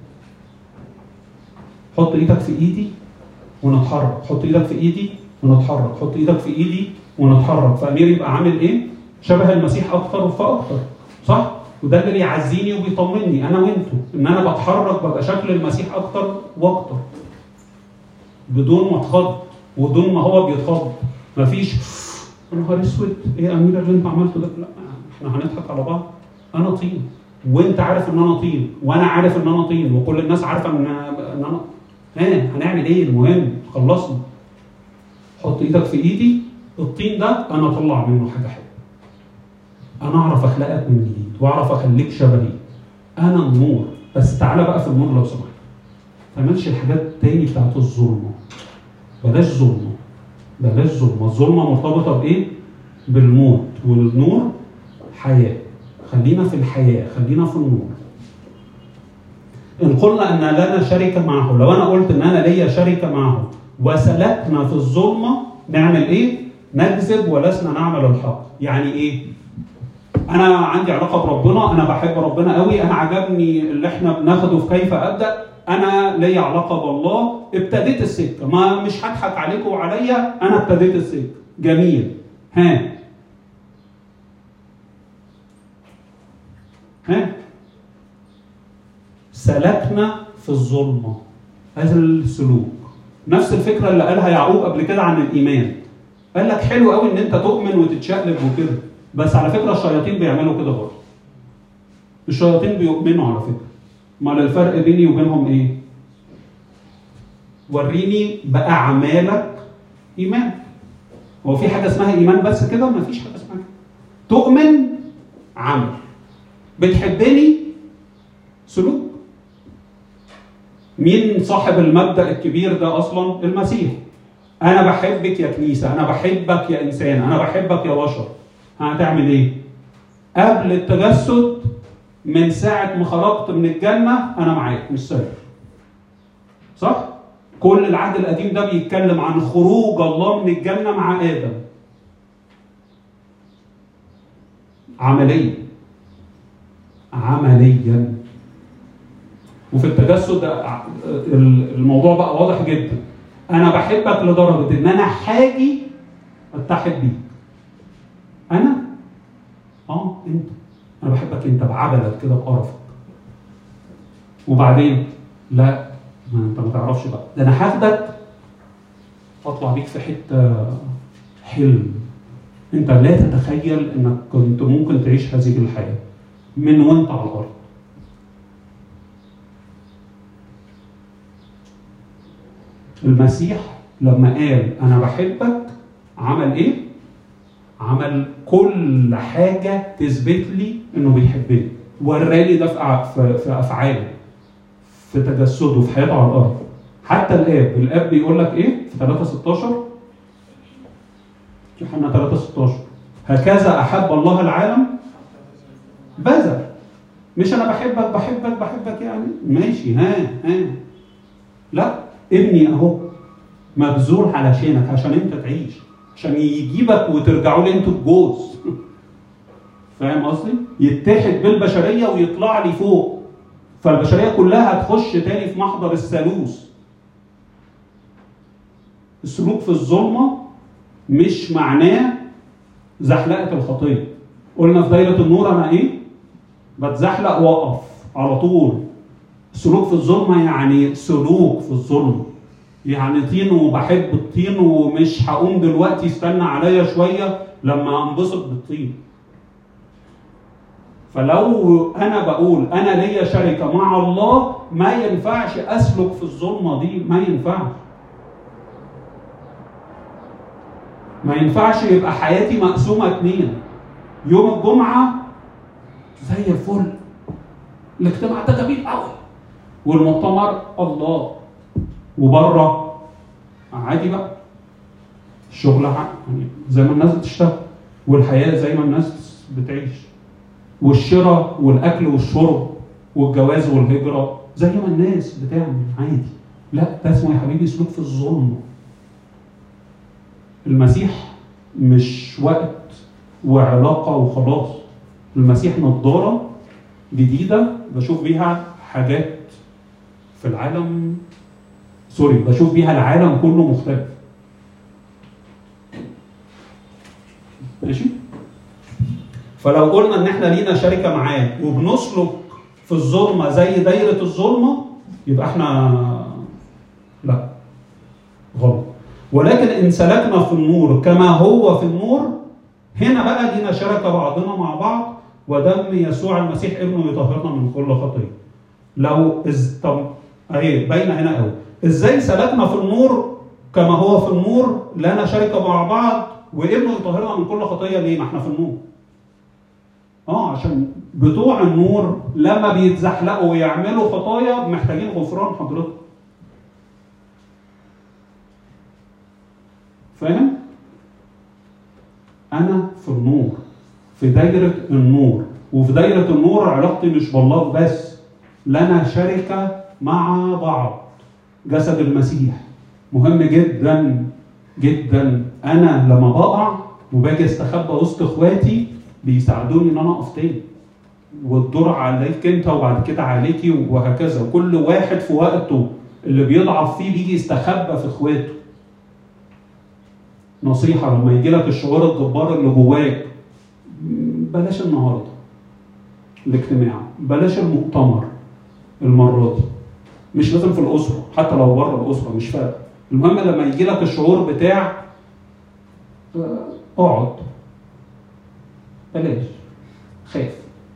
حط ايدك في ايدي ونتحرك حط ايدك في ايدي ونتحرك حط ايدك في ايدي ونتحرك فامير يبقى عامل ايه شبه المسيح اكتر فاكتر صح وده اللي بيعزيني وبيطمني انا وانتوا ان انا بتحرك ببقى شكل المسيح اكتر واكتر بدون ما اتخض ودون ما هو بيتخض مفيش يا نهار اسود ايه يا امير اللي انت عملته ده لا احنا هنضحك على بعض انا طين وانت عارف ان انا طين وانا عارف ان انا طين وكل الناس عارفه ان ان انا ها هنعمل ايه المهم خلصنا حط ايدك في ايدي الطين ده انا اطلع منه حاجه حلوه انا اعرف اخلقك من جديد واعرف اخليك شبهي انا النور بس تعالى بقى في النور لو سمحت ما تعملش الحاجات تاني بتاعت الظلمه بلاش ظلمه بلاش ظلمه الظلمه مرتبطه بايه بالموت والنور حياه خلينا في الحياه خلينا في النور ان قلنا ان لنا شركه معه لو انا قلت ان انا ليا شركه معه وسلكنا في الظلمه نعمل ايه نكذب ولسنا نعمل الحق يعني ايه انا عندي علاقه بربنا انا بحب ربنا قوي انا عجبني اللي احنا بناخده في كيف ابدا انا ليا علاقه بالله ابتديت السكه ما مش هضحك عليكم وعليا انا ابتديت السكه جميل ها ها سلكنا في الظلمه هذا السلوك نفس الفكره اللي قالها يعقوب قبل كده عن الايمان قال لك حلو قوي ان انت تؤمن وتتشقلب وكده بس على فكره الشياطين بيعملوا كده برضه الشياطين بيؤمنوا على فكره امال الفرق بيني وبينهم ايه وريني باعمالك ايمان هو في حاجه اسمها ايمان بس كده ما فيش حاجه اسمها كده تؤمن عمل بتحبني سلوك مين صاحب المبدا الكبير ده اصلا المسيح انا بحبك يا كنيسه انا بحبك يا انسان انا بحبك يا بشر هتعمل ايه قبل التجسد من ساعه ما خرجت من الجنه انا معاك مش سايب صح كل العهد القديم ده بيتكلم عن خروج الله من الجنه مع ادم عمليا عمليا وفي التجسد ع- الموضوع بقى واضح جدا انا بحبك لدرجه ان انا حاجي اتحد بيك انا اه انت انا بحبك انت بعبلك كده بقرفك وبعدين لا ما انت ما تعرفش بقى ده انا هاخدك واطلع بيك في حته حلم انت لا تتخيل انك كنت ممكن تعيش هذه الحياه من وانت على الارض المسيح لما قال انا بحبك عمل ايه عمل كل حاجه تثبت لي انه بيحبني وراني ده في أع- في- في افعاله في تجسده في حياته على الارض حتى الاب الاب بيقول لك ايه في 3 16 يوحنا 3 16 هكذا احب الله العالم بذل مش انا بحبك بحبك بحبك يعني ماشي ها ها لا ابني اهو مبذول علشانك عشان انت تعيش عشان يجيبك وترجعوا لي انتوا الجوز فاهم قصدي؟ يتحد بالبشريه ويطلع لي فوق فالبشريه كلها هتخش تاني في محضر الثالوث السلوك في الظلمه مش معناه زحلقه الخطيه قلنا في دايره النور انا ايه بتزحلق واقف على طول السلوك في الظلمه يعني سلوك في الظلمه يعني طين وبحب الطين ومش هقوم دلوقتي استنى عليا شويه لما انبسط بالطين فلو انا بقول انا ليا شركه مع الله ما ينفعش اسلك في الظلمه دي ما ينفعش ما ينفعش يبقى حياتي مقسومه اتنين يوم الجمعه زي الفل الاجتماع ده جميل قوي والمؤتمر الله وبره عادي بقى الشغل ع- يعني زي ما الناس بتشتغل والحياه زي ما الناس بتعيش والشراء والاكل والشرب والجواز والهجره زي ما الناس بتعمل عادي لا ده اسمه يا حبيبي سلوك في الظلم المسيح مش وقت وعلاقه وخلاص المسيح نظاره جديده بشوف بيها حاجات في العالم سوري بشوف بيها العالم كله مختلف ماشي فلو قلنا ان احنا لينا شركه معاه وبنسلك في الظلمه زي دايره الظلمه يبقى احنا لا غلط ولكن ان سلكنا في النور كما هو في النور هنا بقى لينا شركه بعضنا مع بعض ودم يسوع المسيح ابنه يطهرنا من كل خطيه لو إز... طب اهي باينه هنا قوي ازاي سلكنا في النور كما هو في النور لنا شركه مع بعض وابنه يطهرنا من كل خطيه ليه؟ ما احنا في النور. اه عشان بتوع النور لما بيتزحلقوا ويعملوا خطايا محتاجين غفران حضرتك. فاهم؟ انا في النور في دايره النور وفي دايره النور علاقتي مش بالله بس لنا شركه مع بعض جسد المسيح مهم جدا جدا انا لما بقع وباجي استخبى وسط اخواتي بيساعدوني ان انا اقف تاني والدور عليك انت وبعد كده عليكي وهكذا وكل واحد في وقته اللي بيضعف فيه بيجي يستخبى في اخواته نصيحه لما يجي لك الشعور الجبار اللي جواك بلاش النهارده الاجتماع بلاش المؤتمر المره دي مش لازم في الاسره حتى لو بره الاسره مش فارق المهم لما يجي لك الشعور بتاع آه، اقعد بلاش خاف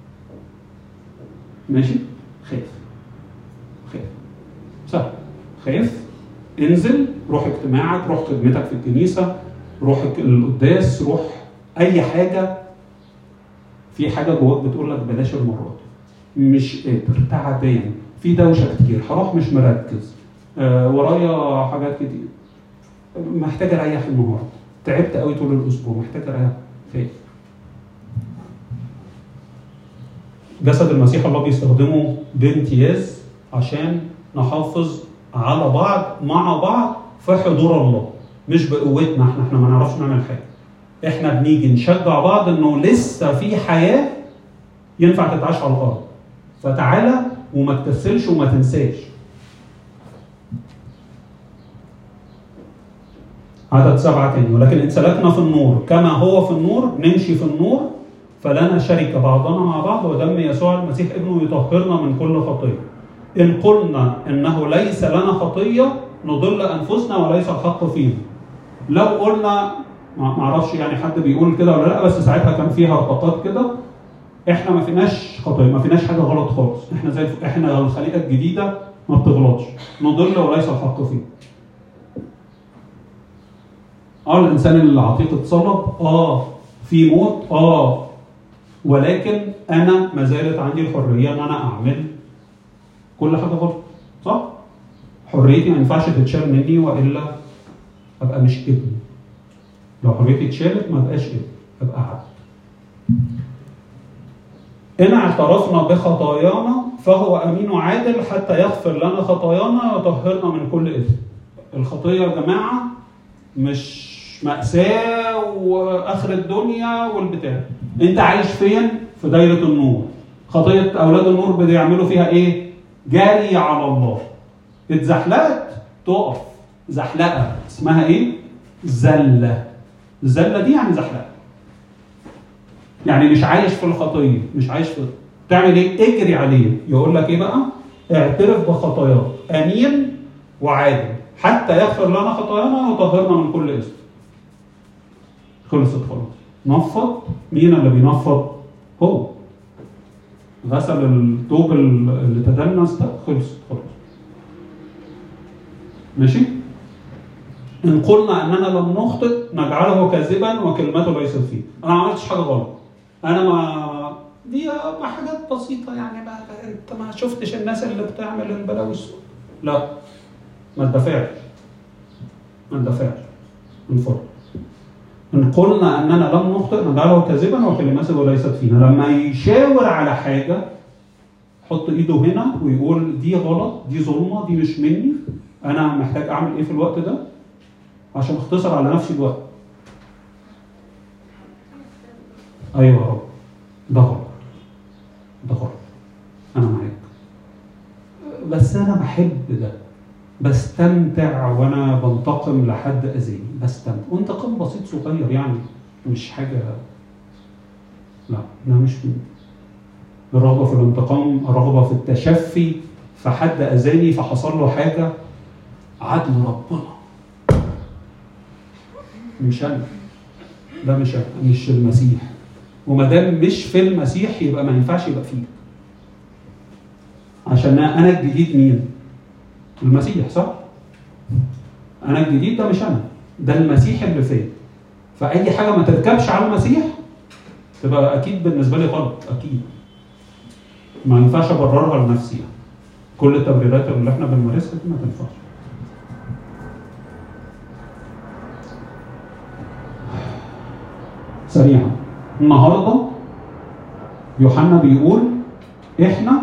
ماشي خاف خاف سهل خاف انزل روح اجتماعك روح خدمتك في الكنيسه روح القداس روح اي حاجه في حاجه جواك بتقول لك بلاش المره دي مش قادر تعبان في دوشه كتير هروح مش مركز آه ورايا حاجات كتير محتاج اريح النهارده تعبت قوي طول الاسبوع محتاج اريح فاهم جسد المسيح الله بيستخدمه بامتياز عشان نحافظ على بعض مع بعض في حضور الله مش بقوتنا احنا احنا ما نعرفش نعمل حاجه احنا بنيجي نشجع بعض انه لسه في حياه ينفع تتعاش على الارض فتعالى وما تكسلش وما تنساش عدد سبعة تاني ولكن إن سلكنا في النور كما هو في النور نمشي في النور فلنا شركة بعضنا مع بعض ودم يسوع المسيح ابنه يطهرنا من كل خطية إن قلنا إنه ليس لنا خطية نضل أنفسنا وليس الحق فينا لو قلنا ما اعرفش يعني حد بيقول كده ولا لا بس ساعتها كان فيها ارتقاط كده احنا ما فيناش خطيه ما فيناش حاجه غلط خالص احنا زي الف- احنا الخليقه الجديده ما بتغلطش نضل وليس الحق فيه اه الانسان اللي عتيق اتصلب اه في موت اه ولكن انا ما زالت عندي الحريه ان انا اعمل كل حاجه غلط صح؟ حريتي ما ينفعش تتشال مني والا ابقى مش ابن لو حريتي اتشالت ما بقاش ابن ابقى عبد إن اعترفنا بخطايانا فهو أمين وعادل حتى يغفر لنا خطايانا ويطهرنا من كل إثم. الخطية يا جماعة مش مأساة وآخر الدنيا والبتاع. أنت عايش فين؟ في دايرة النور. خطية أولاد النور بيعملوا فيها إيه؟ جري على الله. اتزحلقت تقف. زحلقة اسمها إيه؟ زلة. الزلة دي يعني زحلقة. يعني مش عايش في الخطيه مش عايش في تعمل ايه اجري عليه يقول لك ايه بقى اعترف بخطاياك امين وعادل حتى يغفر لنا خطايانا ويطهرنا من كل اسم خلصت خلاص نفض مين اللي بينفض هو غسل الثوب اللي تدنس ده خلصت خلاص ماشي ان قلنا اننا لم نخطئ نجعله كاذبا وكلمته ليست فيه انا ما عملتش حاجه غلط انا ما دي ما حاجات بسيطه يعني ما انت ما شفتش الناس اللي بتعمل البلاوي السوء لا ما تدافعش ما تدافعش انفر ان قلنا اننا لم نخطئ نجعله كاذبا وكلمته ليست فينا لما يشاور على حاجه حط ايده هنا ويقول دي غلط دي ظلمه دي مش مني انا محتاج اعمل ايه في الوقت ده عشان اختصر على نفسي الوقت ايوه يا رب ده غلط ده غلط انا معاك بس انا بحب ده بستمتع وانا بنتقم لحد اذاني بستمتع وانتقام بسيط صغير يعني مش حاجه لا ده مش الرغبه في الانتقام الرغبه في التشفي فحد اذاني فحصل له حاجه عدل ربنا مش انا ده مش أنا مش المسيح وما دام مش في المسيح يبقى ما ينفعش يبقى فيه عشان انا الجديد مين؟ المسيح صح؟ انا الجديد ده مش انا ده المسيح اللي فيا فاي حاجه ما تركبش على المسيح تبقى اكيد بالنسبه لي غلط اكيد ما ينفعش ابررها لنفسي يعني. كل التبريرات اللي احنا بنمارسها دي ما تنفعش سريعا النهارده يوحنا بيقول احنا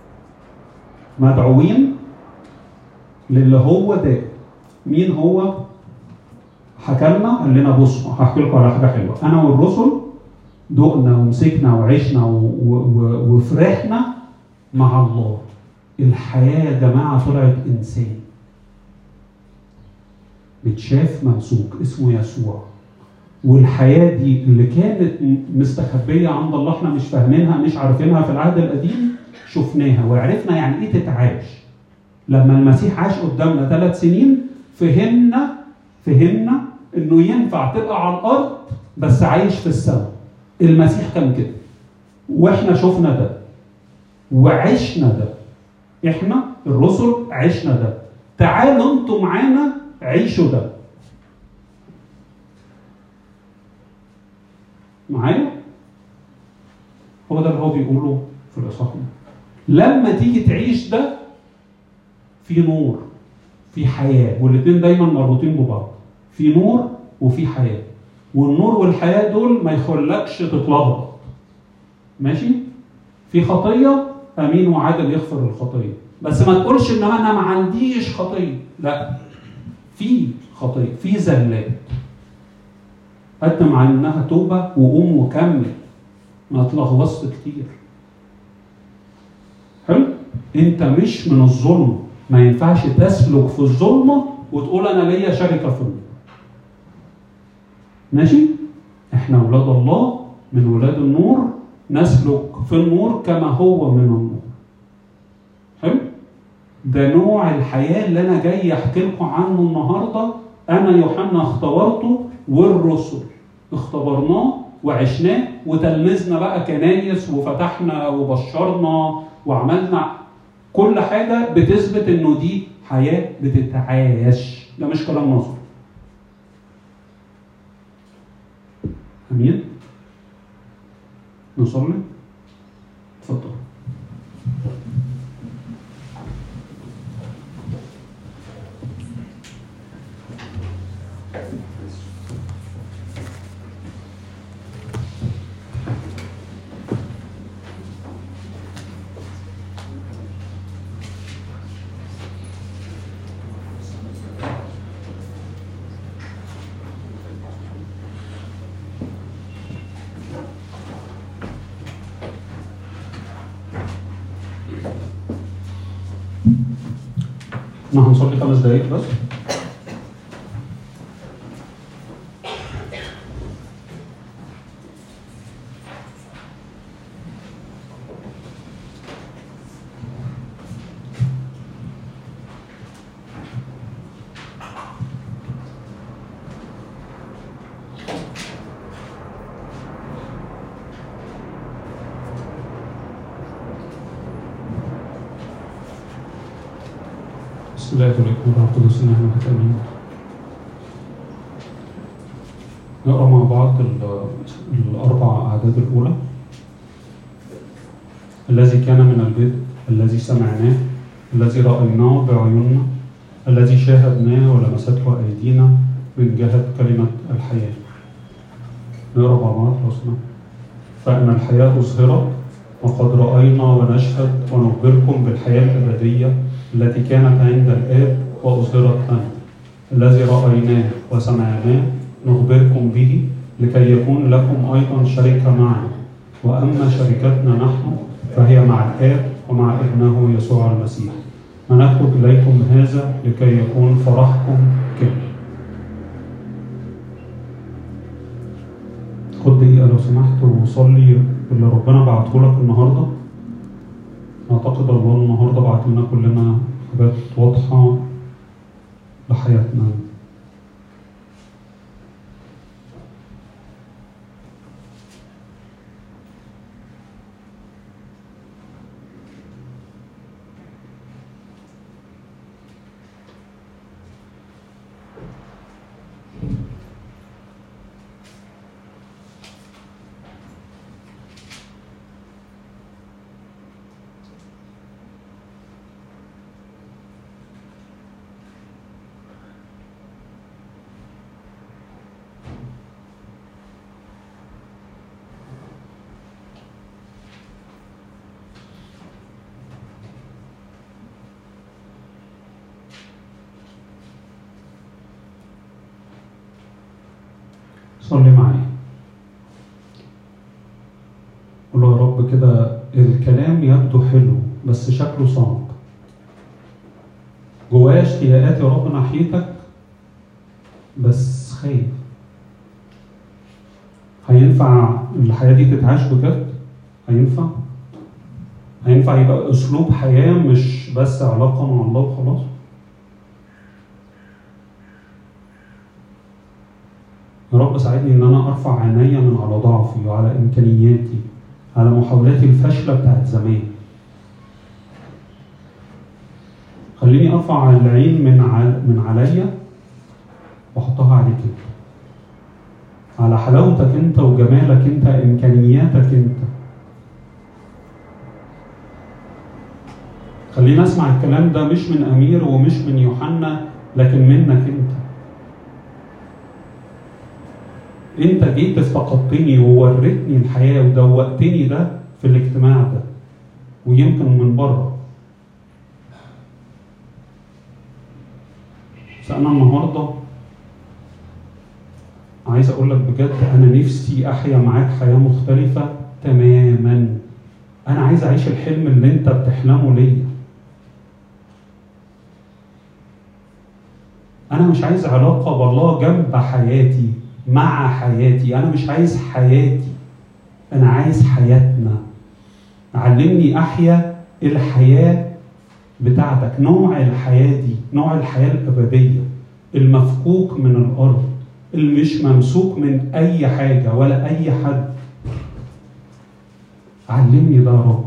مدعوين للي هو ده مين هو حكى لنا قال لنا بصوا هحكي لكم على حاجه حلوه انا والرسل دقنا ومسكنا وعشنا و- و- وفرحنا مع الله الحياه يا جماعه طلعت انسان متشاف ممسوك اسمه يسوع والحياه دي اللي كانت م- مستخبيه عند الله احنا مش فاهمينها مش عارفينها في العهد القديم شفناها وعرفنا يعني ايه تتعاش لما المسيح عاش قدامنا ثلاث سنين فهمنا فهمنا انه ينفع تبقى على الارض بس عايش في السماء المسيح كان كده واحنا شفنا ده وعشنا ده احنا الرسل عشنا ده تعالوا انتوا معانا عيشوا ده معايا هو ده اللي هو بيقوله في الاصحاح ده. لما تيجي تعيش ده في نور في حياه والاثنين دايما مربوطين ببعض في نور وفي حياه والنور والحياه دول ما يخلكش تتلخبط ماشي في خطيه امين وعادل يغفر الخطيه بس ما تقولش ان انا ما عنديش خطيه لا في خطيه في زلات قدم عنها توبه وقوم وكمل ما تلغوصش كتير حلو انت مش من الظلم ما ينفعش تسلك في الظلمه وتقول انا ليا شركه في النور ماشي احنا اولاد الله من ولاد النور نسلك في النور كما هو من النور حلو ده نوع الحياه اللي انا جاي احكي لكم عنه النهارده انا يوحنا اختبرته والرسل اختبرناه وعشناه وتلمذنا بقى كنايس وفتحنا وبشرنا وعملنا كل حاجه بتثبت انه دي حياه بتتعايش ده مش كلام نظري امين نصلي اتفضل احنا هنصلي خمس دقايق بس بسم الله والابن والروح القدس نعم امين نقرا مع بعض ال- الاربع اعداد الاولى الذي كان من البدء الذي سمعناه الذي رايناه بعيوننا الذي شاهدناه ولمسته ايدينا من جهه كلمه الحياه نقرا مع بعض لو سمحت فان الحياه اظهرت وقد راينا ونشهد ونخبركم بالحياه الابديه التي كانت عند الآب وأظهرت لنا الذي رأيناه وسمعناه نخبركم به لكي يكون لكم أيضا شركة معنا وأما شركتنا نحن فهي مع الآب ومع ابنه يسوع المسيح ونكتب إليكم هذا لكي يكون فرحكم كامل خد دقيقة لو سمحت وصلي اللي ربنا بعته لك النهارده اعتقد الله النهارده بعت لنا كلنا حاجات واضحه لحياتنا صلي معايا قول له يا رب كده الكلام يبدو حلو بس شكله صعب جوايا اشتياقات يا رب ناحيتك بس خايف هينفع الحياة دي تتعاش بجد؟ هينفع؟ هينفع يبقى أسلوب حياة مش بس علاقة مع الله وخلاص؟ يا رب ساعدني ان انا ارفع عينيا من على ضعفي وعلى امكانياتي على محاولاتي الفاشله بتاعت زمان خليني ارفع العين من عل... من عليا واحطها عليك انت على حلاوتك انت وجمالك انت امكانياتك انت خلينا اسمع الكلام ده مش من امير ومش من يوحنا لكن منك انت انت جيت افتقدتني ووريتني الحياه ودوقتني ده في الاجتماع ده ويمكن من بره بس انا النهارده عايز اقول لك بجد انا نفسي احيا معاك حياه مختلفه تماما انا عايز اعيش الحلم اللي انت بتحلمه ليا انا مش عايز علاقه بالله جنب حياتي مع حياتي انا مش عايز حياتي انا عايز حياتنا علمني احيا الحياه بتاعتك نوع الحياه دي نوع الحياه الابديه المفكوك من الارض اللي مش ممسوك من اي حاجه ولا اي حد علمني ده يا رب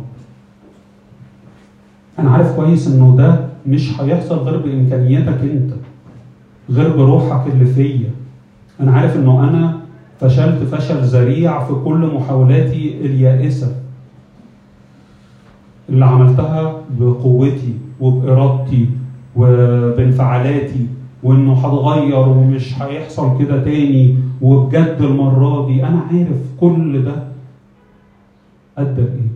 انا عارف كويس انه ده مش هيحصل غير بامكانياتك انت غير بروحك اللي فيا انا عارف انه انا فشلت فشل ذريع في كل محاولاتي اليائسه اللي عملتها بقوتي وبارادتي وبانفعالاتي وانه هتغير ومش هيحصل كده تاني وبجد المره دي انا عارف كل ده ادى لايه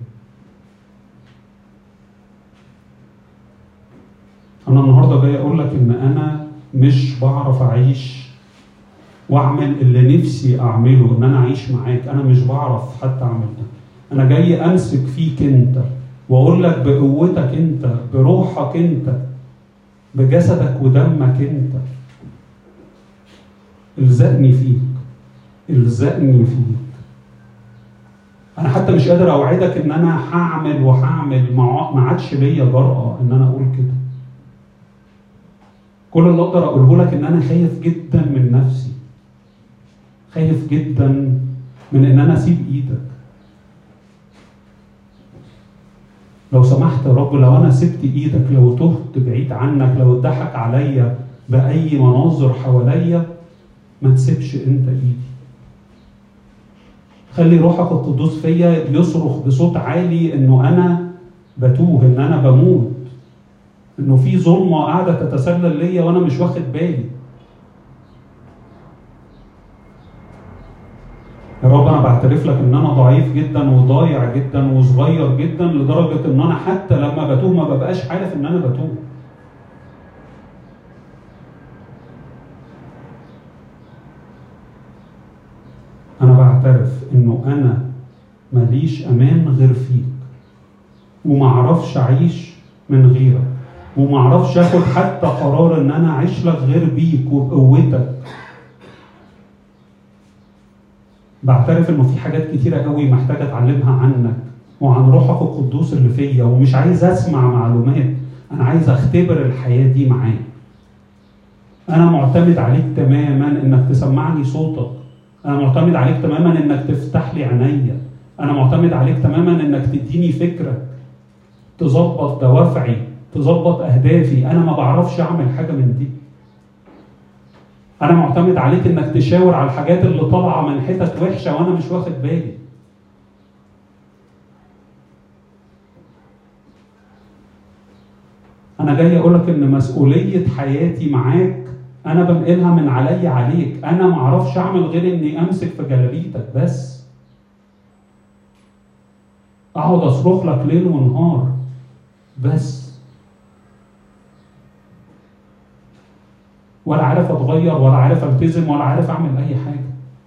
انا النهارده جاي اقول لك ان انا مش بعرف اعيش واعمل اللي نفسي اعمله ان انا اعيش معاك انا مش بعرف حتى اعمل ده انا جاي امسك فيك انت واقول لك بقوتك انت بروحك انت بجسدك ودمك انت الزقني فيك الزقني فيك انا حتى مش قادر اوعدك ان انا هعمل وهعمل ما عادش ليا جرأة ان انا اقول كده كل اللي اقدر اقوله لك ان انا خايف جدا من نفسي خايف جدا من ان انا اسيب ايدك لو سمحت يا رب لو انا سبت ايدك لو تهت بعيد عنك لو اتضحك عليا باي مناظر حواليا ما تسيبش انت ايدي خلي روحك القدوس فيا يصرخ بصوت عالي انه انا بتوه ان انا بموت انه في ظلمه قاعده تتسلل ليا وانا مش واخد بالي يا رب انا بعترف لك ان انا ضعيف جدا وضايع جدا وصغير جدا لدرجه ان انا حتى لما بتوه ما ببقاش عارف ان انا بتوه انا بعترف انه انا ماليش امان غير فيك ومعرفش اعيش من غيرك ومعرفش اخد حتى قرار ان انا اعيش لك غير بيك وبقوتك بعترف انه في حاجات كتيرة قوي محتاج اتعلمها عنك وعن روحك القدوس اللي فيا ومش عايز اسمع معلومات انا عايز اختبر الحياة دي معاك انا معتمد عليك تماما انك تسمعني صوتك انا معتمد عليك تماما انك تفتح لي عينيا انا معتمد عليك تماما انك تديني فكرة تظبط دوافعي تظبط اهدافي انا ما بعرفش اعمل حاجة من دي انا معتمد عليك انك تشاور على الحاجات اللي طالعه من حتت وحشه وانا مش واخد بالي انا جاي اقول لك ان مسؤوليه حياتي معاك انا بنقلها من عليا عليك انا ما اعرفش اعمل غير اني امسك في جلابيتك بس اقعد اصرخ لك ليل ونهار بس ولا عارف اتغير ولا عارف التزم ولا عارف اعمل اي حاجه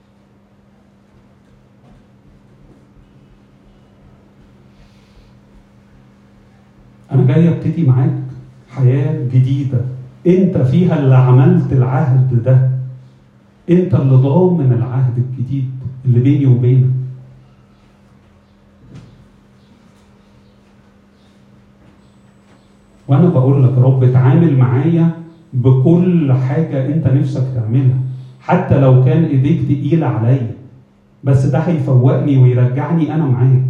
انا جاي ابتدي معاك حياه جديده انت فيها اللي عملت العهد ده انت اللي ضامن العهد الجديد اللي بيني وبينك وانا بقول لك يا رب اتعامل معايا بكل حاجه انت نفسك تعملها حتى لو كان ايديك تقيله عليا بس ده هيفوقني ويرجعني انا معاك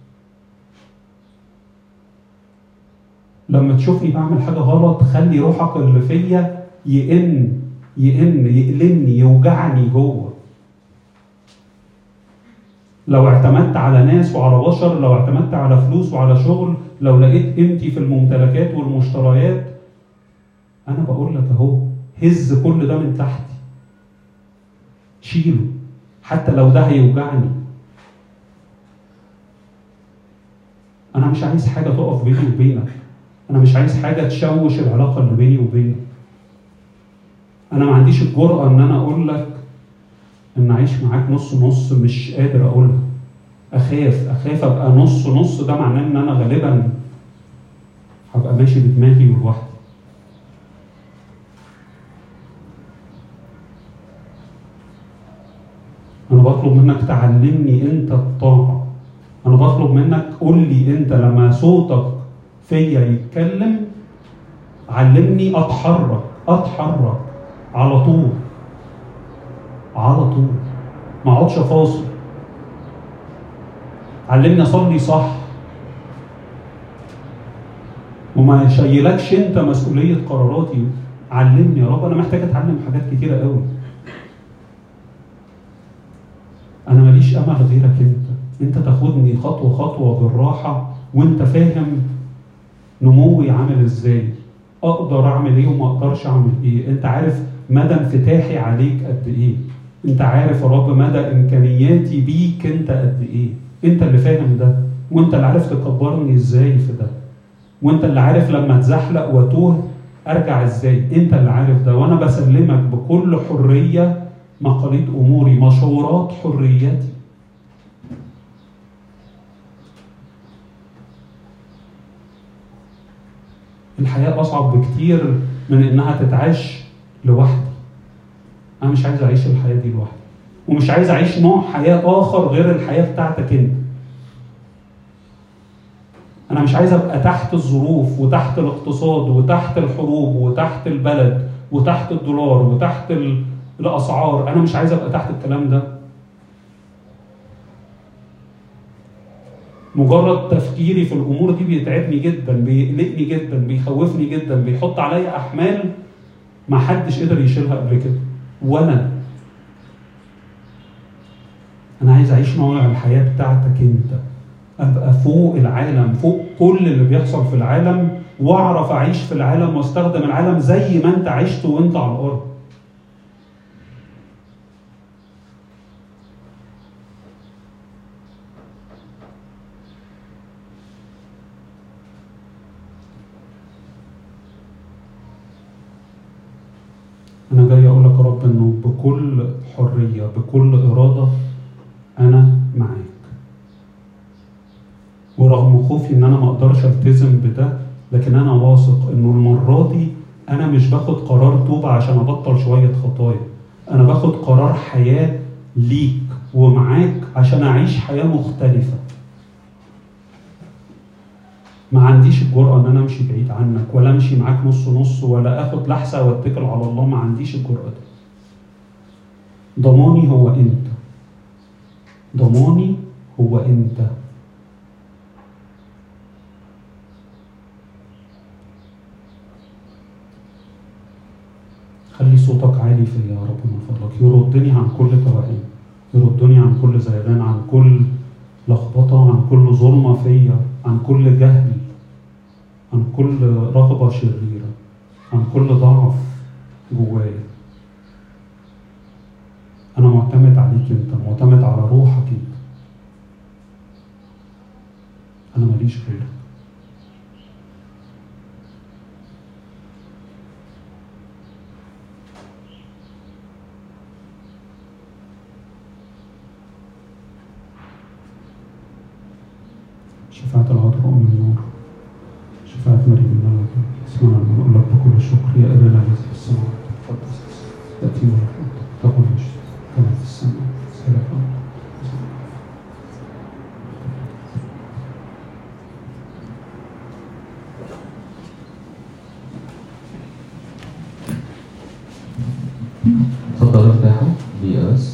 لما تشوفني بعمل حاجه غلط خلي روحك اللي فيا يئن يئن يألمني يوجعني جوه لو اعتمدت على ناس وعلى بشر لو اعتمدت على فلوس وعلى شغل لو لقيت قيمتي في الممتلكات والمشتريات انا بقول لك اهو هز كل ده من تحتي شيله حتى لو ده هيوجعني انا مش عايز حاجه تقف بيني وبينك انا مش عايز حاجه تشوش العلاقه اللي بيني وبينك انا ما عنديش الجرأه ان انا اقول لك ان اعيش معاك نص نص مش قادر اقولها اخاف اخاف ابقى نص نص ده معناه ان انا غالبا هبقى ماشي بدماغي ولوحدي انا بطلب منك تعلمني انت الطاعه انا بطلب منك قول لي انت لما صوتك فيا يتكلم علمني اتحرك اتحرك على طول على طول ما اقعدش فاصل علمني اصلي صح وما يشيلكش انت مسؤوليه قراراتي علمني يا رب انا محتاج اتعلم حاجات كتيره قوي انا ماليش امل غيرك انت انت تاخدني خطوه خطوه بالراحه وانت فاهم نموي عامل ازاي اقدر اعمل ايه وما اقدرش اعمل ايه انت عارف مدى انفتاحي عليك قد ايه انت عارف يا رب مدى امكانياتي بيك انت قد ايه انت اللي فاهم ده وانت اللي عارف تكبرني ازاي في ده وانت اللي عارف لما اتزحلق واتوه ارجع ازاي انت اللي عارف ده وانا بسلمك بكل حريه مقاليد اموري مشورات حريتي الحياه اصعب بكتير من انها تتعاش لوحدي انا مش عايز اعيش الحياه دي لوحدي ومش عايز اعيش نوع حياه اخر غير الحياه بتاعتك انت انا مش عايز ابقى تحت الظروف وتحت الاقتصاد وتحت الحروب وتحت البلد وتحت الدولار وتحت ال... الاسعار انا مش عايز ابقى تحت الكلام ده مجرد تفكيري في الامور دي بيتعبني جدا بيقلقني جدا بيخوفني جدا بيحط عليا احمال ما حدش قدر يشيلها قبل كده وانا انا عايز اعيش نوع الحياه بتاعتك انت ابقى فوق العالم فوق كل اللي بيحصل في العالم واعرف اعيش في العالم واستخدم العالم زي ما انت عشت وانت على الارض أنا جاي أقول لك يا رب إنه بكل حرية بكل إرادة أنا معاك. ورغم خوفي إن أنا ما أقدرش ألتزم بده لكن أنا واثق إنه المرة دي أنا مش باخد قرار توبة عشان أبطل شوية خطايا. أنا باخد قرار حياة ليك ومعاك عشان أعيش حياة مختلفة. ما عنديش الجرأة إن أنا أمشي بعيد عنك ولا أمشي معاك نص نص ولا آخد لحسة وأتكل على الله ما عنديش الجرأة دي. ضماني هو أنت. ضماني هو أنت. خلي صوتك عالي فيا يا رب من فضلك يردني عن كل توهان يردني عن كل زيغان عن كل لخبطة عن كل ظلمة فيا عن كل جهل عن كل رغبة شريرة عن كل ضعف جوايا أنا معتمد عليك أنت معتمد على روحك أنت أنا ماليش غيرك شفاعة العذراء من النور شفاعة مريم من الله اسمعنا نقول لك بكل شكر يا أبانا الذي في السماوات تقدس تأتي ملكوتك تكن مشيئتك كما في السماء كذلك على الأرض اتفضل الكار بتاعه بي اس